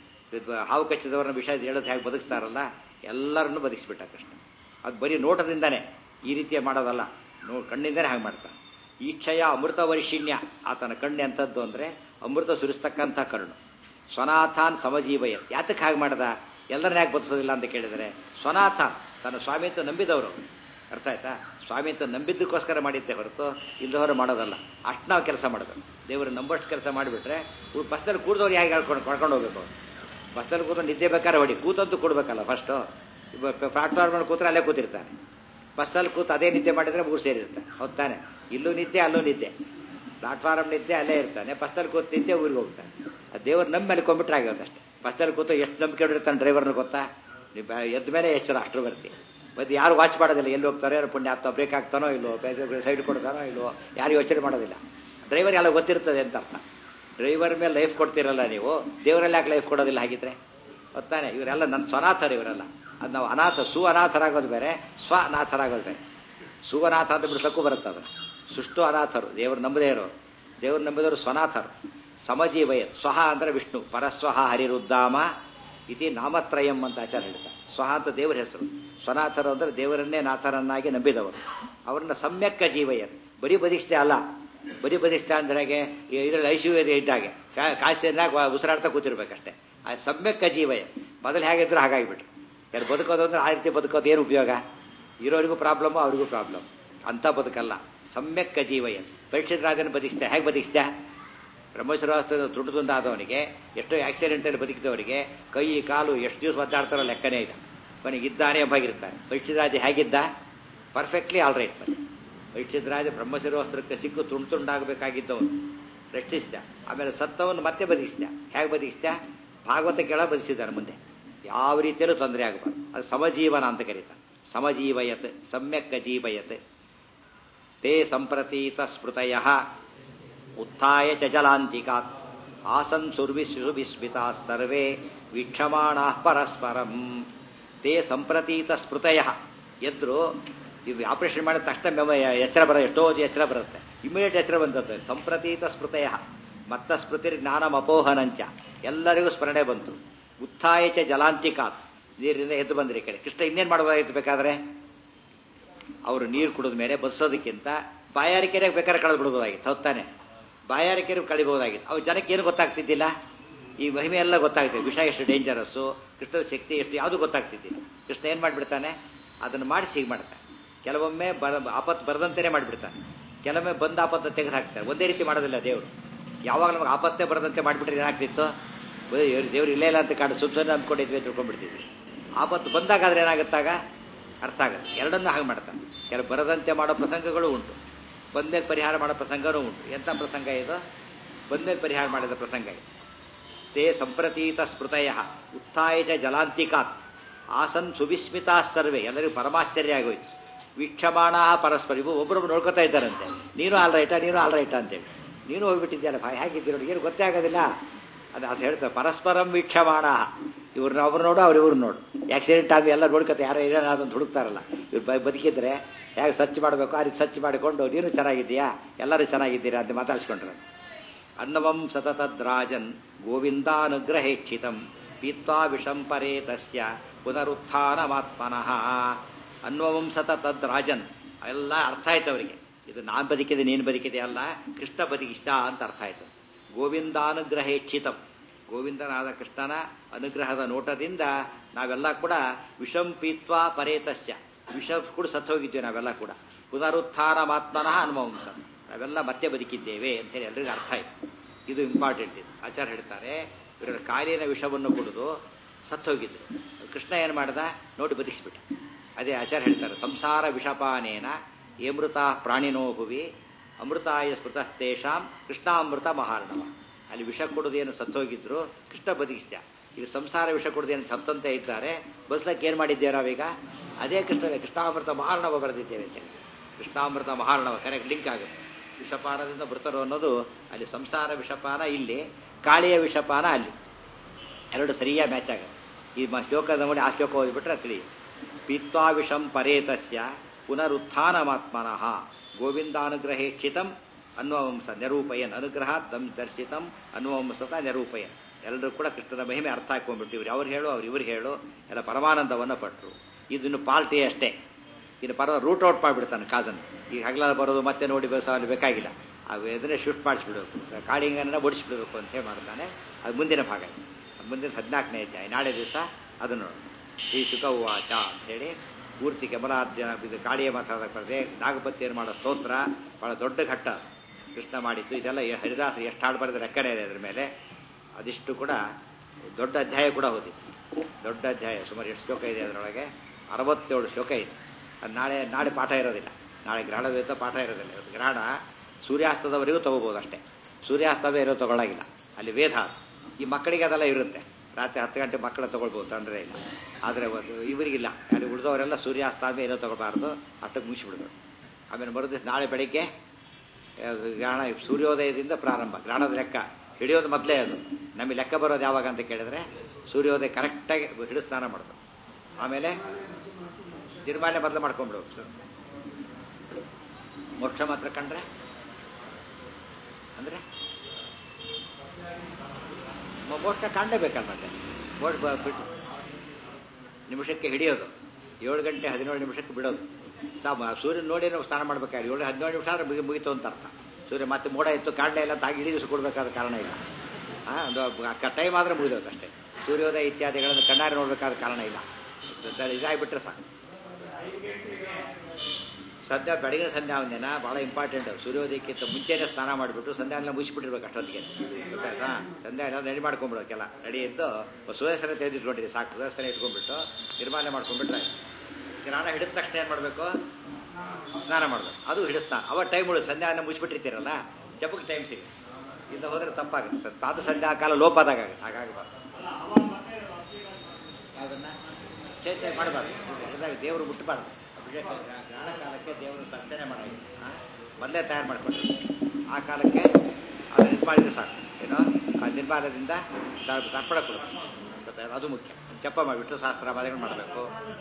ಹಾವು ಕಚ್ಚಿದವ್ರನ್ನ ವಿಷ ಎಳೆದು ಹಾಕಿ ಬದುಕಿಸ್ತಾರಲ್ಲ ಎಲ್ಲರನ್ನೂ ಬದುಕಿಸ್ಬಿಟ್ಟ ಕೃಷ್ಣ ಅದು ಬರೀ ನೋಟದಿಂದಾನೆ ಈ ರೀತಿಯ ಮಾಡೋದಲ್ಲ ನೋ ಕಣ್ಣಿಂದನೇ ಹಾಗೆ ಮಾಡ್ತಾನೆ ಈಕ್ಷಯ ಅಮೃತ ವೈಶಿಣ್ಯ ಆತನ ಕಣ್ಣು ಎಂಥದ್ದು ಅಂದರೆ ಅಮೃತ ಸುರಿಸ್ತಕ್ಕಂಥ ಕರುಣು ಸ್ವನಾಥಾನ್ ಸಮಜೀವಯ ಯಾತಕ್ಕೆ ಹಾಗೆ ಮಾಡ್ದ ಎಲ್ಲರನ್ನ ಯಾಕೆ ಬದುಸೋದಿಲ್ಲ ಅಂತ ಕೇಳಿದರೆ ಸ್ವನಾಥಾನ್ ತನ್ನ ಸ್ವಾಮಿತ್ವ ನಂಬಿದವರು ಅರ್ಥ ಆಯ್ತಾ ಸ್ವಾಮಿತ್ವ ನಂಬಿದ್ದಕ್ಕೋಸ್ಕರ ಮಾಡಿದ್ದೆ ಹೊರತು ಇಲ್ಲದವರು ಮಾಡೋದಲ್ಲ ಅಷ್ಟು ನಾವು ಕೆಲಸ ಮಾಡೋದು ದೇವರು ನಂಬಷ್ಟು ಕೆಲಸ ಮಾಡಿಬಿಟ್ರೆ ಬಸ್ದಲ್ಲಿ ಕೂಡ್ದವ್ರು ಹೇಗೆ ಹೇಳ್ಕೊಂಡು ಕರ್ಕೊಂಡು ಹೋಗ್ಬೇಕು ಬಸ್ದಲ್ಲಿ ಕೂತ್ಕೊಂಡು ನಿದ್ದೆ ಬೇಕಾದ್ರೆ ಹೊಡಿ ಕೂತಂತೂ ಕೊಡ್ಬೇಕಲ್ಲ ಫಸ್ಟು ಪ್ಲಾಟ್ಫಾರ್ಮಲ್ಲಿ ಕೂತ್ರೆ ಅಲ್ಲೇ ಕೂತಿರ್ತಾನೆ ಬಸ್ಸಲ್ಲಿ ಕೂತು ಅದೇ ನಿದ್ದೆ ಮಾಡಿದ್ರೆ ಮೂರು ಸೇರಿರ್ತಾನೆ ಹೌದಾನೆ ಇಲ್ಲೂ ನಿದ್ದೆ ಅಲ್ಲೂ ನಿದ್ದೆ ಪ್ಲಾಟ್ಫಾರ್ಮ್ ನಿದ್ದೆ ಅಲ್ಲೇ ಇರ್ತಾನೆ ಬಸ್ಸಲ್ಲಿ ಕೂತು ನಿದ್ದೆ ಊರಿಗೆ ಹೋಗ್ತಾನೆ ಆ ದೇವ್ರ ನಂಬಿ ಮಲ್ಕೊಂಡ್ಬಿಟ್ರೆ ಆಗಿರೋದಷ್ಟೇ ಬಸ್ಸಲ್ಲಿ ಕೂತು ಎಷ್ಟು ನಂಬಿಕೆ ಇಟ್ಟಿರ್ತಾನೆ ಡ್ರೈವರ್ನ ಗೊತ್ತಾ ನೀವು ಎದ್ದ ಮೇಲೆ ಎಚ್ಚರ ಅಷ್ಟರ ಬರ್ತಿ ಮತ್ತೆ ಯಾರು ವಾಚ್ ಮಾಡೋದಿಲ್ಲ ಎಲ್ಲಿ ಹೋಗ್ತಾರೆ ಯಾರು ಪುಣ್ಯ ಆಗ್ತಾವ ಬ್ರೇಕ್ ಆಗ್ತಾನೋ ಇಲ್ಲೋ ಸೈಡ್ ಕೊಡ್ತಾನೋ ಇಲ್ಲೋ ಯಾರು ಯೋಚನೆ ಮಾಡೋದಿಲ್ಲ ಡ್ರೈವರ್ ಎಲ್ಲ ಗೊತ್ತಿರ್ತದೆ ಅಂತ ಅರ್ಥ ಡ್ರೈವರ್ ಮೇಲೆ ಲೈಫ್ ಕೊಡ್ತಿರಲ್ಲ ನೀವು ದೇವರಲ್ಲಿ ಯಾಕೆ ಲೈಫ್ ಕೊಡೋದಿಲ್ಲ ಹಾಗಿದ್ರೆ ಗೊತ್ತಾನೆ ಇವರೆಲ್ಲ ನನ್ನ ಸ್ವನಾಥರು ಇವರೆಲ್ಲ ಅದು ನಾವು ಅನಾಥ ಸು ಅನಾಥರಾಗೋದು ಬೇರೆ ಸ್ವ ಅನಾಥರಾಗೋದು ಬೇರೆ ಸು ಅನಾಥ ಅಂತ ಬಿಡಿಸೋಕ್ಕೂ ಬರುತ್ತೆ ಅದನ್ನು ಸುಷ್ಟು ಅನಾಥರು ದೇವರು ನಂಬದೇ ಇರೋರು ದೇವರು ನಂಬಿದವರು ಸ್ವನಾಥರು ಸಮಜೀವಯ ಸ್ವಹ ಅಂದರೆ ವಿಷ್ಣು ಪರಸ್ವಹ ಹರಿರುದ್ದಾಮ ಇತಿ ನಾಮತ್ರಯಂ ಅಂತ ಆಚಾರ ಹೇಳ್ತಾರೆ ಸ್ವಹ ಅಂತ ದೇವರ ಹೆಸರು ಸ್ವನಾಥರು ಅಂದರೆ ದೇವರನ್ನೇ ನಾಥರನ್ನಾಗಿ ನಂಬಿದವರು ಅವರನ್ನ ಸಮ್ಯಕ್ಕ ಜೀವಯ ಬರೀ ಬದಿಷ್ಠೆ ಅಲ್ಲ ಬರೀ ಬದಿಷ್ಠ ಅಂದ್ರೆ ಇದರಲ್ಲಿ ಐಶ್ವರ್ಯ ಇದ್ದಾಗೆ ಕಾಶಿನಾಗ ಉಸಿರಾಡ್ತಾ ಕೂತಿರ್ಬೇಕಷ್ಟೇ ಆ ಸಮ್ಯಕ್ಕ ಜೀವಯ ಮೊದಲು ಹೇಗಿದ್ರು ಹಾಗಾಗಿಬಿಟ್ರು ಯಾರು ಬದುಕೋದು ಅಂದ್ರೆ ಆ ರೀತಿ ಬದುಕೋದು ಏನು ಉಪಯೋಗ ಇರೋರಿಗೂ ಪ್ರಾಬ್ಲಮ್ಮು ಅವ್ರಿಗೂ ಪ್ರಾಬ್ಲಮ್ ಅಂತ ಬದುಕಲ್ಲ ಸಮ್ಯಕ್ಕ ಜೀವಯ ಪರೀಕ್ಷಿತ ರಾಜನ ಬದುಕಿಸ್ದೆ ಹೇಗೆ ಬದುಕಿಸ್ದೆ ಬ್ರಹ್ಮಶ್ವರಾಸ್ತ್ರ ತುಂಡು ತುಂಡಾದವನಿಗೆ ಎಷ್ಟೋ ಆಕ್ಸಿಡೆಂಟಲ್ಲಿ ಬದುಕಿದವರಿಗೆ ಕೈ ಕಾಲು ಎಷ್ಟು ದಿವಸ ಒದ್ದಾಡ್ತಾರೋ ಲೆಕ್ಕನೇ ಇಲ್ಲ ಕೊನೆಗೆ ಇದ್ದಾನೆ ಎಂಬಾಗಿರ್ತಾನೆ ಪರೀಕ್ಷಿತ ರಾಜ ಹೇಗಿದ್ದ ಪರ್ಫೆಕ್ಟ್ಲಿ ಆಲ್ ರೈಟ್ ಬನ್ನಿ ಪರೀಕ್ಷಿತ ರಾಜ ಬ್ರಹ್ಮಶಿರೋಸ್ತ್ರಕ್ಕೆ ಸಿಕ್ಕು ತುಂಡು ತುಂಡಾಗಬೇಕಾಗಿದ್ದವನು ರಕ್ಷಿಸಿದ ಆಮೇಲೆ ಸತ್ತವನು ಮತ್ತೆ ಬದುಕಿಸಿದ ಹೇಗೆ ಬದುಕಿಸಿದ ಭಾಗವತ ಕೆಳ ಬದುಕಿಸಿದ್ದಾನೆ ಮುಂದೆ ಯಾವ ರೀತಿಯಲ್ಲೂ ತೊಂದರೆ ಆಗಬಾರ್ದು ಅದು ಸಮಜೀವನ ಅಂತ ಕರೀತಾರೆ ಸಮಜೀವಯತ್ ಸಮ್ಯಕ್ ಜೀವಯತ್ ತೇ ಸಂಪ್ರತೀತ ಸ್ಮೃತಯ ಉತ್ಥಾಯ ಚ ಜಲಾಂತಿಕಾತ್ ಆಸನ್ ಸುರ್ವಿಸ್ಮಿತಾ ಸರ್ವೇ ವೀಕ್ಷಮಾಣ ಪರಸ್ಪರಂ ತೇ ಸಂಪ್ರತೀತ ಸ್ಮೃತಯ ಎದ್ರು ಇವು ಆಪರೇಷನ್ ಮಾಡಿದ ತಕ್ಷಣ ಮೆಮ ಎಚ್ಚರ ಬರ ಎಷ್ಟೋ ಎಚ್ಚರ ಬರುತ್ತೆ ಇಮಿಡಿಯೇಟ್ ಎಚ್ಚರ ಬಂದದ್ದು ಸಂಪ್ರತೀತ ಸ್ಮೃತಯ ಮತ್ತ ಸ್ಮೃತಿ ಜ್ಞಾನಮಪೋಹನಂಚ ಎಲ್ಲರಿಗೂ ಸ್ಮರಣೆ ಬಂತು ಉತ್ಥಾಯ ಚ ಜಲಾಂತಿಕಾತ್ ನೀರಿನಿಂದ ಎದ್ದು ಬಂದ್ರಿ ಕಡೆ ಕೃಷ್ಣ ಇನ್ನೇನು ಮಾಡಬೇಕಾಗಿತ್ತು ಬೇಕಾದ್ರೆ ಅವರು ನೀರು ಕುಡಿದ ಮೇಲೆ ಬದಿಸೋದಕ್ಕಿಂತ ಬಾಯಾರಿಕೆರೆ ಬೇಕಾದ್ರೆ ಕಳೆದು ಬಿಡ್ಬೋದಾಗಿತ್ತು ಹೊತ್ತಾನೆ ಬಾಯಾರಿಕೆರೆ ಕಳಿಬಹುದಾಗಿತ್ತು ಅವು ಜನಕ್ಕೆ ಏನು ಗೊತ್ತಾಗ್ತಿದ್ದಿಲ್ಲ ಈ ಮಹಿಮೆ ಎಲ್ಲ ಗೊತ್ತಾಗ್ತಿದೆ ವಿಷ ಎಷ್ಟು ಡೇಂಜರಸ್ಸು ಕೃಷ್ಣದ ಶಕ್ತಿ ಎಷ್ಟು ಯಾವುದು ಗೊತ್ತಾಗ್ತಿದ್ದಿಲ್ಲ ಕೃಷ್ಣ ಏನು ಮಾಡಿಬಿಡ್ತಾನೆ ಅದನ್ನು ಮಾಡಿಸಿ ಹೀಗೆ ಮಾಡ್ತಾನೆ ಕೆಲವೊಮ್ಮೆ ಬರ ಆಪತ್ತು ಬರದಂತೆಯೇ ಮಾಡಿಬಿಡ್ತಾನೆ ಕೆಲವೊಮ್ಮೆ ಬಂದ ಆಪತ್ತು ತೆಗೆದು ಹಾಕ್ತಾರೆ ಒಂದೇ ರೀತಿ ಮಾಡೋದಿಲ್ಲ ದೇವರು ಯಾವಾಗ ನಮಗೆ ಆಪತ್ತೇ ಬರದಂತೆ ಮಾಡಿಬಿಟ್ರೆ ಏನಾಗ್ತಿತ್ತು ದೇವ್ರು ಇಲ್ಲೇ ಇಲ್ಲ ಅಂತ ಕಾಡು ಸುಮ್ ಸುಮ್ಮನೆ ಅಂದ್ಕೊಂಡಿದ್ವಿ ತಿಳ್ಕೊಂಡ್ಬಿಡ್ತಿದ್ವಿ ಆಪತ್ತು ಬಂದಾಗ ಆದ್ರೆ ಏನಾಗುತ್ತಾಗ ಅರ್ಥ ಆಗುತ್ತೆ ಎರಡನ್ನೂ ಹಾಗೆ ಮಾಡ್ತಾನೆ ಕೆಲವು ಬರದಂತೆ ಮಾಡೋ ಪ್ರಸಂಗಗಳು ಉಂಟು ಬಂದ್ಮೇಲೆ ಪರಿಹಾರ ಮಾಡೋ ಪ್ರಸಂಗನೂ ಉಂಟು ಎಂಥ ಪ್ರಸಂಗ ಇದು ಬಂದ್ಮೇಲೆ ಪರಿಹಾರ ಮಾಡಿದ ಪ್ರಸಂಗ ಇದು ತೇ ಸಂಪ್ರತೀತ ಸ್ಮೃತಯ ಉತ್ಥಾಯ ಚ ಜಲಾಂತಿಕಾತ್ ಆಸನ್ ಸುವಿಸ್ಮಿತಾ ಸರ್ವೆ ಎಲ್ಲರಿಗೂ ಪರಮಾಶ್ಚರ್ಯ ಆಗೋಯ್ತು ವೀಕ್ಷಮಾಣ ಪರಸ್ಪರ ಇವು ಒಬ್ಬರೊಬ್ರು ನೋಡ್ಕೊತಾ ಇದ್ದಾರಂತೆ ನೀನು ಆಲ್ ರೈಟಾ ನೀನು ಆಲ್ ರೈಟಾ ಅಂತೇಳಿ ನೀನು ಹೋಗ್ಬಿಟ್ಟಿದ್ಯಲ್ಲ ಭಾಯ್ ಹೇಗಿದ್ದೀರಿ ನೋಡಿ ಏನು ಗೊತ್ತೇ ಆಗೋದಿಲ್ಲ ಅದು ಅದು ಹೇಳ್ತಾರೆ ಪರಸ್ಪರಂ ವೀಕ್ಷಮಾಣ ಇವ್ರನ್ನ ಒಬ್ರು ನೋಡು ಅವ್ರು ಇವ್ರು ನೋಡು ಆಕ್ಸಿಡೆಂಟ್ ಆಗಿ ಎಲ್ಲ ನೋಡ್ಕೊತ ಯಾರೋ ಏನಾದ್ರು ಅಂತ ಹುಡುಕ್ತಾರಲ್ಲ ಇವ್ರು ಬ- ಬದುಕಿದ್ರೆ ಹೇಗೆ ಸರ್ಚ್ ಮಾಡಬೇಕು ಆ ರೀತಿ ಸರ್ಚ್ ಮಾಡಿಕೊಂಡು ನೀನು ಚೆನ್ನಾಗಿದ್ದೀಯಾ ಎಲ್ಲರೂ ಚೆನ್ನಾಗಿದ್ದೀರಾ ಅಂತ ಮಾತಾಡ್ಸ್ಕೊಂಡ್ರು ಅನ್ನವಂ ಸತತದ್ರಾಜನ್ ಗೋವಿಂದಾನುಗ್ರಹೇಕ್ಷಿತಂ ಪೀತ್ವಾ ವಿಷಂ ಪರೇ ತಸ್ಯ ಪುನರುತ್ಥಾನಮಾತ್ಮನಃ ಅನ್ವವಂ ಸತತದ್ರಾಜನ್ ಎಲ್ಲ ಅರ್ಥ ಆಯ್ತು ಅವರಿಗೆ ಇದು ನಾನ್ ಬದುಕಿದೆ ನೀನು ಬದುಕಿದೆ ಅಲ್ಲ ಕೃಷ್ಣ ಬದುಕಿಷ್ಟ ಅಂತ ಅರ್ಥ ಆಯ್ತು ಗೋವಿಂದಾನುಗ್ರಹೇಕ್ಷಿತಂ ಗೋವಿಂದನಾದ ಕೃಷ್ಣನ ಅನುಗ್ರಹದ ನೋಟದಿಂದ ನಾವೆಲ್ಲ ಕೂಡ ವಿಷಂ ಪೀತ್ವಾ ಪರೇತಸ್ಯ ವಿಷ ಕೂಡ ಸತ್ತೋಗಿದ್ದೇವೆ ನಾವೆಲ್ಲ ಕೂಡ ಪುನರುತ್ಥಾನ ಮಾತ್ಮನಃ ಅನುಭವಂಸ ನಾವೆಲ್ಲ ಮತ್ತೆ ಬದುಕಿದ್ದೇವೆ ಅಂತೇಳಿ ಎಲ್ರಿಗೂ ಅರ್ಥ ಆಯ್ತು ಇದು ಇಂಪಾರ್ಟೆಂಟ್ ಇದು ಆಚಾರ್ಯ ಹೇಳ್ತಾರೆ ಇವರ ಕಾಲಿನ ವಿಷವನ್ನು ಕುಡಿದು ಸತ್ತೋಗಿದ್ರು ಕೃಷ್ಣ ಏನು ಮಾಡ್ದ ನೋಡಿ ಬದುಕಿಸ್ಬಿಟ್ಟ ಅದೇ ಆಚಾರ್ಯ ಹೇಳ್ತಾರೆ ಸಂಸಾರ ವಿಷಪಾನೇನ ಏಮೃತ ಪ್ರಾಣಿನೋ ಭುವಿ ಅಮೃತಾಯ ಸ್ಮೃತಸ್ತೇಷಾಂ ಕೃಷ್ಣಾಮೃತ ಮಹಾರ್ಣವ ಅಲ್ಲಿ ವಿಷ ಕುಡಿದೇನು ಸತ್ತೋಗಿದ್ರು ಕೃಷ್ಣ ಬದುಕಿಸ್ದ ಈಗ ಸಂಸಾರ ವಿಷ ಕುಡಿದೇನು ಸತ್ತಂತೆ ಇದ್ದಾರೆ ಬಸ್ಲಕ್ಕೆ ಏನು ಮಾಡಿದ್ದೇವೆ ನಾವೀಗ ಅದೇ ಕೃಷ್ಣವೇ ಕೃಷ್ಣಾಮೃತ ಮಹಾರ್ಣವ ಬರೆದಿದ್ದೇವೆ ಅಂತ ಹೇಳಿ. ಕೃಷ್ಣಾಮೃತ ಮಹಾರ್ಣವ ಕರೆಕ್ಟ್ ಲಿಂಕ್ ಆಗುತ್ತೆ ವಿಷಪಾನದಿಂದ ಮೃತರು ಅನ್ನೋದು ಅಲ್ಲಿ ಸಂಸಾರ ವಿಷಪಾನ ಇಲ್ಲಿ ಕಾಳಿಯ ವಿಷಪಾನ ಅಲ್ಲಿ ಎರಡು ಸರಿಯಾಗಿ ಮ್ಯಾಚ್ ಆಗುತ್ತೆ ಈ ಮ- ಶ್ಲೋಕದ ನೋಡಿ ಆ ಶ್ಲೋಕ ಓದಿಬಿಟ್ರೆ ತಿಳಿ ಪೀತ್ವಾ ವಿಷಂ ಪರೇತಸ್ಯ ಪುನರುತ್ಥಾನಮಾತ್ಮನಃ ಗೋವಿಂದಾನುಗ್ರಹೇಕ್ಷಿತಂ ಅನ್ವವಂಸ ನಿರೂಪಯನ್ ಅನುಗ್ರಹ ದಂ ದರ್ಶಿತಂ ಅನ್ವವಂಸತ ನಿರೂಪಯನ್ ಎಲ್ಲರೂ ಕೂಡ ಕೃಷ್ಣನ ಮಹಿಮೆ ಅರ್ಥ ಹಾಕೊಂಡ್ಬಿಟ್ಟು ಇವ್ರು ಅವ್ರು ಹೇಳು ಅವ್ರು ಇವ್ರು ಹೇಳು ಎಲ್ಲ ಪರಮಾನಂದವನ್ನು ಪಟ್ಟರು ಇದನ್ನು ಪಾಲ್ಟಿ ಅಷ್ಟೇ ಇನ್ನು ಪರ ರೂಟ್ ಔಟ್ ಮಾಡಿಬಿಡ್ತಾನೆ ಕಾಜನ್ ಈಗ ಹಗಲ ಬರೋದು ಮತ್ತೆ ನೋಡಿ ಬಸ್ ಅಲ್ಲಿ ಬೇಕಾಗಿಲ್ಲ ಆ ಇದನ್ನೇ ಶಿಫ್ಟ್ ಮಾಡಿಸ್ಬಿಡಬೇಕು ಕಾಳಿಂಗನ್ನ ಓಡಿಸ್ಬಿಡ್ಬೇಕು ಅಂತ ಹೇಳಿ ಮಾಡ್ತಾನೆ ಅದು ಮುಂದಿನ ಭಾಗ ಇದು. ಅದು ಮುಂದಿನ ಹದಿನಾಲ್ಕನೇ ಅಧ್ಯಾಯ ನಾಳೆ ದಿವಸ ಅದನ್ನು ನೋಡು ಶ್ರೀ ಶುಕ ಉವಾಚ ಅಂತೇಳಿ ಪೂರ್ತಿ ಕಮಲಾದ್ಯ ಇದು ಕಾಳಿಯ ಮಾತಾಡಕ್ಕೆ ಬರದೆ ನಾಗಪತಿಯನ್ನು ಮಾಡೋ ಸ್ತೋತ್ರ ಬಹಳ ದೊಡ್ಡ ಘಟ್ಟ ಕೃಷ್ಣ ಮಾಡಿದ್ದು ಇದೆಲ್ಲ ಎ- ಹರಿದಾಸರು ಎಷ್ಟು ಹಾಡು ಬರೆದ ಲೆಕ್ಕನೇ ಇದೆ ಅದ್ರ ಮೇಲೆ ಅದಿಷ್ಟು ಕೂಡ ದೊಡ್ಡ ಅಧ್ಯಾಯ ಕೂಡ ಹೋದಿತ್ತು ದೊಡ್ಡ ಅಧ್ಯಾಯ ಸುಮಾರು ಎಷ್ಟು ಶ್ಲೋಕ ಇದೆ ಅದರೊಳಗೆ ಅರವತ್ತೇಳು ಶ್ಲೋಕ ಇದೆ ಅದು ನಾಳೆ ನಾಳೆ ಪಾಠ ಇರೋದಿಲ್ಲ ನಾಳೆ ಗ್ರಹಣ ವಿರುದ್ಧ ಪಾಠ ಇರೋದಿಲ್ಲ ಇವತ್ತು ಗ್ರಹಣ ಸೂರ್ಯಾಸ್ತದವರೆಗೂ ತಗೋಬೋದು ಅಷ್ಟೇ ಸೂರ್ಯಾಸ್ತವೇ ಇರೋ ತಗೊಳ್ಳಾಗಿಲ್ಲ ಅಲ್ಲಿ ವೇದ ಅದು. ಈ ಮಕ್ಕಳಿಗೆ ಅದೆಲ್ಲ ಇರುತ್ತೆ ರಾತ್ರಿ ಹತ್ತು ಗಂಟೆ ಮಕ್ಕಳು ತಗೊಳ್ಬೋದು ತೊಂದರೆ ಇಲ್ಲ ಆದರೆ ಒಂದು ಇವರಿಗಿಲ್ಲ ಯಾರು ಉಳಿದವರೆಲ್ಲ ಸೂರ್ಯಾಸ್ತ ಆದ್ಮೇಲೆ ಏನೋ ತಗೋಬಾರ್ದು ಅಷ್ಟಕ್ಕೆ ಮುಗಿಸ್ಬಿಡ್ಬೇಕು ಆಮೇಲೆ ಮರುದಿವಸ ನಾಳೆ ಬೆಳಿಗ್ಗೆ ಆ, ಗ್ರಹಣ ಸೂರ್ಯೋದಯದಿಂದ ಪ್ರಾರಂಭ ಗ್ರಹಣದ ಲೆಕ್ಕ ಹಿಡಿಯೋದು ಮೊದಲೇ ಅದು ನಮಗೆ ಲೆಕ್ಕ ಬರೋದು ಯಾವಾಗ ಅಂತ ಕೇಳಿದ್ರೆ ಸೂರ್ಯೋದಯ ಕರೆಕ್ಟಾಗಿ ಹಿಡಿದು ಸ್ನಾನ ಮಾಡೋದು ಆಮೇಲೆ ನಿರ್ಮಾಲ್ಯ ಮೊದಲು ಮಾಡ್ಕೊಂಡ್ಬಿಡು ಮೋಕ್ಷ ಮಾತ್ರ ಕಂಡ್ರೆ ಅಂದ್ರೆ ಮ- ಮೋಕ್ಷ ಕಾಣಲೇಬೇಕಲ್ಲ ಮತ್ತೆ ಮೋಕ್ಷ ಬ- ಬಿಟ್ಟು ನಿಮಿಷಕ್ಕೆ ಹಿಡಿಯೋದು ಏಳು ಗಂಟೆ ಹದಿನೇಳು ನಿಮಿಷಕ್ಕೆ ಬಿಡೋದು ಸಾ ಸೂರ್ಯನ ನೋಡಿ ನಾವು ಸ್ನಾನ ಮಾಡ್ಬೇಕಾದ್ರೆ ಏಳು ಹದಿನೇಳು ನಿಮಿಷ ಆದ್ರೆ ಮುಗಿ ಮುಗಿತು ಅಂತ ಅರ್ಥ ಸೂರ್ಯ ಮತ್ತೆ ಮೋಡ ಇತ್ತು ಕಾಣಲೇ ಇಲ್ಲ ತಾಗಿ ಇಡೀ ದಿವಸ ಕೊಡಬೇಕಾದ ಕಾರಣ ಇಲ್ಲ ಹಾಂ ಒಂದು ಟೈಮ್ ಆದ್ರೆ ಮುಗಿದೋದು ಅಷ್ಟೇ ಸೂರ್ಯೋದಯ ಇತ್ಯಾದಿಗಳನ್ನು ಕಣ್ಣಾರೆ ನೋಡಬೇಕಾದ ಕಾರಣ ಇಲ್ಲ ಇದ್- ಇದಾಗ್ಬಿಟ್ರೆ ಸಾಕು ಸದ್ಯ ಬೆಳಗಿನ ಸಂಧ್ಯಾವಂದನ ಬಹಳ ಇಂಪಾರ್ಟೆಂಟ್ ಸೂರ್ಯೋದಯಕ್ಕಿಂತ ಮುಂಚೆನೇ ಸ್ನಾನ ಮಾಡಿಬಿಟ್ಟು ಸಂಧ್ಯಾವನ್ನ ಮುಗಿಸ್ಬಿಟ್ಟಿರ್ಬೇಕು ಅಷ್ಟೊತ್ತಿಗೆ ಗೊತ್ತಾಯ್ತಾ ಸಂಧ್ಯಾ ಎಲ್ಲ ರೆಡಿ ಮಾಡ್ಕೊಂಡ್ಬಿಡೋಕೆಲ್ಲ ರೆಡಿ ಇದ್ದು ಸುದರ್ಶನ ತೆಗೆದಿಟ್ಕೊಂಡಿರಿ ಸಾಕು ಸುದರ್ಶನ ಇಟ್ಕೊಂಡ್ಬಿಟ್ಟು ನಿರ್ಮಾಣ ಮಾಡ್ಕೊಂಡ್ಬಿಟ್ರೆ ಗ್ರಹಣ ಹಿಡಿದ ತಕ್ಷಣ ಏನು ಮಾಡಬೇಕು ಸ್ನಾನ ಮಾಡಬೇಕು ಅದು ಹಿಡಿದ ಸ್ನಾನ ಅವ ಟೈಮ್ ಉಳಿದು ಸಂಧ್ಯಾವನ್ನ ಮುಗಿಸ್ಬಿಟ್ಟಿರ್ತೀರಲ್ಲ ಜಪಕ್ಕೆ ಟೈಮ್ ಸಿಗುತ್ತೆ ಇಲ್ಲ ಹೋದ್ರೆ ತಪ್ಪಾಗುತ್ತೆ ತಾತ ಸಂಧ್ಯಾ ಕಾಲ ಲೋಪಾದಾಗ ಆಗುತ್ತೆ ಹಾಗಾಗಬಾರ್ದು ಅದನ್ನ ಚೇಂಜ್ ಮಾಡಬಾರ್ದು ಇದಾಗ ದೇವರು ಮುಟ್ಟಬಾರ್ದು ಅಭಿಷೇಕ ಗ್ರಹಣ ಕಾಲಕ್ಕೆ ದೇವರು ತರ್ಸನೆ ಮಾಡೋದು ಮೊದಲೇ ತಯಾರು ಮಾಡ್ಕೊಂಡು ಆ ಕಾಲಕ್ಕೆ ಅದು ಇದು ಮಾಡಿದ್ರೆ ಸಾಕು ಏನೋ ಆ ನಿರ್ಮಾಣದಿಂದ ತ- ತರ್ಪಣ ಕೊಡಬೇಕು ಗೊತ್ತಾಯ್ತಾ? ಅದು ಮುಖ್ಯ ಜಪ ಮಾಡಿ ವಿಷ್ಣು ಸಹಸ್ರ ಮಾದರಿಗಳು ಮಾಡಬೇಕು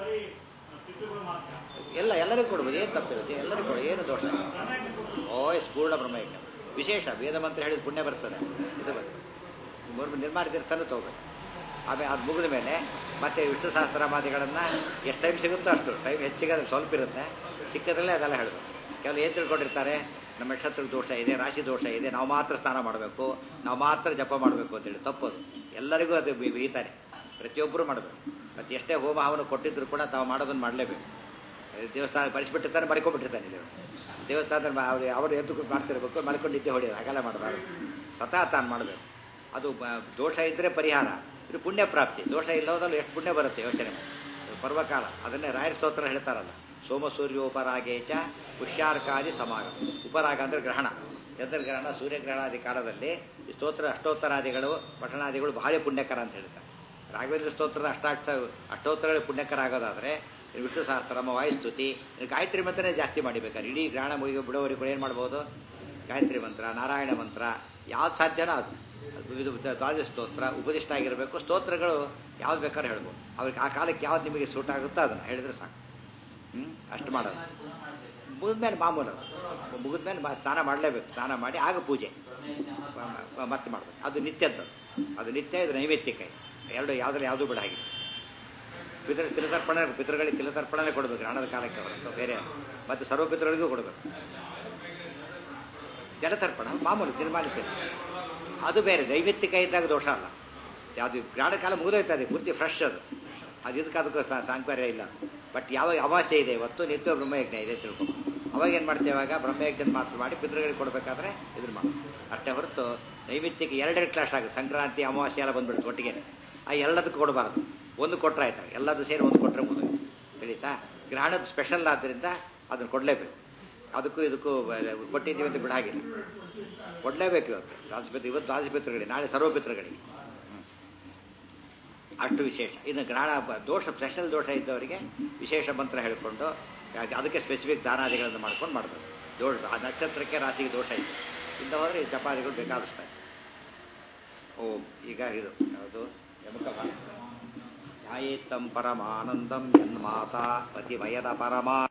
ಎಲ್ಲ ಎಲ್ಲರಿಗೂ ಕೊಡ್ಬೋದು ಏನು ತಪ್ಪಿರುತ್ತೆ ಎಲ್ಲರಿಗೂ ಕೊಡು ಏನು ದೋಷ ಇಲ್ಲ. ಓ ಎಸ್ ಪೂರ್ಣ ಬ್ರಹ್ಮಯಜ್ಞ ವಿಶೇಷ ವೇದ ಮಂತ್ರ ಹೇಳಿದ ಪುಣ್ಯ ಬರ್ತದೆ ಇದು ಬರ್ತದೆ ಮೂರು ನಿರ್ಮಾಣ ತೀರ್ಥನೂ ತಗೋಬೇಕು ಆಮೇಲೆ ಅದು ಮುಗಿದ ಮೇಲೆ ಮತ್ತೆ ವಿಷ್ಣು ಸಹಸ್ರಮಾದಿಗಳನ್ನು ಎಷ್ಟು ಟೈಮ್ ಸಿಗುತ್ತೋ ಅಷ್ಟು ಟೈಮ್ ಹೆಚ್ಚಿಗೆ ಸ್ವಲ್ಪ ಇರುತ್ತೆ ಸಿಕ್ಕದ್ರಲ್ಲೇ ಅದೆಲ್ಲ ಹೇಳಬೇಕು ಕೆಲವು ಏನು ತಿಳ್ಕೊಂಡಿರ್ತಾರೆ ನಮ್ಮ ನಕ್ಷತ್ರ ದೋಷ ಇದೆ ರಾಶಿ ದೋಷ ಇದೆ ನಾವು ಮಾತ್ರ ಸ್ನಾನ ಮಾಡಬೇಕು ನಾವು ಮಾತ್ರ ಜಪ ಮಾಡಬೇಕು ಅಂತೇಳಿ ತಪ್ಪದು ಎಲ್ಲರಿಗೂ ಅದು ಬಿ- ಬೀತಾರೆ ಪ್ರತಿಯೊಬ್ಬರು ಮಾಡಬೇಕು ಮತ್ತು ಎಷ್ಟೇ ಹೋಮ ಹವನ ಕೊಟ್ಟಿದ್ರು ಕೂಡ ತಾವು ಮಾಡೋದನ್ನು ಮಾಡಲೇಬೇಕು ದೇವಸ್ಥಾನ ಪರಿಸ್ಬಿಟ್ಟಿರ್ತಾರೆ ಮಡ್ಕೊಂಡ್ಬಿಟ್ಟಿರ್ತಾನೆ ದೇವರು ದೇವಸ್ಥಾನದಲ್ಲಿ ಅವರು ಅವರು ಎದ್ದು ಮಾಡ್ತಿರ್ಬೇಕು ಮಲ್ಕೊಂಡು ನಿದ್ದೆ ಹೊಡೆಯೋದು ಹಾಗೆಲ್ಲ ಮಾಡಬಾರ್ದು ಸ್ವತಃ ತಾನು ಮಾಡಬೇಕು ಅದು ಬ- ದೋಷ ಇದ್ದರೆ ಪರಿಹಾರ ಇದು ಪುಣ್ಯ ಪ್ರಾಪ್ತಿ ದೋಷ ಇಲ್ಲೋದ್ರಲ್ಲಿ ಎಷ್ಟು ಪುಣ್ಯ ಬರುತ್ತೆ ಯೋಚನೆ ಮಾಡಿ ಅದು ಪರ್ವಕಾಲ ಅದನ್ನೇ ರಾಯರ ಸ್ತೋತ್ರ ಹೇಳ್ತಾರಲ್ಲ ಸೋಮ ಸೂರ್ಯೋಪರಾಗೇಚ ಪುಷ್ಯಾರ್ಕಾದಿ ಸಮಾಗಮ ಉಪರಾಗ ಅಂದರೆ ಗ್ರಹಣ ಚಂದ್ರಗ್ರಹಣ ಸೂರ್ಯಗ್ರಹಣಾದಿ ಕಾಲದಲ್ಲಿ ಈ ಸ್ತೋತ್ರ ಅಷ್ಟೋತ್ತರಾದಿಗಳು ಪಠಣಾದಿಗಳು ಬಹಳ ಪುಣ್ಯಕರ ಅಂತ ಹೇಳ್ತಾರೆ ರಾಘವೇಂದ್ರ ಸ್ತೋತ್ರದ ಅಷ್ಟಾಕ್ಷ ಅಷ್ಟೋತ್ತರಗಳು ಪುಣ್ಯಕರ ಆಗೋದಾದರೆ ವಿಷ್ಣು ಸಹಸ್ರನಾಮ ವಾಯುಸ್ತುತಿ ಇನ್ನು ಗಾಯತ್ರಿ ಮಂತ್ರನೇ ಜಾಸ್ತಿ ಮಾಡಿಬೇಕಾದ್ರೆ ಇಡೀ ಗ್ರಹಣ ಮುಗಿದು ಬಿಡೋವರೆಗೂ ಕೂಡ ಏನು ಮಾಡ್ಬೋದು ಗಾಯತ್ರಿ ಮಂತ್ರ ನಾರಾಯಣ ಮಂತ್ರ ಯಾವ್ದು ಸಾಧ್ಯನೋ ಅದು ಅದು ಇದು ದ್ವಾದಶ ಸ್ತೋತ್ರ ಉಪದಿಷ್ಟ ಆಗಿರಬೇಕು ಸ್ತೋತ್ರಗಳು ಯಾವ್ದು ಬೇಕಾದ್ರೂ ಹೇಳ್ಬೋದು ಅವ್ರಿಗೆ ಆ ಕಾಲಕ್ಕೆ ಯಾವ್ದು ನಿಮಗೆ ಸೂಟ್ ಆಗುತ್ತೋ ಅದನ್ನು ಹೇಳಿದ್ರೆ ಸಾಕು ಹ್ಞೂ ಅಷ್ಟು ಮಾಡೋದು ಮುಗಿದ್ಮೇಲೆ ಮಾಮೂಲು ಮುಗಿದ್ಮೇಲೆ ಮ- ಸ್ನಾನ ಮಾಡಲೇಬೇಕು ಸ್ನಾನ ಮಾಡಿ ಆಗ ಪೂಜೆ ಮ- ಮ- ಮತ್ತೆ ಮಾಡಬೇಕು ಅದು ನಿತ್ಯದ್ದು ಅದು ನಿತ್ಯ ಇದು ನೈವೇದ್ಯಕ ಎರಡು ಯಾವುದ್ರಲ್ಲಿ ಯಾವುದೂ ಬಿಡ ಹಾಗೆ ಪಿತೃ ತಿಲತರ್ಪಣೆ ಪಿತೃಗಳಿಗೆ ತಿಲತರ್ಪಣೆ ಕೊಡಬೇಕು ಹಣದ ಕಾಲಕ್ಕೆ ಹೊರತು ಬೇರೆ ಅಲ್ಲ. ಮತ್ತು ಸರ್ವ ಪಿತೃಗಳಿಗೂ ಕೊಡಬೇಕು ಜಲತರ್ಪಣ ಮಾಮೂಲು ನಿರ್ಮಾಲಿಕೆ ಅದು ಬೇರೆ ನೈವೇದ್ಯಕ ಇದ್ದಾಗ ದೋಷ ಅಲ್ಲ ಯಾವುದು ಗ್ರಾಣ ಕಾಲ ಮುಗಿದೋಯ್ತದೆ ಪೂರ್ತಿ ಫ್ರೆಶ್ ಅದು ಅದು ಇದಕ್ಕೆ ಅದಕ್ಕೆ ಸಾ- ಸಾಂಕರ್ಯ ಇಲ್ಲ ಬಟ್ ಯಾವಾಗ ಅಮಾವಾಸ್ಯೆ ಇದೆ ಇವತ್ತು ನಿತ್ಯ ಬ್ರಹ್ಮಯಜ್ಞ ಇದೆ ತಿಳ್ಕೊ ಅವಾಗ ಏನು ಮಾಡ್ತೇವೆ ಇವಾಗ ಬ್ರಹ್ಮಯಜ್ಞದ ಮಾತ್ರ ಮಾಡಿ ಪಿತೃಗಳಿಗೆ ಕೊಡಬೇಕಾದ್ರೆ ಇದನ್ನ ಮಾಡಿ ಅಷ್ಟೇ ಹೊರತು ನೈವೇದ್ಯಕ್ಕೆ ಎರಡೆರಡು ಕ್ಲಾಸ್ ಆಗುತ್ತೆ ಸಂಕ್ರಾಂತಿ ಅಮಾವಾಸ್ಯೆ ಎಲ್ಲ ಬಂದ್ಬಿಡುತ್ತೆ ಒಟ್ಟಿಗೆ ಆ ಎಲ್ಲದಕ್ಕೂ ಕೊಡಬಾರ್ದು ಒಂದು ಕೊಟ್ಟರೆ ಆಯ್ತಾ ಎಲ್ಲದೂ ಸೇರಿ ಒಂದು ಕೊಟ್ಟರೆ ಮುಗಿದು ತಿಳಿತಾ ಗ್ರಹಣದ ಸ್ಪೆಷಲ್ ಆದ್ದರಿಂದ ಅದನ್ನು ಕೊಡಲೇಬೇಕು ಅದಕ್ಕೂ ಇದಕ್ಕೂ ಬ- ಕೊಟ್ಟಿದ್ದೀವಿ ಅಂತ ಬಿಡಾಗಿಲ್ಲ ಕೊಡಲೇಬೇಕು ಇವತ್ತು ದ್ವಾದಶಪಿತ್ರ ಇವತ್ತು ದ್ವಾದಶಪಿತ್ರಗಳಿಗೆ ನಾಳೆ ಸರ್ವಪಿತ್ರಗಳಿಗೆ ಹ್ಮ್. ಅಷ್ಟು ವಿಶೇಷ ಇನ್ನು ಗ್ರಹಣ ಬ- ದೋಷ ಸ್ಪೆಷಲ್ ದೋಷ ಇದ್ದವರಿಗೆ ವಿಶೇಷ ಮಂತ್ರ ಹೇಳಿಕೊಂಡು ಯಾಕೆ ಅದಕ್ಕೆ ಸ್ಪೆಸಿಫಿಕ್ ದಾನಾದಿಗಳನ್ನು ಮಾಡ್ಕೊಂಡು ಮಾಡಬೇಕು ದೋಷ ಆ ನಕ್ಷತ್ರಕ್ಕೆ ರಾಶಿಗೆ ದೋಷ ಇದೆ ಇಂದ ಹೋದರೆ ಈ ಚಪಾತಿಗಳು ಬೇಕಾದಷ್ಟಾಗಿ ಓಂ ಈಗ ಇದು ಯಾವುದು ಯಮಕ ಧ್ಯಾಯೇತ್ತಂ ಪರಮಾನಂದಂ ಯನ್ಮಾತಾ ಪತಿಮಯದ ಪರಮಾ